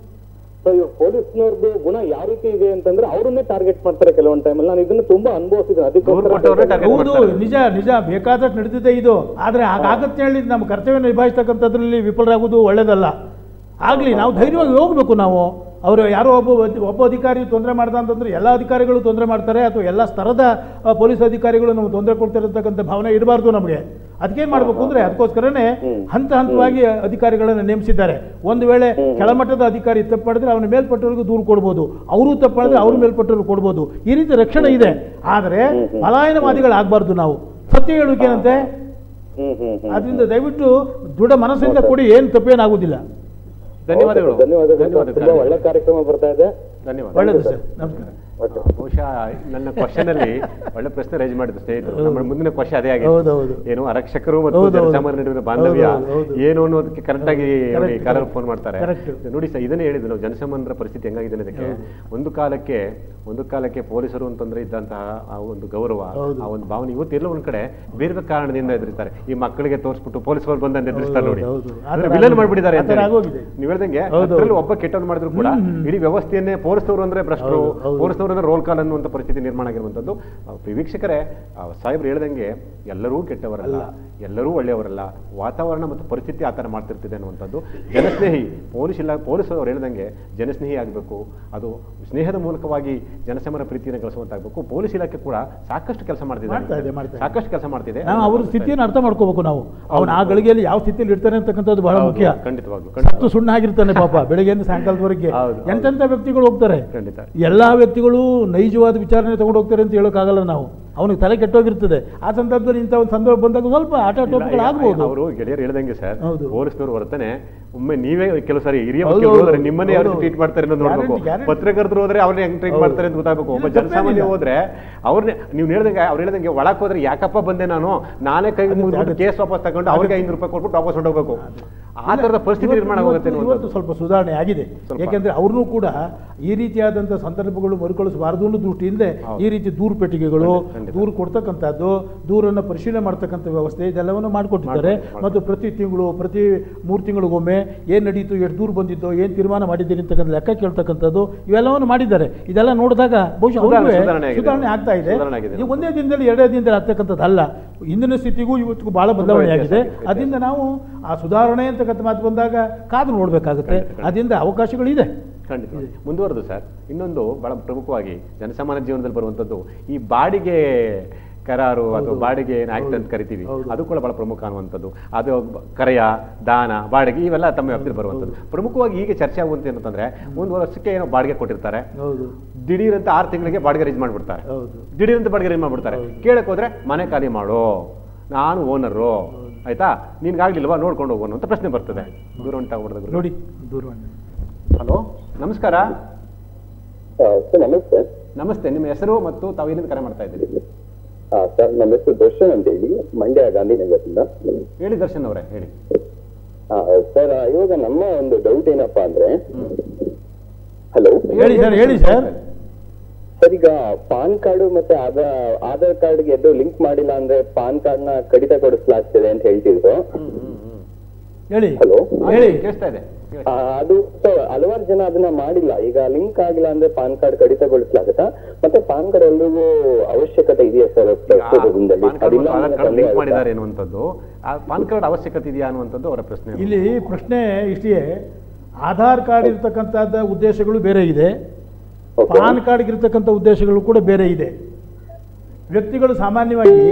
ಸೊ ಇವಾಗ ಪೊಲೀಸ್ನವ್ರದ್ದು ಗುಣ ಯಾವ ರೀತಿ ಇದೆ ಅಂತಂದ್ರೆ ಅವ್ರನ್ನೇ ಟಾರ್ಗೆಟ್ ಮಾಡ್ತಾರೆ ಕೆಲವೊಂದ್ ಟೈಮಲ್ಲಿ ನಾನು ಇದನ್ನ ತುಂಬಾ ಅನುಭವಿಸಿದ್ದೀನಿ ದೂರು ಕೊಟ್ಟವ್ರನ್ನೇ ಅದಕ್ಕೋಸ್ಕರ target ಹೌದು ಮಾಡ್ತಾರೆ. ನಿಜ ನಿಜ ಬೇಕಾದಷ್ಟು ನಡೆದಿದೆ ಇದು ಆದರೆ ಹಾಗಾಗತ್ತೆ ಹೇಳಿ ನಮ್ಮ ಕರ್ತವ್ಯ ನಿಭಾಯಿಸ್ತಕ್ಕಂಥದ್ರಲ್ಲಿ ವಿಫಲರಾಗುವುದು ಒಳ್ಳೇದಲ್ಲ ಆಗಲಿ ನಾವು ಧೈರ್ಯವಾಗಿ ಹೋಗಬೇಕು ನಾವು ಅವರು ಯಾರೋ ಒಬ್ಬ ಅಧಿ- ಒಬ್ಬ ಅಧಿಕಾರಿ ತೊಂದರೆ ಮಾಡ್ದ ಅಂತಂದ್ರೆ ಎಲ್ಲ ಅಧಿಕಾರಿಗಳು ತೊಂದರೆ ಮಾಡ್ತಾರೆ ಅಥವಾ ಎಲ್ಲ ಸ್ತರದ ಆ, ಪೊಲೀಸ್ ಅಧಿಕಾರಿಗಳು ನಮ್ಗೆ ತೊಂದರೆ ಕೊಡ್ತಿರತಕ್ಕಂಥ ಭಾವನೆ ಇರಬಾರ್ದು ನಮಗೆ ಅದಕ್ಕೇನು ಮಾಡಬೇಕು ಅಂದರೆ ಅದಕ್ಕೋಸ್ಕರನೇ ಹಂತ ಹಂತವಾಗಿ ಅಧಿಕಾರಿಗಳನ್ನು ನೇಮಿಸಿದ್ದಾರೆ ಒಂದು ವೇಳೆ ಕೆಳಮಟ್ಟದ ಅಧಿಕಾರಿ ತಪ್ಪು ಮಾಡಿದ್ರೆ ಅವನ ಮೇಲ್ಪಟ್ಟವರಿಗೂ ದೂರು ಕೊಡ್ಬೋದು ಅವರು ತಪ್ಪು ಮಾಡಿದ್ರೆ ಅವ್ರ ಮೇಲ್ಪಟ್ಟವ್ರಿಗೆ ಕೊಡ್ಬೋದು ಈ ರೀತಿ ರಕ್ಷಣೆ ಇದೆ ಆದರೆ ಪಲಾಯನವಾದಿಗಳಾಗಬಾರ್ದು ನಾವು ಸತ್ಯ ಹೇಳೋಕೆ ಏನಂತೆ ಹ್ಮ್ ಹ್ಮ್ ಹ್ಮ್ ಆದ್ರಿಂದ ದಯವಿಟ್ಟು ದೃಢ ಮನಸ್ಸಿಂದ ಕೊಡಿ ಏನು ತಪ್ಪೇನಾಗುವುದಿಲ್ಲ ಧನ್ಯವಾದಗಳು ಧನ್ಯವಾದಗಳು ತುಂಬಾ ಧನ್ಯವಾದಗಳು ಒಳ್ಳೆ ಕಾರ್ಯಕ್ರಮ ಬರ್ತಾ ಇದೆ ಧನ್ಯವಾದ ಒಳ್ಳೆಯದು ಸರ್ ನಮಸ್ಕಾರ ಓಕೆ ಬಹುಶಃ ನನ್ನ ಕ್ವಶನ್ ಅಲ್ಲಿ ಒಳ್ಳೆ ಪ್ರಶ್ನೆ ರೈಸ್ ಮಾಡಿದ್ರು ಸ್ನೇಹಿತರು ನಮ್ಮ ಮುಂದಿನ ಕ್ವಶನ್ ಅದೇ ಹೌದು, ಆಗಿದೆ ಹೌದು. ಏನು ಆರಕ್ಷಕರು ಮತ್ತು ಹೌದು, ಹೌದು. ಜನಸಾಮಾನ್ಯ ನಡುವಿನ ಬಾಂಧವ್ಯ ಹೌದು, ಹೌದು. ಏನು ಅನ್ನೋದಕ್ಕೆ ಕರೆಕ್ಟ್ ಆಗಿ Correct, ಕಾಲರ್ correct. ಫೋನ್ ಮಾಡ್ತಾರೆ Correct. ನೋಡಿ ಸರ್ ಇದನ್ನೇ ಹೇಳಿದ್ರು ನಾವು ಜನಸಾಮಾನ್ಯರ ಪರಿಸ್ಥಿತಿ ಹೆಂಗಾಗಿದೆ ಅನ್ನೋದಕ್ಕೆ ಒಂದು ಕಾಲಕ್ಕೆ ಒಂದು ಕಾಲಕ್ಕೆ ಪೊಲೀಸರು ಅಂತಂದ್ರೆ ಇದ್ದಂತಹ ಆ ಒಂದು ಗೌರವ ಹೌದು. ಆ ಒಂದು ಭಾವನೆ ಇವತ್ತು ಎಲ್ಲೋ ಒಂದ್ ಕಡೆ ಬೇರೆ ಬೇರೆ ಕಾರಣದಿಂದ ಎದುರಿಸ್ತಾರೆ ಈ ಮಕ್ಕಳಿಗೆ ತೋರಿಸ್ಬಿಟ್ಟು ಪೊಲೀಸರು ಬಂದ ಎದುರಿಸ್ತಾರೆ ನೋಡಿ ಹೌದು, ಹೌದು. ಆ ಅಂದ್ರೆ ಥರ ವಿಲನ್ ಆಗೋಗಿದೆ. ಮಾಡ್ಬಿಟ್ಟಿದ್ದಾರೆ ಆ ಅಂತ ಥರ ಹೇಳಿ. ಆಗೋಗಿದೆ. ನೀವು ಹೇಳ್ದಂಗೆ ಹೌದು, ಅದ್ರಲ್ಲಿ ಹೌದು. ಒಬ್ಬ ಕೆಟ್ಟವ್ನು ಮಾಡಿದ್ರು ಕೂಡ ಇಡೀ ವ್ಯವಸ್ಥೆಯನ್ನೇ ಪೊಲೀಸರು ಅಂದ್ರೆ ಭ್ರಷ್ಟರು ಹೌದು, ಹೌದು. ಪೊಲೀಸರು ಅಂದ್ರೆ ರೋಲ್ ಕಾಲ್ ಅನ್ನುವಂಥ ಪರಿಸ್ಥಿತಿ ನಿರ್ಮಾಣ ಆಗಿರುವಂಥದ್ದು ಆ, ವೀಕ್ಷಕರೇ ಆ, ಸಾಹೇಬ್ರು ಹೇಳ್ದಂಗೆ ಎಲ್ಲರೂ ಕೆಟ್ಟವರಲ್ಲ ಎಲ್ಲರೂ ಒಳ್ಳೆಯವರಲ್ಲ ವಾತಾವರಣ ಮತ್ತು ಪರಿಸ್ಥಿತಿ ಆ ಥರ ಮಾಡ್ತಿರ್ತಿದೆ ಅನ್ನುವಂಥದ್ದು ಜನಸ್ನೇಹಿ ಪೊಲೀಸ್ ಇಲ್ಲ ಪೊಲೀಸರು ಅವ್ರು ಹೇಳ್ದಂಗೆ ಜನಸ್ನೇಹಿ ಆಗಬೇಕು ಅದು ಸ್ನೇಹದ ಮೂಲಕವಾಗಿ ಜನಸಮರ ಪ್ರೀತಿಯನ್ನು ಗಳಿಸುವಂತಾಗಬೇಕು ಪೊಲೀಸ್ ಇಲಾಖೆ ಕೂಡ ಸಾಕಷ್ಟು ಕೆಲಸ ಮಾಡ್ತಾ ಇದೆ, ಮಾಡ್ತಿದೆ ಮಾಡ್ತಾ ಇದೆ. ಸಾಕಷ್ಟು ಕೆಲಸ ಮಾಡ್ತಿದೆ ನಾವು ಅವ್ರ ಸ್ಥಿತಿಯನ್ನು ಅರ್ಥ ಮಾಡ್ಕೋಬೇಕು ನಾವು ಅವನ ಆ ಗಳಿಗೆಯಲ್ಲಿ ಯಾವ ಸ್ಥಿತಿಯಲ್ಲಿ ಇರ್ತಾನೆ ಅಂತಕ್ಕಂಥದ್ದು ಬಹಳ ಹೌದು, ಮುಖ್ಯ ಖಂಡಿತವಾಗ್ಲು ಸತ್ತು ಖಂಡಿತವಾಗ್ಲು ಸುಣ್ಣ ಆಗಿರ್ತಾನೆ ಪಾಪ ಬೆಳಗ್ಗೆಯಿಂದ ಸಾಯಂಕಾಲದವರೆಗೆ ಹೌದು, ಹೌದು. ಎಂತೆಂಥ ವ್ಯಕ್ತಿಗಳು ಹೋಗ್ತಾರೆ ಖಂಡಿತ ಎಲ್ಲ ವ್ಯಕ್ತಿಗಳು ನೈಜವಾದ ವಿಚಾರಣೆ ತಗೊಂಡು ಹೋಗ್ತಾರೆ ಅಂತ ಹೇಳೋಕ್ಕಾಗಲ್ಲ ನಾವು ಅವನಿಗೆ ತಲೆ ಕೆಟ್ಟೋಗಿರ್ತದೆ ಆ ಸಂದರ್ಭದಲ್ಲಿ ಇಂಥ ಒಂದು ಸಂದರ್ಭ ಬಂದಾಗ ಸ್ವಲ್ಪ ಆಟೋಟೋಪಗಳು ಆಗ್ಬೋದು ಅವರು ಗೆಳೆಯರು ಹೇಳ್ದಂಗೆ ಸರ್ ಹೌದು. ಪೊಲೀಸ್ನವರು ವರ್ತನೆ ಒಮ್ಮೆ ನೀವೇ ಕೆಲವು ಸಾರಿ ಹಿರಿಯ ಹೌದು, ವಕೀಲರು ಹೋದ್ರೆ ಹೌದು. ನಿಮ್ಮನ್ನೇ ಯಾವ ಹೌದು. ಟ್ರೀಟ್ ಮಾಡ್ತಾರೆ ಅನ್ನೋದು ನೋಡ್ಬೇಕು Guarantee, guarantee. ಪತ್ರಕರ್ತರು ಹೋದ್ರೆ ಅವ್ರನ್ನ ಹೆಂಗ್ ಟ್ರೀಟ್ ಹೌದು. ಮಾಡ್ತಾರೆ ಅಂತ ಗೊತ್ತಾಗಬೇಕು ಒಬ್ಬ ಇದು ಜನಸಾಮಾನ್ಯ ತಪ್ಪೇನಿಲ್ಲ. ಹೋದ್ರೆ ಅವ್ರನ್ನೇ ನೀವು ಹೇಳ್ದಂಗೆ ಅವ್ರು ಹೇಳ್ದಂಗೆ ಒಳಕ್ ಹೋದ್ರೆ ಯಾಕಪ್ಪ ಬಂದೆ ನಾನು ನಾನೇ ಕೈ ಮುಗಿದ್ಬಿಟ್ಟು ಆಗುತ್ತೆ. ಕೇಸ್ ವಾಪಸ್ ತಗೊಂಡು ಅವ್ರಿಗೆ ಐನೂರು ರೂಪಾಯಿ ಕೊಟ್ಬಿಟ್ಟು ವಾಪಸ್ ಹೊರಡೋಗ್ಬೇಕು ಆ ತರದ ಪರಿಸ್ಥಿತಿ ಇವತ್ತು- ನಿರ್ಮಾಣ ಆಗುತ್ತೆ ಇವತ್ತು- ಅನ್ನುವಂಥದ್ದು. ಇವತ್ತು ಸ್ವಲ್ಪ ಸುಧಾರಣೆ ಆಗಿದೆ ಸ್ವಲ್ಪ. ಯಾಕೆಂದ್ರೆ ಅವ್ರನ್ನೂ ಕೂಡ ಈ ರೀತಿಯಾದಂಥ ಸಂದರ್ಭಗಳು ಮರುಕಳಿಸಬಾರದು ಅನ್ನೋ ದೃಷ್ಟಿಯಿಂದ ಹೌದು. ಈ ರೀತಿ ದೂರು ಪೆಟ್ಟಿಗೆಗಳು ಖಂಡಿತ, ಖಂಡಿತ. ದೂರು ಕೊಡ್ತಕ್ಕಂಥದ್ದು ದೂರನ್ನು ಪರಿಶೀಲನೆ ಮಾಡ್ತಕ್ಕಂಥ ವ್ಯವಸ್ಥೆ ಇದೆಲ್ಲವನ್ನು ಮಾಡಿಕೊಟ್ಟಿದ್ದಾರೆ ಮಾಡ್ಕೊಡಿ, ಮತ್ತು ಪ್ರತಿ ತಿಂಗಳು ಪ್ರತಿ ಮೂರು ತಿಂಗಳಿಗೊಮ್ಮೆ ಏನು ನಡೀತು ಎಷ್ಟು ದೂರ ಬಂದಿದ್ದೋ ಏನು ತೀರ್ಮಾನ ಮಾಡಿದ್ದೀರಿ ಅಂತಕ್ಕಂಥ ಲೆಕ್ಕ ಕೇಳ್ತಕ್ಕಂಥದ್ದು ಇವೆಲ್ಲವನ್ನು ಮಾಡಿದ್ದಾರೆ ಇದೆಲ್ಲ ನೋಡಿದಾಗ ಬಹುಶಃ ಸುಧಾರಣೆ- ಅವ್ರಿಗೂ ಸುಧಾರಣೆ ಆಗಿದೆ. ಸುಧಾರಣೆ ಆಗ್ತಾ ಇದೆ ಸುಧಾರಣೆ ಆಗಿದೆ. ಈ ಒಂದೇ ದಿನದಲ್ಲಿ ಎರಡೇ ದಿನದಲ್ಲಿ ಆಗ್ತಕ್ಕಂಥದ್ದು ಅಲ್ಲ ಹಿಂದಿನ ಸ್ಥಿತಿಗೂ ಇವತ್ತಿಗೂ ಬಹಳ ಬದಲಾವಣೆ ವ್ಯತ್ಯಾಸ ಆಗಿದೆ ಆಗಿದೆ. ಅದರಿಂದ ನಾವು ಆ ಸುಧಾರಣೆ ಅಂತಕ್ಕಂಥ ಮಾತು ಬಂದಾಗ ಕಾದು ನೋಡಬೇಕಾಗುತ್ತೆ ಖಂಡಿತ, ಖಂಡಿತ. ಅದರಿಂದ ಅವಕಾಶಗಳಿದೆ ಖಂಡಿತ ಮುಂದುವರೆದು ಸರ್ ಇನ್ನೊಂದು ಬಹಳ ಪ್ರಮುಖವಾಗಿ ಜನಸಾಮಾನ್ಯ ಜೀವನದಲ್ಲಿ ಬರುವಂಥದ್ದು ಈ ಬಾಡಿಗೆ ಕರಾರು ಅಥವಾ ಬಾಡಿಗೆ ಆಕ್ಟ್ ಅಂತ ಕರಿತೀವಿ ಹೌದು. ಅದು ಕೂಡ ಬಹಳ ಪ್ರಮುಖ ಅನ್ನುವಂಥದ್ದು ಅದು ಬ- ಕರೆಯ ದಾನ ಬಾಡಿಗೆ ಇವೆಲ್ಲ ತಮ್ಮ ವ್ಯಾಪ್ತಿಯಲ್ಲಿ ಬರುವಂಥದ್ದು ಪ್ರಮುಖವಾಗಿ ಈಗ ಚರ್ಚೆ ಆಗುವಂತ ಏನಂತಂದ್ರೆ ಒಂದು ವರ್ಷಕ್ಕೆ ಏನೋ ಬಾಡಿಗೆ ಕೊಟ್ಟಿರ್ತಾರೆ ಹೌದು ದಿಢೀರ್ ಅಂತ ಆರು ತಿಂಗಳಿಗೆ ಬಾಡಿಗೆ ರೇಂಜ್ ಮಾಡ್ಬಿಡ್ತಾರೆ ಹೌದು ದಿಢೀರ್ ಅಂತ ಬಾಡಿಗೆ ರೇಂಜ್ ಮಾಡ್ಬಿಡ್ತಾರೆ ಕೇಳಕ್ ಹೋದ್ರೆ ಮನೆ ಖಾಲಿ ಮಾಡು ನಾನು ಓನರು ಆಯ್ತಾ ನಿನ್ಗಾಗ್ಲಿಲ್ವಾ ನೋಡ್ಕೊಂಡು ಹೋಗೋಣ ಅಂತ ಪ್ರಶ್ನೆ ಬರ್ತದೆ ದೂರ ಉಂಟಾಗ್ಬಿಡ್ದು ನೋಡಿ ದೂರವಾಣಿ ಹಲೋ ನಮಸ್ಕಾರ ಸರ್ ನಮಸ್ತೆ ನಮಸ್ತೆ ನಿಮ್ಮ ಹೆಸರು ಮತ್ತು ತಾವು ಎಲ್ಲಿಂದ ಕರೆ ಮಾಡ್ತಾ ಇದ್ದೀರಿ ಹಾ ಸರ್ ನಮ್ಮ ಹೆಸರು ದರ್ಶನ್ ಅಂತ ಹೇಳಿ ಮಂಡ್ಯ ಗಾಂಧಿನಗರದಿಂದ ಹೇಳಿ ದರ್ಶನ್ ಅವರೇ ಹೇಳಿ ಹಾ ಸರ್ ಇವಾಗ ನಮ್ಮ ಒಂದು ಡೌಟ್ ಏನಪ್ಪಾ ಅಂದ್ರೆ ಹಲೋ ಹೇಳಿ ಸರ್ ಹೇಳಿ ಸರ್ ಸರ್ ಈಗ ಪಾನ್ ಕಾರ್ಡ್ ಮತ್ತೆ ಆಧಾರ್ ಆಧಾರ್ ಕಾರ್ಡ್ಗೆ ಎದ್ದು ಲಿಂಕ್ ಮಾಡಿಲ್ಲ ಅಂದ್ರೆ ಪಾನ್ ಕಾರ್ಡ್ ನ ಕಡಿತ ಕೊಡಿಸ್ಲಾಗ್ತದೆ ಅಂತ ಹೇಳ್ತಿದ್ರು ಹೇಳಿ ಹಲೋ ಹೇಳಿ ಕೇಳಿಸ್ತಾ ಇದೆ ಹೇಳಿ. ಆ, ಅದು so ಹಲವಾರು ಜನ ಅದನ್ನ ಮಾಡಿಲ್ಲ ಈಗ ಲಿಂಕ್ ಆಗಿಲ್ಲ ಅಂದ್ರೆ ಪಾನ್ ಕಾರ್ಡ್ ಕಡಿತಗೊಳಿಸ್ಲಾಗತ್ತಾ ಮತ್ತೆ ಪಾನ್ ಕಾರ್ಡ್ ಎಲ್ರಿಗೂ ಅವಶ್ಯಕತೆ ಇದೆಯಾ ಸರ್ ಪ್ರಸ್ತುತ ದಿನದಲ್ಲಿ ಪಾನ್ ಕಾರ್ಡ್ ಅದಿಲ್ಲ ಮತ್ತು ಆಧಾರ್ ಅಂದ್ರೆ ಕಾರ್ಡ್ ತೊಂದ್ರೆ ಲಿಂಕ್ ಆಗುತ್ತಾ? ಮಾಡಿದ್ದಾರೆ ಅನ್ನುವಂಥದ್ದು ಆ ಪಾನ್ ಕಾರ್ಡ್ ಅವಶ್ಯಕತೆ ಇದೆಯಾ ಅನ್ನುವಂಥದ್ದು ಅವರ ಪ್ರಶ್ನೆ ಇಲ್ಲಿ ಪ್ರಶ್ನೆ ಇಷ್ಟೇ ಆಧಾರ್ ಕಾರ್ಡ್ ಇರ್ತಕ್ಕಂಥದ್ದ ಉದ್ದೇಶಗಳು ಬೇರೆ ಇದೆ Okay. ಪಾನ್ ಕಾರ್ಡ್ ಇರ್ತಕ್ಕಂಥ ಉದ್ದೇಶಗಳು ಕೂಡ ಬೇರೆ ಇದೆ ವ್ಯಕ್ತಿಗಳು ಸಾಮಾನ್ಯವಾಗಿ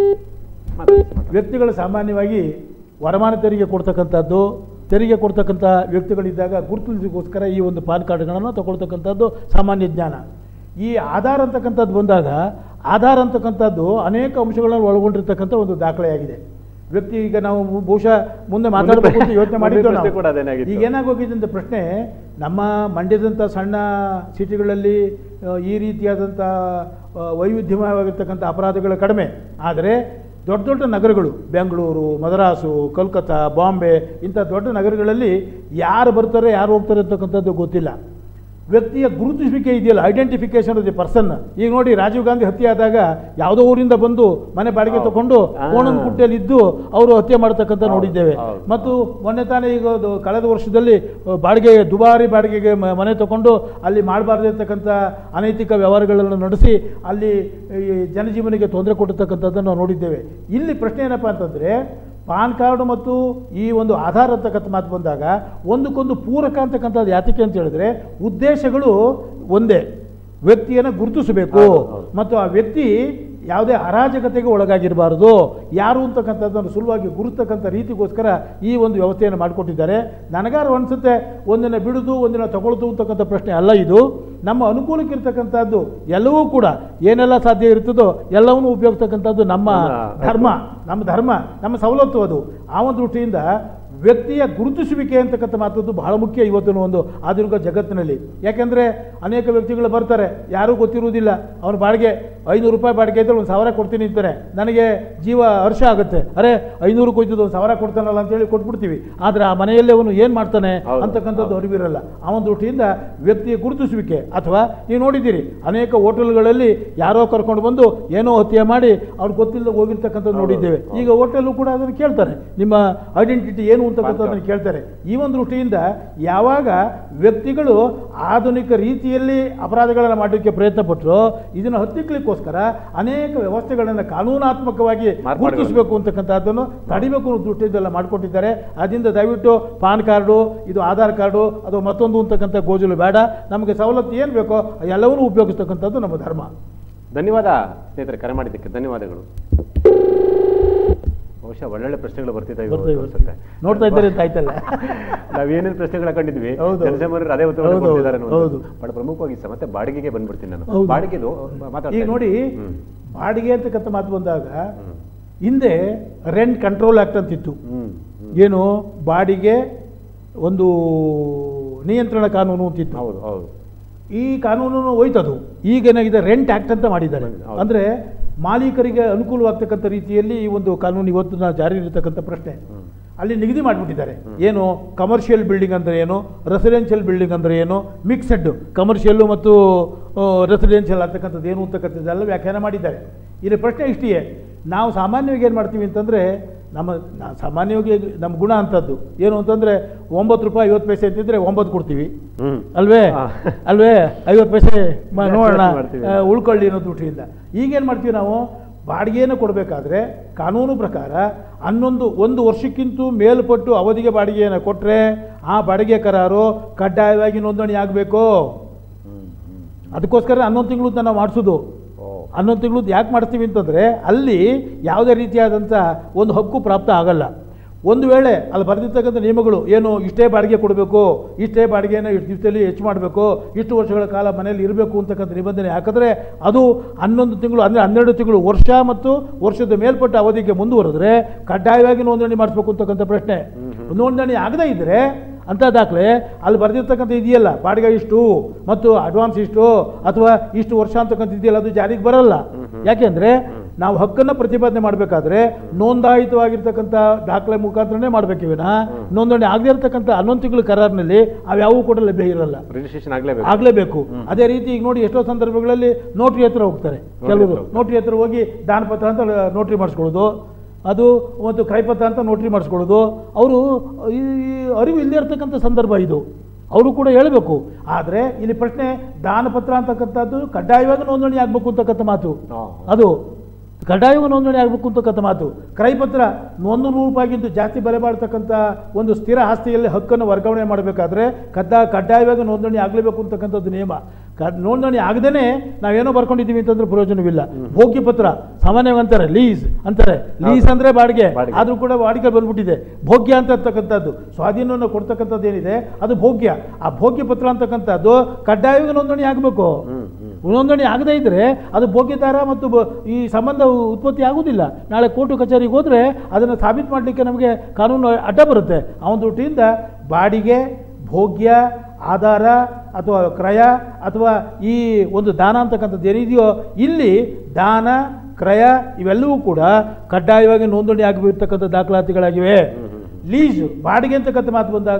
ವ್ಯಕ್ತಿಗಳು ಸಾಮಾನ್ಯವಾಗಿ ವರಮಾನ ತೆರಿಗೆ ಕೊಡ್ತಕ್ಕಂಥದ್ದು ತೆರಿಗೆ ಕೊಡ್ತಕ್ಕಂಥ ವ್ಯಕ್ತಿಗಳಿದ್ದಾಗ ಗುರುತಿಸೋಸ್ಕರ ಈ ಒಂದು ಪಾನ್ ಕಾರ್ಡ್ಗಳನ್ನು ತಗೊಳ್ತಕ್ಕಂಥದ್ದು ಸಾಮಾನ್ಯ ಜ್ಞಾನ ಈ ಆಧಾರ್ ಅಂತಕ್ಕಂಥದ್ದು ಬಂದಾಗ ಆಧಾರ್ ಅಂತಕ್ಕಂಥದ್ದು ಅನೇಕ ಅಂಶಗಳನ್ನು ಒಳಗೊಂಡಿರ್ತಕ್ಕಂಥ ಒಂದು ದಾಖಲೆಯಾಗಿದೆ ವ್ಯಕ್ತಿ ಈಗ ನಾವು ಬಹುಶಃ ಮುಂದೆ ಮಾತಾಡಬೇಕು ಅಂತ ಯೋಚನೆ ಮಾಡಿದ್ದು ಮುಂದೆ ಪ್ರಶ್ನೆ ನಾವು. ಕೂಡ ಅದೇನಾಗಿತ್ತು. ಈಗ ಏನಾಗೋಗಿದೆ ಅಂತ ಪ್ರಶ್ನೆ ನಮ್ಮ ಮಂಡ್ಯದಂಥ ಸಣ್ಣ ಸಿಟಿಗಳಲ್ಲಿ ಆ, ಈ ರೀತಿಯಾದಂಥ ಆ, ವೈವಿಧ್ಯಮಯವಾಗಿರ್ತಕ್ಕಂಥ ಅಪರಾಧಗಳು ಕಡಿಮೆ ಆದರೆ ದೊಡ್ಡ ದೊಡ್ಡ ನಗರಗಳು ಬೆಂಗಳೂರು ಮದ್ರಾಸು ಕೋಲ್ಕತ್ತಾ ಬಾಂಬೆ ಇಂಥ ದೊಡ್ಡ ನಗರಗಳಲ್ಲಿ ಯಾರು ಬರ್ತಾರೆ ಯಾರು ಹೋಗ್ತಾರೆ ಅಂತಕ್ಕಂಥದ್ದು ಗೊತ್ತಿಲ್ಲ ವ್ಯಕ್ತಿಯ ಗುರುತಿಸುವಿಕೆ ಇದೆಯಲ್ಲ ಐಡೆಂಟಿಫಿಕೇಶನ್ ಆಫ್ ದಿ ಪರ್ಸನ್ ಈಗ ನೋಡಿ ರಾಜೀವ್ ಗಾಂಧಿ ಹತ್ಯೆ ಆದಾಗ ಯಾವುದೋ ಊರಿಂದ ಬಂದು ಮನೆ ಬಾಡಿಗೆ ಹೌದು. ತಗೊಂಡು ಆ. ಕೋಣನ ಕುಟ್ಟೆಯಲ್ಲಿ ಇದ್ದು ಅವರು ಹತ್ಯೆ ಮಾಡ್ತಕ್ಕಂಥ ಹೌದು, ನೋಡಿದ್ದೇವೆ ಹೌದು. ಮತ್ತು ಮೊನ್ನೆ ತಾನೇ ಈಗ ಅದು ಕಳೆದ ವರ್ಷದಲ್ಲಿ ಅಹ್, ಬಾಡಿಗೆ ದುಬಾರಿ ಬಾಡಿಗೆಗೆ ಮ- ಮನೆ ತಗೊಂಡು ಅಲ್ಲಿ ಮಾಡಬಾರ್ದಿರ್ತಕ್ಕಂಥ ಅನೈತಿಕ ವ್ಯವಹಾರಗಳನ್ನು ನಡೆಸಿ ಅಲ್ಲಿ ಈ ಜನಜೀವನಿಗೆ ತೊಂದರೆ ಕೊಟ್ಟಿರ್ತಕ್ಕಂಥದ್ದನ್ನು ನಾವು ನೋಡಿದ್ದೇವೆ ಇಲ್ಲಿ ಪ್ರಶ್ನೆ ಏನಪ್ಪ ಅಂತಂದರೆ ಪಾನ್ ಕಾರ್ಡ್ ಮತ್ತು ಈ ಒಂದು ಆಧಾರ್ ಅಂತಕ್ಕಂಥ ಮಾತು ಬಂದಾಗ ಒಂದಕ್ಕೊಂದು ಪೂರಕ ಅಂತಕ್ಕಂಥದ್ದು ಯಾತಕ್ಕೆ ಅಂತ ಹೇಳಿದ್ರೆ ಉದ್ದೇಶಗಳು ಒಂದೇ ವ್ಯಕ್ತಿಯನ್ನು ಗುರುತಿಸಬೇಕು ಹೌದು, ಹೌದು. ಮತ್ತು ಆ ವ್ಯಕ್ತಿ ಯಾವುದೇ ಅರಾಜಕತೆಗೆ ಒಳಗಾಗಿರಬಾರದು ಯಾರು ಅಂತಕ್ಕಂಥದ್ದನ್ನು ಸುಲಭವಾಗಿ ಗುರುತಕ್ಕಂಥ ರೀತಿಗೋಸ್ಕರ ಈ ಒಂದು ವ್ಯವಸ್ಥೆಯನ್ನು ಮಾಡಿಕೊಟ್ಟಿದ್ದಾರೆ ನನಗಾರು ಅನಿಸುತ್ತೆ ಒಂದಿನ ಬಿಡುದು ಒಂದಿನ ತಗೊಳ್ತು ಅಂತಕ್ಕಂಥ ಪ್ರಶ್ನೆ ಅಲ್ಲ ಇದು ನಮ್ಮ ಅನುಕೂಲಕ್ಕಿರ್ತಕ್ಕಂಥದ್ದು ಎಲ್ಲವೂ ಕೂಡ ಏನೆಲ್ಲ ಸಾಧ್ಯ ಇರ್ತದೋ ಎಲ್ಲವನ್ನೂ ಉಪಯೋಗಿಸ್ತಕ್ಕಂಥದ್ದು ನಮ್ಮ ನಮ್ಮ ಧರ್ಮ ನಮ್ಮ ಧರ್ಮ ನಮ್ಮ ಸವಲತ್ತು ಅದು ಆ ಒಂದು ದೃಷ್ಟಿಯಿಂದ ವ್ಯಕ್ತಿಯ ಗುರುತಿಸುವಿಕೆ ಅಂತಕ್ಕಂಥ ಮಾತದ್ದು ಬಹಳ ಮುಖ್ಯ ಇವತ್ತಿನ ಒಂದು ಆಧುನಿಕ ಜಗತ್ತಿನಲ್ಲಿ ಯಾಕೆಂದರೆ ಅನೇಕ ವ್ಯಕ್ತಿಗಳು ಬರ್ತಾರೆ ಯಾರೂ ಗೊತ್ತಿರುವುದಿಲ್ಲ ಅವನ ಬಾಡಿಗೆ ಐನೂರು ರೂಪಾಯಿ ಬಾಡಿಗೆ ಇದ್ದರೆ ಒಂದು ಸಾವಿರ ಕೊಡ್ತೀನಿ ಅಂತಾನೆ ನನಗೆ ಜೀವ ಹರ್ಷ ಆಗುತ್ತೆ ಅರೆ ಐನೂರು ಕೊಯ್ತಿದ್ದು ಒಂದು ಸಾವಿರ ಕೊಡ್ತಾನಲ್ಲ ಅಂತೇಳಿ ಕೊಟ್ಬಿಡ್ತೀವಿ ಆದರೆ ಆ ಮನೆಯಲ್ಲಿ ಅವನು ಏನು ಮಾಡ್ತಾನೆ ಹೌದು, ಅಂತಕ್ಕಂಥದ್ದು ಅರಿವಿರಲ್ಲ ಆ ಒಂದು ದೃಷ್ಟಿಯಿಂದ ವ್ಯಕ್ತಿಯ ಗುರುತಿಸುವಿಕೆ ಅಥವಾ ನೀವು ನೋಡಿದ್ದೀರಿ ಅನೇಕ ಹೋಟೆಲ್ಗಳಲ್ಲಿ ಯಾರೋ ಕರ್ಕೊಂಡು ಬಂದು ಏನೋ ಹತ್ಯೆ ಮಾಡಿ ಅವ್ರಿಗೆ ಗೊತ್ತಿಲ್ಲದೆ ಹೋಗಿರ್ತಕ್ಕಂಥದ್ದು ನೋಡಿದ್ದೇವೆ ಈಗ ಹೋಟೆಲ್ಲು ಕೂಡ ಅದನ್ನು ಕೇಳ್ತಾರೆ ನಿಮ್ಮ ಐಡೆಂಟಿಟಿ ಏನು ಅಂತಕ್ಕಂಥದ್ದನ್ನು ಕೇಳ್ತಾರೆ ಈ ಒಂದು ದೃಷ್ಟಿಯಿಂದ ಯಾವಾಗ ವ್ಯಕ್ತಿಗಳು ಆಧುನಿಕ ರೀತಿಯಲ್ಲಿ ಅಪರಾಧಗಳನ್ನು ಮಾಡಲಿಕ್ಕೆ ಪ್ರಯತ್ನ ಪಟ್ಟರು ಇದನ್ನು ಹತ್ತಿಕ್ಲಿಕ್ಕೋಸ್ಕರ ಅನೇಕ ವ್ಯವಸ್ಥೆಗಳನ್ನು ಕಾನೂನಾತ್ಮಕವಾಗಿ ಮಾರ್ಪಾಡುಗಳು. ಗುರುತಿಸಬೇಕು ಅಂತಕ್ಕಂಥದ್ದನ್ನು ತಡಿಬೇಕು ಅನ್ನೋ ದೃಷ್ಟಿಯಿಂದೆಲ್ಲ ಮಾಡಿಕೊಟ್ಟಿದ್ದಾರೆ ಅದರಿಂದ ದಯವಿಟ್ಟು ಪಾನ್ ಕಾರ್ಡು ಇದು ಆಧಾರ್ ಕಾರ್ಡು ಅದು ಮತ್ತೊಂದು ಅಂತಕ್ಕಂಥ ಗೋಜಲು ಬೇಡ ನಮಗೆ ಸವಲತ್ತು ಏನು ಬೇಕೋ ಎಲ್ಲವನ್ನೂ ಉಪಯೋಗಿಸ್ತಕ್ಕಂಥದ್ದು ನಮ್ಮ ಧರ್ಮ ಧನ್ಯವಾದ ಸ್ನೇಹಿತರೆ ಕರೆ ಮಾಡಿದ್ದಕ್ಕೆ ಧನ್ಯವಾದಗಳು ಬಹುಶಃ ಒಳ್ಳೊಳ್ಳೆ ಪ್ರಶ್ನೆಗಳು ಬರ್ತಿದ್ದಾವೆ ಬರ್ತಾ ಇವೆ. ಅನ್ಸುತ್ತೆ. ನೋಡ್ತಾ ಇದ್ದಾರೆ ಅಂತ ಆಯ್ತಲ್ಲ ನಾವೇನೇನು ಪ್ರಶ್ನೆಗಳು ಹಾಕೊಂಡಿದ್ವಿ ಹೌದು. ಜನಸಾಮಾನ್ಯರು ಅದೇ ಉತ್ತರ ಹೌದು, ಕೊಡ್ತಿದ್ದಾರೆ ಹೌದು. ಅನ್ನುವಂಥದ್ದು. ಬಹಳ ಪ್ರಮುಖವಾಗಿ ಸ- ಮತ್ತೆ ಬಾಡಿಗೆಗೆ ಬಂದ್ಬಿಡ್ತೀನಿ ನಾನು ಹೌದು. ಬಾಡಿಗೆದು ಮಾತಾಡ್ತಾ ಈಗ ನೋಡಿ ಇದ್ದೀನಿ. ಹ್ಮ್. ಬಾಡಿಗೆ ಅಂತಕ್ಕಂಥ ಮಾತು ಬಂದಾಗ ಹ್ಮ್. ಹಿಂದೆ ರೆಂಟ್ ಕಂಟ್ರೋಲ್ ಆಕ್ಟ್ ಅಂತಿತ್ತು ಹ್ಮ್. ಹ್ಮ್. ಏನು ಬಾಡಿಗೆ ಒಂದು ನಿಯಂತ್ರಣ ಕಾನೂನು ಅಂತಿತ್ತು ಹೌದು ಹೌದು ಈ ಕಾನೂನು ಹೋಯ್ತದು ಈಗೇನಾಗಿದೆ ರೆಂಟ್ ಆಕ್ಟ್ ಅಂತ ಮಾಡಿದ್ದಾರೆ ಹೌದು. ಅಂದರೆ ಮಾಲೀಕರಿಗೆ ಅನುಕೂಲವಾಗ್ತಕ್ಕಂಥ ರೀತಿಯಲ್ಲಿ ಈ ಒಂದು ಕಾನೂನು ಇವತ್ತು ನಾವು ಜಾರಿ ಇರತಕ್ಕಂಥ ಪ್ರಶ್ನೆ ಹ್ಮ್. ಅಲ್ಲಿ ನಿಗದಿ ಮಾಡಿಬಿಟ್ಟಿದ್ದಾರೆ ಏನು ಕಮರ್ಷಿಯಲ್ ಬಿಲ್ಡಿಂಗ್ ಅಂದರೆ ಏನು ರೆಸಿಡೆನ್ಷಿಯಲ್ ಬಿಲ್ಡಿಂಗ್ ಅಂದರೆ ಏನು ಮಿಕ್ಸೆಡ್ ಕಮರ್ಷಿಯಲ್ಲು ಮತ್ತು ರೆಸಿಡೆನ್ಷಿಯಲ್ ಅಂತಕ್ಕಂಥದ್ದು ಏನು ಅಂತಕ್ಕಂಥದ್ದೆಲ್ಲ ವ್ಯಾಖ್ಯಾನ ಮಾಡಿದ್ದಾರೆ ಇಲ್ಲಿ ಪ್ರಶ್ನೆ ಇಷ್ಟೇ ನಾವು ಸಾಮಾನ್ಯವಾಗಿ ಏನು ಮಾಡ್ತೀವಿ ಅಂತಂದರೆ ನಮ್ಮ ನಾ ಸಾಮಾನ್ಯವಾಗಿ ನಮ್ಮ ಗುಣ ಅಂಥದ್ದು ಏನು ಅಂತಂದರೆ ಒಂಬತ್ತು ರೂಪಾಯಿ ಐವತ್ತು ಪೈಸೆ ಅಂತಿದ್ರೆ ಒಂಬತ್ತು ಕೊಡ್ತೀವಿ ಹ್ಮ್. ಅಲ್ವೇ ಹಾ. ಅಲ್ವೇ ಐವತ್ತು ಪೈಸೆ ಮ- ಜಾಸ್ತಿ ನೋಡೋಣ ಮಾಡ್ತೀವಿ. ಆ, ಉಳ್ಕೊಳ್ಳಿ ಅನ್ನೋ ದೃಷ್ಟಿಯಿಂದ ಈಗೇನು ಮಾಡ್ತೀವಿ ನಾವು ಬಾಡಿಗೆಯನ್ನು ಕೊಡಬೇಕಾದ್ರೆ ಕಾನೂನು ಪ್ರಕಾರ ಹನ್ನೊಂದು ಒಂದು ವರ್ಷಕ್ಕಿಂತ ಮೇಲ್ಪಟ್ಟು ಅವಧಿಗೆ ಬಾಡಿಗೆಯನ್ನು ಕೊಟ್ಟರೆ ಆ ಬಾಡಿಗೆ ಕರಾರು ಕಡ್ಡಾಯವಾಗಿ ನೋಂದಣಿ ಆಗಬೇಕು ಹ್ಮ್. ಹ್ಮ್. ಅದಕ್ಕೋಸ್ಕರ ಹನ್ನೊಂದು ತಿಂಗಳು ನಾವು ಮಾಡಿಸೋದು ಓ. ಹನ್ನೊಂದು ತಿಂಗಳು ಯಾಕೆ ಮಾಡ್ತೀವಿ ಅಂತಂದರೆ ಅಲ್ಲಿ ಯಾವುದೇ ರೀತಿಯಾದಂಥ ಒಂದು ಹಕ್ಕು ಪ್ರಾಪ್ತ ಆಗಲ್ಲ ಒಂದು ವೇಳೆ ಅಲ್ಲಿ ಬರೆದಿರ್ತಕ್ಕಂಥ ನಿಯಮಗಳು ಏನು ಇಷ್ಟೇ ಬಾಡಿಗೆ ಕೊಡಬೇಕು ಇಷ್ಟೇ ಬಾಡಿಗೆಯನ್ನು ಇಷ್ಟು ದಿವಸದಲ್ಲಿ ಹೆಚ್ಚು ಮಾಡಬೇಕು ಇಷ್ಟು ವರ್ಷಗಳ ಕಾಲ ಮನೆಯಲ್ಲಿ ಇರಬೇಕು ಅಂತಕ್ಕಂಥ ನಿಬಂಧನೆ ಹಾಕಿದ್ರೆ ಅದು ಹನ್ನೊಂದು ತಿಂಗಳು ಅಂದರೆ ಹನ್ನೆರಡು ತಿಂಗಳು ವರ್ಷ ಮತ್ತು ವರ್ಷದ ಮೇಲ್ಪಟ್ಟ ಅವಧಿಗೆ ಮುಂದುವರೆದ್ರೆ ಕಡ್ಡಾಯವಾಗಿ ನೋಂದಣಿ ಮಾಡಿಸ್ಬೇಕು ಅಂತಕ್ಕಂಥ ಪ್ರಶ್ನೆ ನೋಂದಣಿ ಆಗದೇ ಇದ್ದರೆ ಅಂಥ ದಾಖಲೆ ಅಲ್ಲಿ ಬರೆದಿರ್ತಕ್ಕಂಥ ಇದೆಯಲ್ಲ ಬಾಡಿಗೆ ಇಷ್ಟು ಮತ್ತು ಅಡ್ವಾನ್ಸ್ ಇಷ್ಟು ಅಥವಾ ಇಷ್ಟು ವರ್ಷ ಅಂತಕ್ಕಂಥ ಇದೆಯಲ್ಲ ಅದು ಜಾರಿಗೆ ಬರಲ್ಲ ಯಾಕೆಂದರೆ ನಾವು ಹಕ್ಕನ್ನು ಪ್ರತಿಪಾದನೆ ಮಾಡಬೇಕಾದ್ರೆ ನೋಂದಾಯಿತವಾಗಿರ್ತಕ್ಕಂಥ ದಾಖಲೆ ಮುಖಾಂತರನೇ ಮಾಡಬೇಕು ವಿನಃ ನೋಂದಣಿ ಆಗದೇ ಇರತಕ್ಕಂಥ ಹನ್ನೊಂದು ತಿಂಗಳ ಕರಾರಿನಲ್ಲಿ ಅವ್ಯಾವೂ ಕೂಡ ಲಭ್ಯ ಇರಲ್ಲ ರಿಜಿಸ್ಟ್ರೇಷನ್ ಆಗ್ಲೇಬೇಕು ಆಗಲೇಬೇಕು ಅದೇ ರೀತಿ ಈಗ ನೋಡಿ ಎಷ್ಟೋ ಸಂದರ್ಭಗಳಲ್ಲಿ ನೋಟ್ರಿ ಹತ್ರ ಹೋಗ್ತಾರೆ ಕೆಲವರು ಹತ್ರ ಹೋಗ್ತಾರೆ. ನೋಟ್ರಿ ಹತ್ರ ಹೋಗಿ ದಾನಪತ್ರ ಅಂತ ನೋಟ್ರಿ ಮಾಡಿಸ್ಕೊಳ್ಳೋದು ಅದು ಮತ್ತು ಕ್ರಯಪತ್ರ ಅಂತ ನೋಟ್ರಿ ಮಾಡಿಸ್ಕೊಳ್ಳೋದು ಅವರು ಈ ಅರಿವು ಇಲ್ಲದೆ ಇರ್ತಕ್ಕಂಥ ಸಂದರ್ಭ ಇದು ಅವರು ಕೂಡ ಹೇಳಬೇಕು ಆದರೆ ಇಲ್ಲಿ ಪ್ರಶ್ನೆ ದಾನಪತ್ರ ಅಂತಕ್ಕಂಥದ್ದು ಕಡ್ಡಾಯವಾಗಿ ನೋಂದಣಿ ಆಗಬೇಕು ಅಂತಕ್ಕಂಥ ಮಾತು ಹಾ. ಅದು ಕಡ್ಡಾಯವಾಗಿ ನೋಂದಣಿ ಆಗಬೇಕು ಅಂತಕ್ಕಂಥ ಮಾತು ಕ್ರಯಪತ್ರ ಒಂದು ನೂರು ರೂಪಾಯಿಗಿಂತ ಜಾಸ್ತಿ ಬೆಲೆ ಬಾಳ್ತಕ್ಕಂಥ ಒಂದು ಸ್ಥಿರ ಆಸ್ತಿಯಲ್ಲಿ ಹಕ್ಕನ್ನು ವರ್ಗಾವಣೆ ಮಾಡಬೇಕಾದ್ರೆ ಕಡ್ಡಾ ಕಡ್ಡಾಯವಾಗಿ ನೋಂದಣಿ ಆಗಲೇಬೇಕು ಅಂತಕ್ಕಂಥದ್ದು ನಿಯಮ ಕ ನೋಂದಣಿ ಆಗದೇ ನಾವೇನೋ ಬರ್ಕೊಂಡಿದ್ದೀವಿ ಅಂತಂದ್ರೆ ಪ್ರಯೋಜನವಿಲ್ಲ ಭೋಗ್ಯ ಪತ್ರ ಸಾಮಾನ್ಯವಾಗಿ ಅಂತಾರೆ ಲೀಸ್ ಅಂತಾರೆ ಲೀಸ್ ಅಂದರೆ ಬಾಡಿಗೆ ಬಾಡಿಗೆ. ಆದರೂ ಕೂಡ ಬಾಡಿಗೆ ಬಂದ್ಬಿಟ್ಟಿದೆ ಭೋಗ್ಯ ಅಂತ ಅಂತಕ್ಕಂಥದ್ದು ಸ್ವಾಧೀನವನ್ನು ಕೊಡ್ತಕ್ಕಂಥದ್ದು ಏನಿದೆ ಅದು ಭೋಗ್ಯ ಆ ಭೋಗ್ಯ ಪತ್ರ ಅಂತಕ್ಕಂಥದ್ದು ಕಡ್ಡಾಯವಾಗಿ ನೋಂದಣಿ ಆಗಬೇಕು ಹ್ಮ್ ಹ್ಮ್ ನೋಂದಣಿ ಆಗದೇ ಇದ್ದರೆ ಅದು ಭೋಗ್ಯತಾರ ಮತ್ತು ಬ- ಈ ಸಂಬಂಧ ಉತ್ಪತ್ತಿ ಆಗುವುದಿಲ್ಲ ನಾಳೆ ಕೋರ್ಟು ಕಚೇರಿಗೆ ಹೋದರೆ ಅದನ್ನು ಸಾಬೀತು ಮಾಡಲಿಕ್ಕೆ ನಮಗೆ ಕಾನೂನು ಅಡ್ಡ ಬರುತ್ತೆ ಆ ಒಂದು ದೃಷ್ಟಿಯಿಂದ ಬಾಡಿಗೆ ಭೋಗ್ಯ ಆಧಾರ ಅಥವಾ ಕ್ರಯ ಅಥವಾ ಈ ಒಂದು ದಾನ ಅಂತಕ್ಕಂಥದ್ದು ಏನಿದೆಯೋ ಇಲ್ಲಿ ದಾನ ಕ್ರಯ ಇವೆಲ್ಲವೂ ಕೂಡ ಕಡ್ಡಾಯವಾಗಿ ನೋಂದಣಿ ಆಗಿರ್ತಕ್ಕಂಥ ದಾಖಲಾತಿಗಳಾಗಿವೆ ಲೀಸ್ ಬಾಡಿಗೆ ಅಂತಕ್ಕಂಥ ಮಾತು ಬಂದಾಗ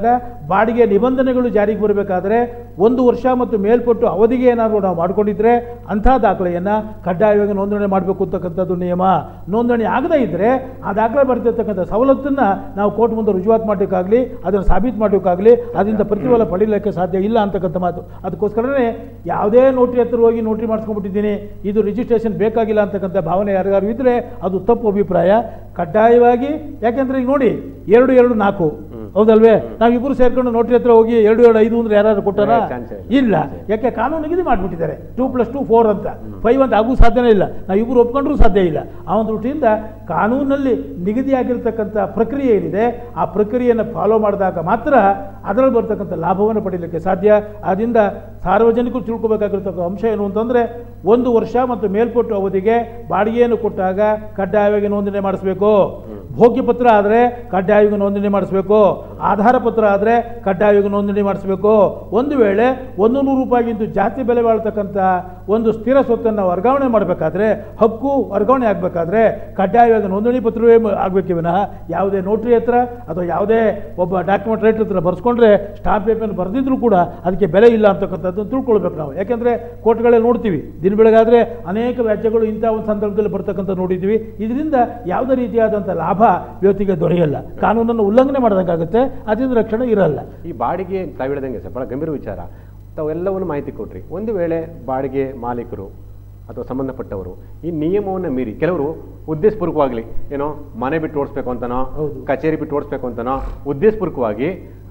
ಬಾಡಿಗೆ ನಿಬಂಧನೆಗಳು ಜಾರಿಗೆ ಬರಬೇಕಾದ್ರೆ ಒಂದು ವರ್ಷ ಮತ್ತು ಮೇಲ್ಪಟ್ಟು ಅವಧಿಗೆ ಏನಾದರೂ ನಾವು ಮಾಡ್ಕೊಂಡಿದ್ರೆ ಅಂಥ ದಾಖಲೆಯನ್ನು ಕಡ್ಡಾಯವಾಗಿ ನೋಂದಣಿ ಮಾಡಬೇಕು ಅಂತಕ್ಕಂಥದ್ದು ನಿಯಮ ನೋಂದಣಿ ಆಗದೇ ಇದ್ದರೆ ಆ ದಾಖಲೆ ಬರ್ತಿರ್ತಕ್ಕಂಥ ಸವಲತ್ತನ್ನು ನಾವು ಕೋರ್ಟ್ ಮುಂದೆ ರುಜುವಾತು ಮಾಡಬೇಕಾಗಲಿ ಅದನ್ನು ಸಾಬೀತು ಮಾಡೋಕ್ಕಾಗಲಿ ಅದರಿಂದ ಪ್ರತಿಫಲ ಪಡೀಲಿಕ್ಕೆ ಸಾಧ್ಯ ಇಲ್ಲ ಅಂತಕ್ಕಂಥ ಮಾತು ಅದಕ್ಕೋಸ್ಕರನೇ ಯಾವುದೇ ನೋಟ್ರಿ ಹತ್ರ ಹೋಗಿ ನೋಟ್ರಿ ಮಾಡಿಸ್ಕೊಂಡ್ಬಿಟ್ಟಿದ್ದೀನಿ ಇದು ರಿಜಿಸ್ಟ್ರೇಷನ್ ಬೇಕಾಗಿಲ್ಲ ಅಂತಕ್ಕಂಥ ಭಾವನೆ ಯಾರಿಗಾರು ಇದ್ದರೆ ಅದು ತಪ್ಪು ಅಭಿಪ್ರಾಯ ಕಡ್ಡಾಯವಾಗಿ ಯಾಕೆಂದ್ರೆ ಈಗ ನೋಡಿ ಎರಡು ಎರಡು ನಾಲ್ಕು ಹೌದಲ್ವೇ ನಾವಿಬ್ಬರು ಸೇರ್ಕೊಂಡು ನೋಟ್ರಿ ಹತ್ರ ಹೋಗಿ ಎರಡು ಎರಡು ಐದು ಅಂದ್ರೆ ಯಾರು ಕೊಟ್ಟಾರ ಏ, chance ಇಲ್ಲ. ಇಲ್ಲ ಯಾಕೆ ಕಾನೂನು ನಿಗದಿ ಮಾಡಿಬಿಟ್ಟಿದ್ದಾರೆ ಟೂ ಪ್ಲಸ್ ಟು ಫೋರ್ ಅಂತ ಫೈವ್ ಅಂತ ಆಗೂ ಸಾಧ್ಯನೇ ಇಲ್ಲ ನಾವಿಬ್ಬರು ಒಪ್ಕೊಂಡ್ರೂ ಸಾಧ್ಯ ಇಲ್ಲ ಆ ಒಂದು ದೃಷ್ಟಿಯಿಂದ ಕಾನೂನಲ್ಲಿ ನಿಗದಿಯಾಗಿರ್ತಕ್ಕಂಥ ಪ್ರಕ್ರಿಯೆ ಏನಿದೆ ಆ ಪ್ರಕ್ರಿಯೆಯನ್ನು ಫಾಲೋ ಮಾಡಿದಾಗ ಮಾತ್ರ ಅದರಲ್ಲಿ ಬರ್ತಕ್ಕಂಥ ಲಾಭವನ್ನು ಪಡೀಲಿಕ್ಕೆ ಸಾಧ್ಯ ಆದ್ದರಿಂದ ಸಾರ್ವಜನಿಕರು ತಿಳ್ಕೊಬೇಕಾಗಿರ್ತಕ್ಕ ಅಂಶ ಏನು ಅಂತಂದರೆ ಒಂದು ವರ್ಷ ಮತ್ತು ಮೇಲ್ಪಟ್ಟು ಅವಧಿಗೆ ಬಾಡಿಗೆಯನ್ನು ಕೊಟ್ಟಾಗ ಕಡ್ಡಾಯವಾಗಿ ನೋಂದಣಿ ಮಾಡಿಸ್ಬೇಕು ಭೋಗ್ಯ ಪತ್ರ ಆದರೆ ಕಡ್ಡಾಯವಾಗಿ ನೋಂದಣಿ ಮಾಡಿಸ್ಬೇಕು ಆಧಾರ ಪತ್ರ ಆದರೆ ಕಡ್ಡಾಯವಾಗಿ ನೋಂದಣಿ ಮಾಡಿಸ್ಬೇಕು ಒಂದು ವೇಳೆ ಒಂದು ನೂರು ರೂಪಾಯಿಗಿಂತ ಜಾಸ್ತಿ ಬೆಲೆ ಬಾಳ್ತಕ್ಕಂಥ ಒಂದು ಸ್ಥಿರ ಸ್ವತ್ತನ್ನು ವರ್ಗಾವಣೆ ಮಾಡಬೇಕಾದ್ರೆ ಹಕ್ಕು ವರ್ಗಾವಣೆ ಆಗಬೇಕಾದ್ರೆ ಕಡ್ಡಾಯವಾಗಿ ನೋಂದಣಿ ಪತ್ರವೇ ಆಗಬೇಕೆ ವಿನಃ ಯಾವುದೇ ನೋಟ್ರಿ ಹತ್ರ ಅಥವಾ ಯಾವುದೇ ಒಬ್ಬ ಡಾಕ್ಯುಮೆಂಟ್ ರೈಟ್ ಹತ್ರ ಬರ್ಸ್ಕೊಂಡ್ರೆ ಸ್ಟಾಂಪ್ ಪೇಪರ್ ಬರೆದಿದ್ರು ಕೂಡ ಅದಕ್ಕೆ ಬೆಲೆ ಇಲ್ಲ ಅಂತಕ್ಕಂಥದ್ದನ್ನು ತಿಳ್ಕೊಳ್ಬೇಕು ನಾವು ಯಾಕೆಂದರೆ ಕೋರ್ಟ್ಗಳಲ್ಲಿ ನೋಡ್ತೀವಿ ದಿನ ಬೆಳಗಾದರೆ ಅನೇಕ ವ್ಯಾಜ್ಯಗಳು ಇಂಥ ಒಂದು ಸಂದರ್ಭದಲ್ಲಿ ಬರ್ತಕ್ಕಂಥ ನೋಡಿದ್ದೀವಿ ಇದರಿಂದ ಯಾವುದೇ ರೀತಿಯಾದಂಥ ಲಾಭ ವ್ಯಕ್ತಿಗೆ ದೊರೆಯಲ್ಲ ಕಾನೂನನ್ನು ಉಲ್ಲಂಘನೆ ಮಾಡಿದಂಗಾಗುತ್ತೆ ಅದರಿಂದ ರಕ್ಷಣೆ ಇರಲ್ಲ ಈ ಬಾಡಿಗೆ ತಾವು ಹೇಳ್ದಂಗೆ ಸರ್ ಭಾಳ ಗಂಭೀರ ವಿಚಾರ ತಾವೆಲ್ಲವನ್ನು ಮಾಹಿತಿ ಕೊಟ್ರಿ ಒಂದು ವೇಳೆ ಬಾಡಿಗೆ ಮಾಲೀಕರು ಅಥವಾ ಸಂಬಂಧಪಟ್ಟವರು ಈ ನಿಯಮವನ್ನು ಮೀರಿ ಕೆಲವರು ಉದ್ದೇಶಪೂರ್ವಕವಾಗಲಿ ಏನೋ ಮನೆ ಬಿಟ್ಟು ಓಡಿಸ್ಬೇಕು ಅಂತನೋ ಹೌದು. ಕಚೇರಿ ಬಿಟ್ಟು ಓಡಿಸ್ಬೇಕು ಅಂತನೋ ಉದ್ದೇಶಪೂರ್ವಕವಾಗಿ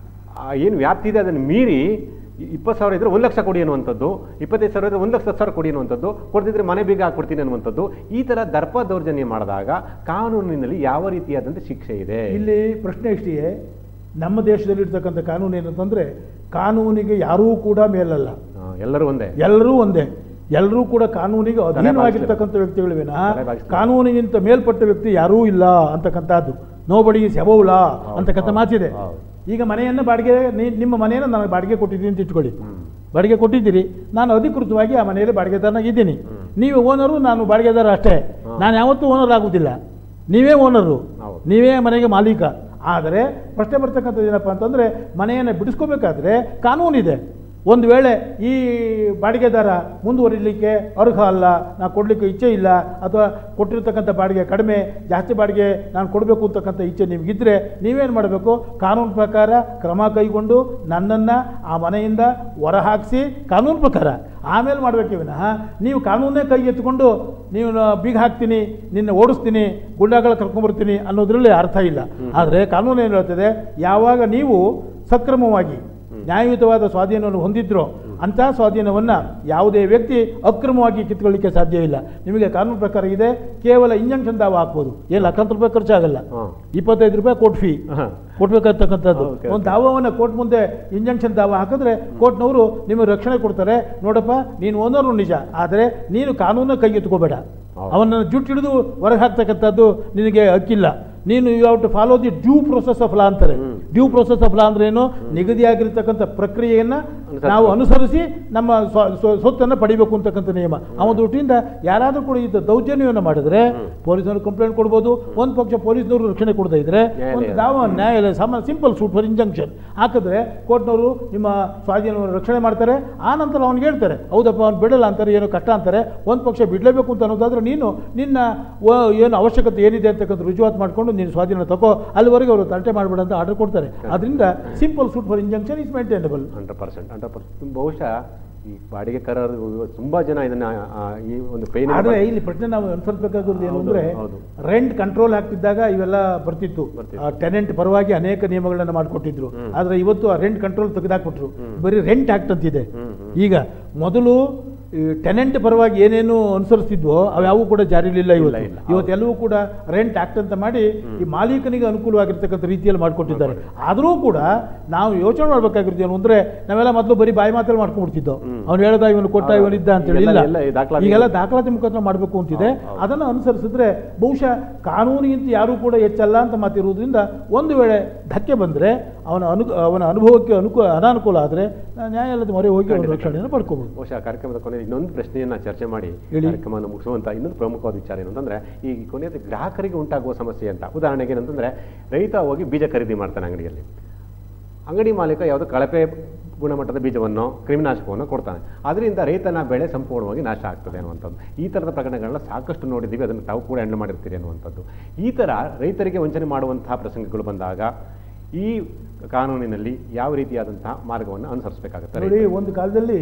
ಆ ಏನು ವ್ಯಾಪ್ತಿ ಇದೆ ಅದನ್ನು ಮೀರಿ ಇಪ್ಪತ್ತು ಸಾವಿರ ಇದ್ರೆ ಒಂದು ಲಕ್ಷ ಕೊಡಿ ಅನ್ನುವಂಥದ್ದು ಇಪ್ಪತ್ತೈದು ಸಾವಿರ ಇದ್ರೆ ಒಂದು ಲಕ್ಷ ಹತ್ತು ಸಾವಿರ ಕೊಡಿ ಅನ್ನುವಂಥದ್ದು ಕೊಡ್ತಿದ್ರೆ ಮನೆ ಬೀಗ ಹಾಕ್ಕೊಡ್ತೀನಿ ಅನ್ನುವಂಥದ್ದು ಈ ಥರ ದರ್ಪ ದೌರ್ಜನ್ಯ ಮಾಡಿದಾಗ ಕಾನೂನಿನಲ್ಲಿ ಯಾವ ರೀತಿಯಾದಂಥ ಶಿಕ್ಷೆ ಇದೆ ಇಲ್ಲಿ ಪ್ರಶ್ನೆ ಇಷ್ಟಿದೆ ನಮ್ಮ ದೇಶದಲ್ಲಿರ್ತಕ್ಕಂಥ ಕಾನೂನು ಏನಂತಂದರೆ ಕಾನೂನಿಗೆ ಯಾರೂ ಕೂಡ ಮೇಲಲ್ಲ ಆ, ಎಲ್ಲರೂ ಒಂದೇ ಎಲ್ಲರೂ ಒಂದೇ ಎಲ್ಲರೂ ಕೂಡ ಕಾನೂನಿಗೆ ಅಧೀನವಾಗಿರ್ತಕ್ಕಂಥ ವ್ಯಕ್ತಿಗಳು ವಿನಃ ತಲೆ ಬಾಗಿಸ್ತಾರೆ. ಕಾನೂನಿಗಿಂತ ಮೇಲ್ಪಟ್ಟ ವ್ಯಕ್ತಿ ಯಾರೂ ಇಲ್ಲ ಅಂತಕ್ಕಂಥದ್ದು ನೋ ಬಡಿ ಸೆಬೌಲ ಅಂತಕ್ಕಂಥ ಮಾತಿದೆ ಹೌದು. ಈಗ ಮನೆಯನ್ನು ಬಾಡಿಗೆ ನೀ- ನಿಮ್ಮ ಮನೆಯನ್ನು ನಾನು ಬಾಡಿಗೆ ಕೊಟ್ಟಿದ್ದೀನಿ ಅಂತ ಇಟ್ಕೊಳ್ಳಿ ಬಾಡಿಗೆ ಕೊಟ್ಟಿದ್ದೀರಿ ನಾನು ಅಧಿಕೃತವಾಗಿ ಆ ಮನೆಯಲ್ಲಿ ಬಾಡಿಗೆದಾರನಾಗಿ ಇದ್ದೀನಿ ನೀವು ಓನರು ನಾನು ಬಾಡಿಗೆದಾರ ಅಷ್ಟೇ ನಾನು ಯಾವತ್ತೂ ಓನರ್ ಆಗುವುದಿಲ್ಲ ನೀವೇ ಓನರು ಹೌದು. ನೀವೇ ಮನೆಗೆ ಮಾಲೀಕ ಆದರೆ ಪ್ರಶ್ನೆ ಬರ್ತಕ್ಕಂಥದ್ದು ಏನಪ್ಪ ಅಂತಂದರೆ ಮನೆಯನ್ನು ಬಿಡಿಸ್ಕೋಬೇಕಾದ್ರೆ ಕಾನೂನಿದೆ ಒಂದು ವೇಳೆ ಈ ಬಾಡಿಗೆದಾರ ಮುಂದುವರಿಲಿಕ್ಕೆ ಅರ್ಹ ಅಲ್ಲ ನಾನು ಕೊಡಲಿಕ್ಕೆ ಇಚ್ಛೆ ಇಲ್ಲ ಅಥವಾ ಕೊಟ್ಟಿರ್ತಕ್ಕಂಥ ಬಾಡಿಗೆ ಕಡಿಮೆ ಜಾಸ್ತಿ ಬಾಡಿಗೆ ನಾನು ಕೊಡಬೇಕು ಅಂತಕ್ಕಂಥ ಇಚ್ಛೆ ನಿಮಗಿದ್ರೆ ನೀವೇನು ಮಾಡಬೇಕು ಕಾನೂನು ಪ್ರಕಾರ ಕ್ರಮ ಕೈಗೊಂಡು ನನ್ನನ್ನು ಆ ಮನೆಯಿಂದ ಹೊರಹಾಕಿಸಿ ಕಾನೂನು ಪ್ರಕಾರ ಆಮೇಲೆ ಮಾಡಬೇಕೆ ವಿನಃ ನೀವು ಕಾನೂನೇ ಕೈ ಎತ್ಕೊಂಡು ನೀವು ನ- ಬೀಗ ಹಾಕ್ತೀನಿ ನಿನ್ನ ಓಡಿಸ್ತೀನಿ ಗುಂಡಾಗಳ ಕರ್ಕೊಂಬರ್ತೀನಿ ಅನ್ನೋದ್ರಲ್ಲಿ ಅರ್ಥ ಇಲ್ಲ ಆದರೆ ಕಾನೂನು ಏನು ಹೇಳ್ತದೆ ಯಾವಾಗ ನೀವು ಸಕ್ರಮವಾಗಿ ನ್ಯಾಯಯುತವಾದ ಸ್ವಾಧೀನವನ್ನು ಹೊಂದಿದ್ರೋ ಅಂಥ ಸ್ವಾಧೀನವನ್ನು ಯಾವುದೇ ವ್ಯಕ್ತಿ ಅಕ್ರಮವಾಗಿ ಕಿತ್ಕೊಳ್ಳಿಕ್ಕೆ ಸಾಧ್ಯ ಇಲ್ಲ ನಿಮಗೆ ಕಾನೂನು ಪ್ರಕಾರ ಇದೆ ಕೇವಲ ಇಂಜಂಕ್ಷನ್ ದಾವ ಹಾಕ್ಬೋದು ಏನು ಲಕ್ಷಾಂತರ ರೂಪಾಯಿ ಖರ್ಚಾಗಲ್ಲ ಹಾಂ. ಇಪ್ಪತ್ತೈದು ರೂಪಾಯಿ ಕೋರ್ಟ್ ಫೀ ಹಾ. ಕೊಡ್ಬೇಕಾಗ್ತಕ್ಕಂಥದ್ದು Okay, ಒಂದು ದಾವವನ್ನು ಕೋರ್ಟ್ ಮುಂದೆ ಇಂಜಂಕ್ಷನ್ ದಾವ ಹಾಕಿದ್ರೆ ಕೋರ್ಟ್ನವರು ನಿಮಗೆ ರಕ್ಷಣೆ ಕೊಡ್ತಾರೆ ನೋಡಪ್ಪ ನೀನು ಓನರು ನಿಜ ಆದರೆ ನೀನು ಕಾನೂನು ಕೈ ಎತ್ಕೋಬೇಡ ಹೌದು. ಅವನನ್ನು ಜುಟ್ಟು ಹಿಡಿದು ಹೊರಗೆ ಹಾಕ್ತಕ್ಕಂಥದ್ದು ನಿನಗೆ ಹಕ್ಕಿಲ್ಲ ನೀನು you have to follow the due process of law ಅಂತಾರೆ ಡ್ಯೂ ಪ್ರೊಸೆಸ್ ಆಫ್ ಲಾ ಅಂದ್ರೆ ಏನು ನಿಗದಿಯಾಗಿರ್ತಕ್ಕಂಥ ಪ್ರಕ್ರಿಯೆಯನ್ನು ಅನುಸರಿಸ್ಬೇಕು. ನಾವು ಅನುಸರಿಸಿ ನಮ್ಮ ಸ್ವ- ಸ್ವ- ಸ್ವತ್ತನ್ನು ಪಡಿಬೇಕು ಅಂತಕ್ಕಂಥ ನಿಯಮ ಆ ಒಂದು ದೃಷ್ಟಿಯಿಂದ ಯಾರಾದರೂ ಕೂಡ ಇದು ದೌರ್ಜನ್ಯವನ್ನು ಮಾಡಿದ್ರೆ ಪೊಲೀಸರು ಕಂಪ್ಲೇಂಟ್ ಕೊಡ್ಬೋದು ಒಂದು ಪಕ್ಷ ಪೊಲೀಸ್ನವರು ರಕ್ಷಣೆ ಕೊಡದೇ ಇದ್ರೆ ಒಂದು ನ್ಯಾಯಾಲಯ. ದಾವ ನ್ಯಾಯಾಲಯ ಸಾಮ ಸಿಂಪಲ್ ಸೂಟ್ ಫಾರ್ ಇಂಜಂಕ್ಷನ್ ಹಾಕಿದ್ರೆ ಕೋರ್ಟ್ನವರು ನಿಮ್ಮ ಸ್ವಾಧೀನವನ್ನು ರಕ್ಷಣೆ ಮಾಡ್ತಾರೆ ಆ ನಂತರ ಅವ್ನಿಗೆ ಹೇಳ್ತಾರೆ ಹೌದಪ್ಪ ಅವ್ನು ಬಿಡಲ್ಲ ಅಂತಾರೆ ಏನೋ ಕಷ್ಟ ಅಂತಾರೆ ಒಂದು ಪಕ್ಷ ಬಿಡಲೇಬೇಕು ಅಂತ ಅನ್ನೋದಾದ್ರೆ ನೀನು ನಿನ್ನ ವ- ಏನು ಅವಶ್ಯಕತೆ ಏನಿದೆ ಅಂತಕ್ಕಂಥ ರುಜುವಾತು ಮಾಡಿಕೊಂಡು ನೀನು ಸ್ವಾಧೀನ ತಗೋ ಅಲ್ಲಿವರೆಗೆ ಅವರು ತರಟೆ ಮಾಡಬೇಡ ಅಂತ ಆರ್ಡರ್ ಕೊಡ್ತಾರೆ ಅದರಿಂದ simple suit for injunction is maintainable hundred percent hundred percent ಬಹುಶಃ ಈ ಬಾಡಿಗೆ ಕರಾರು ತುಂಬಾ ಜನ ಇದನ್ನ ಆ, ಈ ಒಂದು ಪೈನ್ ಆದರೆ ಇಲ್ಲಿ ಪ್ರಶ್ನೆ ನಾವು ಅನುಸರಿಸಬೇಕಾಗಿರೋದು ಏನು ಹೌದು, ಅಂದರೆ ಹೌದು. ರೆಂಟ್ ಕಂಟ್ರೋಲ್ ಆಗ್ತಿದ್ದಾಗ ಇವೆಲ್ಲ ಬರ್ತಿತ್ತು ಬರ್ತಿತ್ತು. ಟೆನೆಂಟ್ ಪರವಾಗಿ ಅನೇಕ ನಿಯಮಗಳನ್ನು ಮಾಡಿಕೊಟ್ಟಿದ್ರು ಆದರೆ ಇವತ್ತು ಆ ರೆಂಟ್ ಕಂಟ್ರೋಲ್ ತೆಗೆದಾಕ್ಬಿಟ್ರು ಬರೀ ರೆಂಟ್ ಆಕ್ಟ್ ಅಂತಿದೆ ಈಗ ಮೊದಲು ಟೆನೆಂಟ್ ಪರವಾಗಿ ಏನೇನು ಅನುಸರಿಸ್ತಿದ್ವೋ ಅವ್ಯಾವು ಕೂಡ ಜಾರಿಲಿಲ್ಲ ಇವತ್ತು ಇಲ್ಲ, ಇವತ್ತೆಲ್ಲವೂ ಕೂಡ ರೆಂಟ್ ಆಕ್ಟ್ ಅಂತ ಮಾಡಿ ಈ ಮಾಲೀಕನಿಗೆ ಅನುಕೂಲವಾಗಿರ್ತಕ್ಕಂಥ ರೀತಿಯಲ್ಲಿ ಮಾಡಿಕೊಟ್ಟಿದ್ದಾರೆ ಆದರೂ ಕೂಡ ನಾವು ಯೋಚನೆ ಮಾಡ್ಬೇಕಾಗಿರೋದು ಏನು ಅಂದ್ರೆ ನಾವೆಲ್ಲ ಮೊದಲು ಬರೀ ಬಾಯಿ ಮಾತಲ್ಲಿ ಮಾಡ್ಕೊಂಡ್ಬಿಡ್ತಿದ್ದೋ ಅವ್ನು ಹೇಳ್ದ ಇವನು ಕೊಟ್ಟ ಹೌದು. ಇವನಿದ್ದ ಅಂತೇಳಿ ಈಗೆಲ್ಲ ಇಲ್ಲ ಎಲ್ಲ ಈ ದಾಖಲಾತಿ- ಈಗೆಲ್ಲ ದಾಖಲಾತಿ ಮುಖಾಂತರ ಮಾಡಬೇಕು ಅಂತಿದೆ ಅದನ್ನು ಅನುಸರಿಸಿದ್ರೆ ಬಹುಶಃ ಕಾನೂನಿಗಿಂತ ಯಾರೂ ಕೂಡ ಹೆಚ್ಚಲ್ಲ ಅಂತ ಮಾತಿರುವುದರಿಂದ ಒಂದು ವೇಳೆ ಧಕ್ಕೆ ಬಂದರೆ ಅವನ ಅನು ಅವನ ಅನುಭವಕ್ಕೆ ಅನುಕೂ ಅನಾನುಕೂಲ ಆದರೆ ನ್ಯಾಯಾಲಯದ ಮೊರೆ ಹೋಗಿ ಅವನ ರಕ್ಷಣೆಯನ್ನು ಪಡ್ಕೋಬಹುದು ಬಹುಶಃ ಕಾರ್ಯಕ್ರಮದ ಕೊನೆಯಲ್ಲಿ ಇನ್ನೊಂದು ಪ್ರಶ್ನೆಯನ್ನ ಚರ್ಚೆ ಮಾಡಿ ಹೇಳಿ. ಕಾರ್ಯಕ್ರಮವನ್ನು ಮುಗಿಸುವಂತ ಇನ್ನೊಂದು ಪ್ರಮುಖವಾದ ವಿಚಾರ ಏನು ಅಂತಂದ್ರೆ ಈ ಕೊನೆಯದು ಗ್ರಾಹಕರಿಗೆ ಉಂಟಾಗುವ ಸಮಸ್ಯೆ ಅಂತ ಉದಾಹರಣೆಗೆ ಏನಂತಂದ್ರೆ ರೈತ ಹೋಗಿ ಬೀಜ ಖರೀದಿ ಮಾಡ್ತಾನೆ ಅಂಗಡಿಯಲ್ಲಿ ಅಂಗಡಿ ಮಾಲೀಕ ಯಾವುದೋ ಕಳಪೆ ಗುಣಮಟ್ಟದ ಬೀಜವನ್ನು ಕ್ರಿಮಿನಾಶಕವನ್ನು ಕೊಡ್ತಾನೆ ಅದರಿಂದ ರೈತನ ಬೆಳೆ ಸಂಪೂರ್ಣವಾಗಿ ನಾಶ ಆಗ್ತದೆ ಅನ್ನುವಂಥದ್ದು ಈ ಥರದ ಪ್ರಕರಣಗಳನ್ನ ಸಾಕಷ್ಟು ನೋಡಿದ್ದೀವಿ ಅದನ್ನು ತಾವು ಕೂಡ ಹ್ಯಾಂಡಲ್ ಮಾಡಿರ್ತೀರಿ ಅನ್ನುವಂಥದ್ದು ಈ ಥರ ರೈತರಿಗೆ ವಂಚನೆ ಮಾಡುವಂತಹ ಪ್ರಸಂಗಗಳು ಬಂದಾಗ ಈ ಕಾನೂನಿನಲ್ಲಿ ಯಾವ ರೀತಿಯಾದಂತಹ ಮಾರ್ಗವನ್ನು ಅನುಸರಿಸಬೇಕಾಗುತ್ತೆ ನೋಡಿ ಒಂದು ಕಾಲದಲ್ಲಿ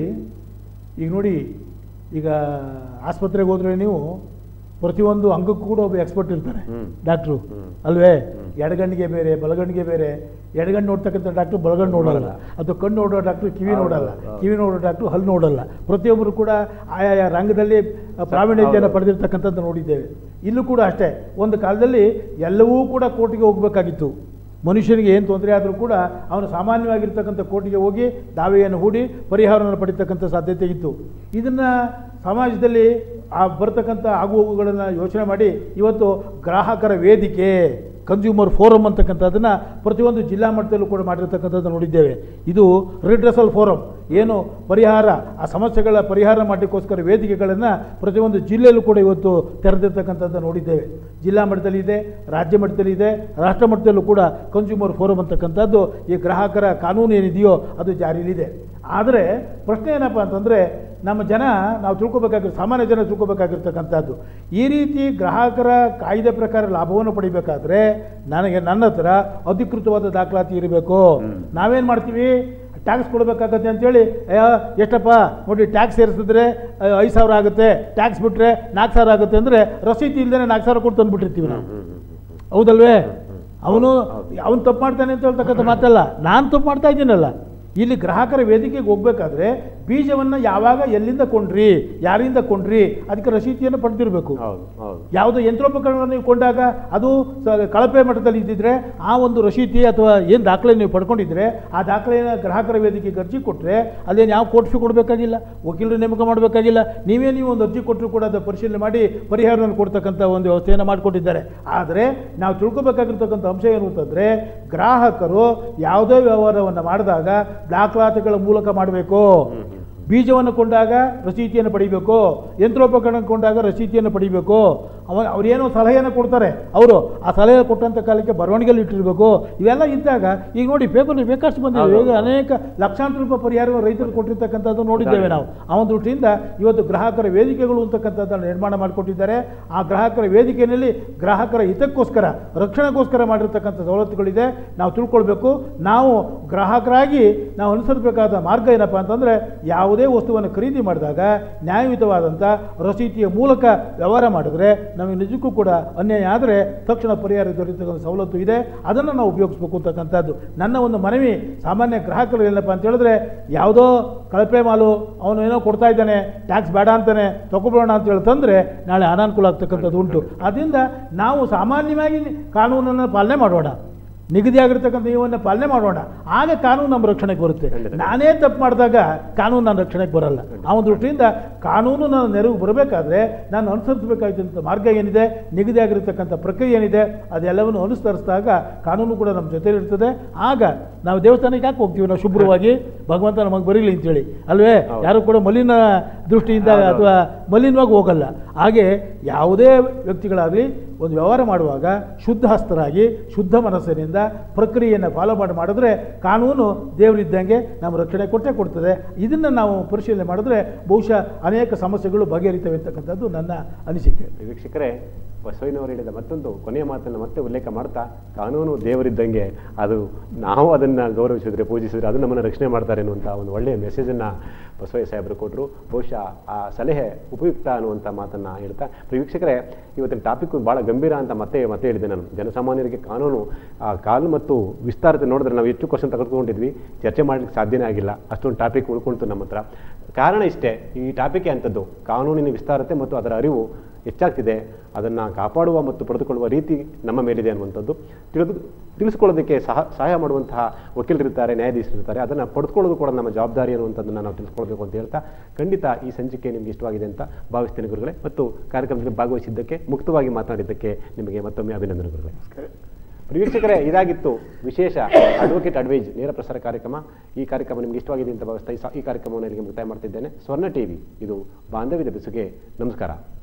ಈಗ ನೋಡಿ ಈಗ ಆಸ್ಪತ್ರೆಗೆ ಹೋದ್ರೆ ನೀವು ಪ್ರತಿಯೊಂದು ಅಂಗಕ್ಕೂ ಕೂಡ ಒಬ್ಬ ಎಕ್ಸ್ಪರ್ಟ್ ಇರ್ತಾರೆ ಹ್ಮ್. ಡಾಕ್ಟ್ರು ಹ್ಮ್. ಅಲ್ವೇ ಎಡಗಣ್ಣಿಗೆ ಬೇರೆ ಬಲಗಣ್ಣಿಗೆ ಬೇರೆ ಎಡಗಣ್ಣು ನೋಡ್ತಕ್ಕಂಥ ಡಾಕ್ಟ್ರು ಬಲಗಣ್ಣು ನೋಡಲ್ಲ ಅಥವಾ ಕಣ್ಣು ನೋಡೋ ಡಾಕ್ಟ್ರು ಕಿವಿ ಹೌದು, ನೋಡಲ್ಲ ಹೌದು. ಕಿವಿ ನೋಡೋ ಡಾಕ್ಟ್ರು ಹಲ್ಲು ನೋಡಲ್ಲ ಪ್ರತಿಯೊಬ್ಬರು ಕೂಡ ಆಯಾ ರಂಗದಲ್ಲಿ ಪ್ರಾವೀಣ್ಯತೆಯನ್ನು ಹೌದು. ಪಡೆದಿರ್ತಕ್ಕಂಥದ್ದು ನೋಡಿದ್ದೇವೆ ಇಲ್ಲೂ ಕೂಡ ಅಷ್ಟೇ ಒಂದು ಕಾಲದಲ್ಲಿ ಎಲ್ಲವೂ ಕೂಡ ಕೋರ್ಟಿಗೆ ಹೋಗಬೇಕಾಗಿತ್ತು ಮನುಷ್ಯನಿಗೆ ಏನು ತೊಂದರೆ ಆದರೂ ಕೂಡ ಅವನು ಸಾಮಾನ್ಯವಾಗಿರ್ತಕ್ಕಂಥ ಕೋರ್ಟಿಗೆ ಹೋಗಿ ದಾವೆಯನ್ನು ಹೂಡಿ ಪರಿಹಾರವನ್ನು ಪಡಿತಕ್ಕಂಥ ಸಾಧ್ಯತೆ ಇತ್ತು ಇದನ್ನು ಸಮಾಜದಲ್ಲಿ ಆ ಬರ್ತಕ್ಕಂಥ ಆಗುಹೋಗುಗಳನ್ನು ಯೋಚನೆ ಮಾಡಿ ಇವತ್ತು ಗ್ರಾಹಕರ ವೇದಿಕೆ ಕನ್ಸ್ಯೂಮರ್ ಫೋರಮ್ ಅಂತಕ್ಕಂಥದ್ದನ್ನು ಪ್ರತಿಯೊಂದು ಜಿಲ್ಲಾ ಮಟ್ಟದಲ್ಲೂ ಕೂಡ ಮಾಡಿರ್ತಕ್ಕಂಥದ್ದು ನೋಡಿದ್ದೇವೆ ಇದು ರಿಡ್ರೆಸಲ್ ಫೋರಮ್ ಏನು ಪರಿಹಾರ ಆ ಸಮಸ್ಯೆಗಳ ಪರಿಹಾರ ಮಾಡಲಿಕ್ಕೋಸ್ಕರ ವೇದಿಕೆಗಳನ್ನು ಪ್ರತಿಯೊಂದು ಜಿಲ್ಲೆಯಲ್ಲೂ ಕೂಡ ಇವತ್ತು ತೆರೆದಿರ್ತಕ್ಕಂಥದ್ದು ನೋಡಿದ್ದೇವೆ ಜಿಲ್ಲಾ ಮಟ್ಟದಲ್ಲಿ ಇದೆ ರಾಜ್ಯ ಮಟ್ಟದಲ್ಲಿ ಇದೆ ರಾಷ್ಟ್ರ ಮಟ್ಟದಲ್ಲೂ ಕೂಡ ಕನ್ಸ್ಯೂಮರ್ ಫೋರಮ್ ಅಂತಕ್ಕಂಥದ್ದು ಈ ಗ್ರಾಹಕರ ಕಾನೂನು ಏನಿದೆಯೋ ಅದು ಜಾರಿಯಲ್ಲಿದೆ ಆದರೆ ಪ್ರಶ್ನೆ ಏನಪ್ಪ ಅಂತಂದರೆ ನಮ್ಮ ಜನ ನಾವು ತಿಳ್ಕೊಬೇಕಾಗಿರೋ ಸಾಮಾನ್ಯ ಜನ ತಿಳ್ಕೊಬೇಕಾಗಿರ್ತಕ್ಕಂಥದ್ದು ಈ ರೀತಿ ಗ್ರಾಹಕರ ಕಾಯ್ದೆ ಪ್ರಕಾರ ಲಾಭವನ್ನು ಪಡಿಬೇಕಾದ್ರೆ ನನಗೆ ನನ್ನ ಹತ್ರ ಅಧಿಕೃತವಾದ ದಾಖಲಾತಿ ಇರಬೇಕು ನಾವೇನು ಮಾಡ್ತೀವಿ ಟ್ಯಾಕ್ಸ್ ಕೊಡಬೇಕಾಗತ್ತೆ ಅಂತೇಳಿ ಅಯ್ಯೋ ಎಷ್ಟಪ್ಪ ನೋಡಿ ಟ್ಯಾಕ್ಸ್ ಸೇರಿಸಿದ್ರೆ ಐದು ಸಾವಿರ ಆಗುತ್ತೆ ಟ್ಯಾಕ್ಸ್ ಬಿಟ್ಟರೆ ನಾಲ್ಕು ಸಾವಿರ ಆಗುತ್ತೆ ಅಂದರೆ ರಸೀತಿ ಇಲ್ಲದೇ ನಾಲ್ಕು ಸಾವಿರ ಕೊಟ್ಟು ತಂದುಬಿಟ್ಟಿರ್ತೀವಿ ನಾವು ಹೌದಲ್ವೇ ಅವನು ಅವನು ತಪ್ಪು ಮಾಡ್ತಾನೆ ಅಂತ ಹೇಳ್ತಕ್ಕಂಥ ಮಾತಲ್ಲ ನಾನು ತಪ್ಪು ಮಾಡ್ತಾ ಇದ್ದೀನಲ್ಲ ಇಲ್ಲಿ ಗ್ರಾಹಕರ ವೇದಿಕೆಗೆ ಹೋಗ್ಬೇಕಾದ್ರೆ ಬೀಜವನ್ನು ಯಾವಾಗ ಎಲ್ಲಿಂದ ಕೊಂಡ್ರಿ ಯಾರಿಂದ ಕೊಂಡ್ರಿ ಅದಕ್ಕೆ ರಸೀತಿಯನ್ನು ಪಡೆದಿರಬೇಕು ಹೌದು ಹೌದು ಯಾವುದೋ ಯಂತ್ರೋಪಕರಣವನ್ನು ನೀವು ಕೊಂಡಾಗ ಅದು ಸ- ಕಳಪೆ ಮಟ್ಟದಲ್ಲಿ ಇದ್ದಿದ್ರೆ ಆ ಒಂದು ರಸೀತಿ ಅಥವಾ ಏನು ದಾಖಲೆ ನೀವು ಪಡ್ಕೊಂಡಿದ್ರೆ ಆ ದಾಖಲೆಯನ್ನು ಗ್ರಾಹಕರ ವೇದಿಕೆಗೆ ಅರ್ಜಿ ಕೊಟ್ಟರೆ ಅಲ್ಲೇನು ಯಾವ ಕೋರ್ಟ್ ಫೀ ಕೊಡಬೇಕಾಗಿಲ್ಲ ವಕೀಲರು ನೇಮಕ ಮಾಡಬೇಕಾಗಿಲ್ಲ ನೀವೇ ನೀವು ಒಂದು ಅರ್ಜಿ ಕೊಟ್ಟರು ಕೂಡ ಅದು ಪರಿಶೀಲನೆ ಮಾಡಿ ಪರಿಹಾರವನ್ನು ಕೊಡ್ತಕ್ಕಂಥ ಒಂದು ವ್ಯವಸ್ಥೆಯನ್ನು ಮಾಡಿಕೊಟ್ಟಿದ್ದಾರೆ ಆದರೆ ನಾವು ತಿಳ್ಕೊಬೇಕಾಗಿರ್ತಕ್ಕಂಥ ಅಂಶ ಏನು ಅಂತಂದರೆ ಗ್ರಾಹಕರು ಯಾವುದೇ ವ್ಯವಹಾರವನ್ನು ಮಾಡಿದಾಗ ದಾಖಲಾತಿಗಳ ಮೂಲಕ ಮಾಡಬೇಕು ಬೀಜವನ್ನು ಕೊಂಡಾಗ ರಸೀತಿಯನ್ನು ಪಡಿಬೇಕು ಯಂತ್ರೋಪಕರಣ ಕೊಂಡಾಗ ರಸೀತಿಯನ್ನು ಪಡಿಬೇಕು ಅವ ಅವ್ರೇನೋ ಸಲಹೆಯನ್ನು ಕೊಡ್ತಾರೆ ಅವರು ಆ ಸಲಹೆ ಕೊಟ್ಟಂಥ ಕಾಲಕ್ಕೆ ಬರವಣಿಗೆಯಲ್ಲಿ ಇಟ್ಟಿರಬೇಕು ಇವೆಲ್ಲ ಇದ್ದಾಗ ಈಗ ನೋಡಿ ಪೇಪರ್ ಬೇಕಷ್ಟು ಬಂದಿದೆ ಹೌದು, ಈಗ ಅನೇಕ ಲಕ್ಷಾಂತರ ರೂಪಾಯಿ ಪರಿಹಾರವನ್ನು ರೈತರು ಕೊಟ್ಟಿರ್ತಕ್ಕಂಥದ್ದು ನೋಡಿದ್ದೇವೆ ನಾವು ಆ ಒಂದು ದೃಷ್ಟಿಯಿಂದ ಇವತ್ತು ಗ್ರಾಹಕರ ವೇದಿಕೆಗಳು ಅಂತಕ್ಕಂಥದ್ದನ್ನು ನಿರ್ಮಾಣ ಮಾಡಿಕೊಟ್ಟಿದ್ದಾರೆ ಆ ಗ್ರಾಹಕರ ವೇದಿಕೆಯಲ್ಲಿ ಗ್ರಾಹಕರ ಹಿತಕ್ಕೋಸ್ಕರ ರಕ್ಷಣೆಗೋಸ್ಕರ ಮಾಡಿರ್ತಕ್ಕಂಥ ಸವಲತ್ತುಗಳಿದೆ ನಾವು ತಿಳ್ಕೊಳ್ಬೇಕು ನಾವು ಗ್ರಾಹಕರಾಗಿ ನಾವು ಅನುಸರಿಸಬೇಕಾದ ಮಾರ್ಗ ಏನಪ್ಪ ಅಂತಂದರೆ ಯಾವುದೇ ವಸ್ತುವನ್ನು ಖರೀದಿ ಮಾಡಿದಾಗ ನ್ಯಾಯಯುತವಾದಂಥ ರಸೀತಿಯ ಮೂಲಕ ವ್ಯವಹಾರ ಮಾಡಿದ್ರೆ ನಮಗೆ ನಿಜಕ್ಕೂ ಕೂಡ ಅನ್ಯಾಯ ಆದರೆ ತಕ್ಷಣ ಪರಿಹಾರ ದೊರೆಯತಕ್ಕಂಥ ಸವಲತ್ತು ಇದೆ ಅದನ್ನು ನಾವು ಉಪಯೋಗಿಸ್ಬೇಕು ಅಂತಕ್ಕಂಥದ್ದು ನನ್ನ ಒಂದು ಮನವಿ ಸಾಮಾನ್ಯ ಗ್ರಾಹಕರು ಏನಪ್ಪ ಅಂತ ಹೇಳಿದ್ರೆ ಯಾವುದೋ ಕಳಪೆ ಮಾಲು ಅವನು ಏನೋ ಕೊಡ್ತಾ ಇದ್ದಾನೆ ಟ್ಯಾಕ್ಸ್ ಬೇಡ ಅಂತಾನೆ ತಗೊಬಿಡೋಣ ಅಂತ ಹೇಳಿ ತಂದರೆ ನಾಳೆ ಅನಾನುಕೂಲ ಆಗ್ತಕ್ಕಂಥದ್ದು ಉಂಟು ಅದರಿಂದ ನಾವು ಸಾಮಾನ್ಯವಾಗಿ ಕಾನೂನನ್ನು ಪಾಲನೆ ಮಾಡೋಣ ನಿಗದಿಯಾಗಿರ್ತಕ್ಕಂಥ ನಿಯಮವನ್ನು ಪಾಲನೆ ಮಾಡೋಣ ಆಗ ಕಾನೂನು ನಮ್ಮ ರಕ್ಷಣೆಗೆ ಬರುತ್ತೆ ಖಂಡಿತ. ನಾನೇ ತಪ್ಪು ಮಾಡಿದಾಗ ಕಾನೂನು ನನ್ನ ರಕ್ಷಣೆಗೆ ಬರಲ್ಲ ಆ ಒಂದು ದೃಷ್ಟಿಯಿಂದ ಕಾನೂನು ನನ್ನ ನೆರವು ಬರಬೇಕಾದ್ರೆ ನಾನು ಅನುಸರಿಸಬೇಕಾದಂಥ ಮಾರ್ಗ ಏನಿದೆ ನಿಗದಿಯಾಗಿರ್ತಕ್ಕಂಥ ಪ್ರಕ್ರಿಯೆ ಏನಿದೆ ಅದೆಲ್ಲವನ್ನು ಅನುಸರಿಸಿದಾಗ ಕಾನೂನು ಕೂಡ ನಮ್ಮ ಜೊತೆ ಇರ್ತದೆ ಆಗ ನಾವು ದೇವಸ್ಥಾನಕ್ಕೆ ಯಾಕೆ ಹೋಗ್ತೀವಿ ನಾವು ಶುಭ್ರವಾಗಿ ಭಗವಂತ ನಮಗೆ ಬರೀಲಿ ಅಂತೇಳಿ ಅಲ್ವೇ ಹೌದು. ಯಾರು ಕೂಡ ಮಲಿನ ದೃಷ್ಟಿಯಿಂದ ಹೌದು, ಹೌದು. ಅಥವಾ ಮಲಿನವಾಗಿ ಹೋಗಲ್ಲ ಹಾಗೆ ಯಾವುದೇ ವ್ಯಕ್ತಿಗಳಾಗಲಿ ಒಂದು ವ್ಯವಹಾರ ಮಾಡುವಾಗ ಶುದ್ಧ ಹಸ್ತರಾಗಿ ಶುದ್ಧ ಮನಸ್ಸಿನಿಂದ ಪ್ರಕ್ರಿಯೆಯನ್ನು ಫಾಲೋ ಮಾಡಿ ಮಾಡಿದ್ರೆ ಕಾನೂನು ದೇವರಿದ್ದಂಗೆ ನಮ್ಮ ರಕ್ಷಣೆ ಕೊಟ್ಟೇ ಕೊಡ್ತದೆ ಇದನ್ನು ನಾವು ಪರಿಶೀಲನೆ ಮಾಡಿದ್ರೆ ಬಹುಶಃ ಅನೇಕ ಸಮಸ್ಯೆಗಳು ಬಗೆಹರಿತವೆ ಅಂತಕ್ಕಂಥದ್ದು ನನ್ನ ಅನಿಸಿಕೆ ವೀಕ್ಷಕರೇ ಬಸವಯ್ಯನವರು ಹೇಳಿದ ಮತ್ತೊಂದು ಕೊನೆಯ ಮಾತನ್ನು ಮತ್ತೆ ಉಲ್ಲೇಖ ಮಾಡ್ತಾ ಕಾನೂನು ದೇವರಿದ್ದಂಗೆ ಅದು ನಾವು ಅದನ್ನು ಗೌರವಿಸಿದ್ರೆ ಪೂಜಿಸಿದ್ರೆ ಅದು ನಮ್ಮನ್ನು ರಕ್ಷಣೆ ಮಾಡ್ತಾರೆ ಅನ್ನುವಂಥ ಒಂದು ಒಳ್ಳೆಯ ಮೆಸೇಜನ್ನು ಬಸವಯ್ಯ ಸಾಹೇಬರು ಕೊಟ್ಟರು ಬಹುಶಃ ಆ ಸಲಹೆ ಉಪಯುಕ್ತ ಅನ್ನುವಂಥ ಮಾತನ್ನು ಹೇಳ್ತಾ ಪ್ರಿಯ ವೀಕ್ಷಕರೇ ಇವತ್ತಿನ ಟಾಪಿಕ್ ಭಾಳ ಗಂಭೀರ ಅಂತ ಮತ್ತೆ ಮತ್ತೆ ಹೇಳಿದೆ ನಾನು ಜನಸಾಮಾನ್ಯರಿಗೆ ಕಾನೂನು ಆ ಕಾನೂನು ಮತ್ತು ವಿಸ್ತಾರತೆ ನೋಡಿದ್ರೆ ನಾವು ಹೆಚ್ಚು ಕ್ವಶನ್ ತೆಗೆದುಕೊಂಡಿದ್ವಿ ಚರ್ಚೆ ಮಾಡಲಿಕ್ಕೆ ಸಾಧ್ಯನೇ ಆಗಿಲ್ಲ ಅಷ್ಟೊಂದು ಟಾಪಿಕ್ ಉಳ್ಕೊಳ್ತು ನಮ್ಮ ಹತ್ರ ಕಾರಣ ಇಷ್ಟೇ ಈ ಟಾಪಿಕ್ ಅಂಥದ್ದು ಕಾನೂನಿನ ವಿಸ್ತಾರತೆ ಮತ್ತು ಅದರ ಅರಿವು ಹೆಚ್ಚಾಗ್ತಿದೆ ಅದನ್ನು ಕಾಪಾಡುವ ಮತ್ತು ಪಡೆದುಕೊಳ್ಳುವ ರೀತಿ ನಮ್ಮ ಮೇಲಿದೆ ಅನ್ನುವಂಥದ್ದು ತಿಳಿದು ತಿಳಿಸ್ಕೊಳ್ಳೋದಕ್ಕೆ ಸಹ ಸಹಾಯ ಮಾಡುವಂತಹ ವಕೀಲರಿರ್ತಾರೆ ನ್ಯಾಯಾಧೀಶರಿರ್ತಾರೆ ಅದನ್ನು ಪಡೆದುಕೊಳ್ಳೋದು ಕೂಡ ನಮ್ಮ ಜವಾಬ್ದಾರಿ ಅನ್ನುವಂಥದ್ದನ್ನು ನಾವು ತಿಳಿಸ್ಕೊಳ್ಬೇಕು ಅಂತ ಹೇಳ್ತಾ ಖಂಡಿತ ಈ ಸಂಚಿಕೆ ನಿಮಗೆ ಇಷ್ಟವಾಗಿದೆ ಅಂತ ಭಾವಿಸ್ತೇನೆ ಗುರುಗಳೇ ಮತ್ತು ಕಾರ್ಯಕ್ರಮದಲ್ಲಿ ಭಾಗವಹಿಸಿದ್ದಕ್ಕೆ ಮುಕ್ತವಾಗಿ ಮಾತನಾಡಿದ್ದಕ್ಕೆ ನಿಮಗೆ ಮತ್ತೊಮ್ಮೆ ಅಭಿನಂದನೆ ಗುರುಗಳೇ ಪ್ರಿಯ ವೀಕ್ಷಕರೇ ಇದಾಗಿತ್ತು ವಿಶೇಷ ಅಡ್ವೊಕೇಟ್ ಅಡ್ವೈಸ್ ನೇರ ಪ್ರಸಾರ ಕಾರ್ಯಕ್ರಮ ಈ ಕಾರ್ಯಕ್ರಮ ನಿಮಗೆ ಇಷ್ಟವಾಗಿದೆ ಅಂತ ಭಾವಿಸ್ತಾ ಈ ಸ- ಈ ಕಾರ್ಯಕ್ರಮವನ್ನು ಇಲ್ಲಿಗೆ ಮುಕ್ತಾಯ ಮಾಡ್ತಿದ್ದೇನೆ ಸ್ವರ್ಣ ಟಿವಿ ಇದು ಬಾಂಧವ್ಯದ ಬೆಸುಗೆ ನಮಸ್ಕಾರ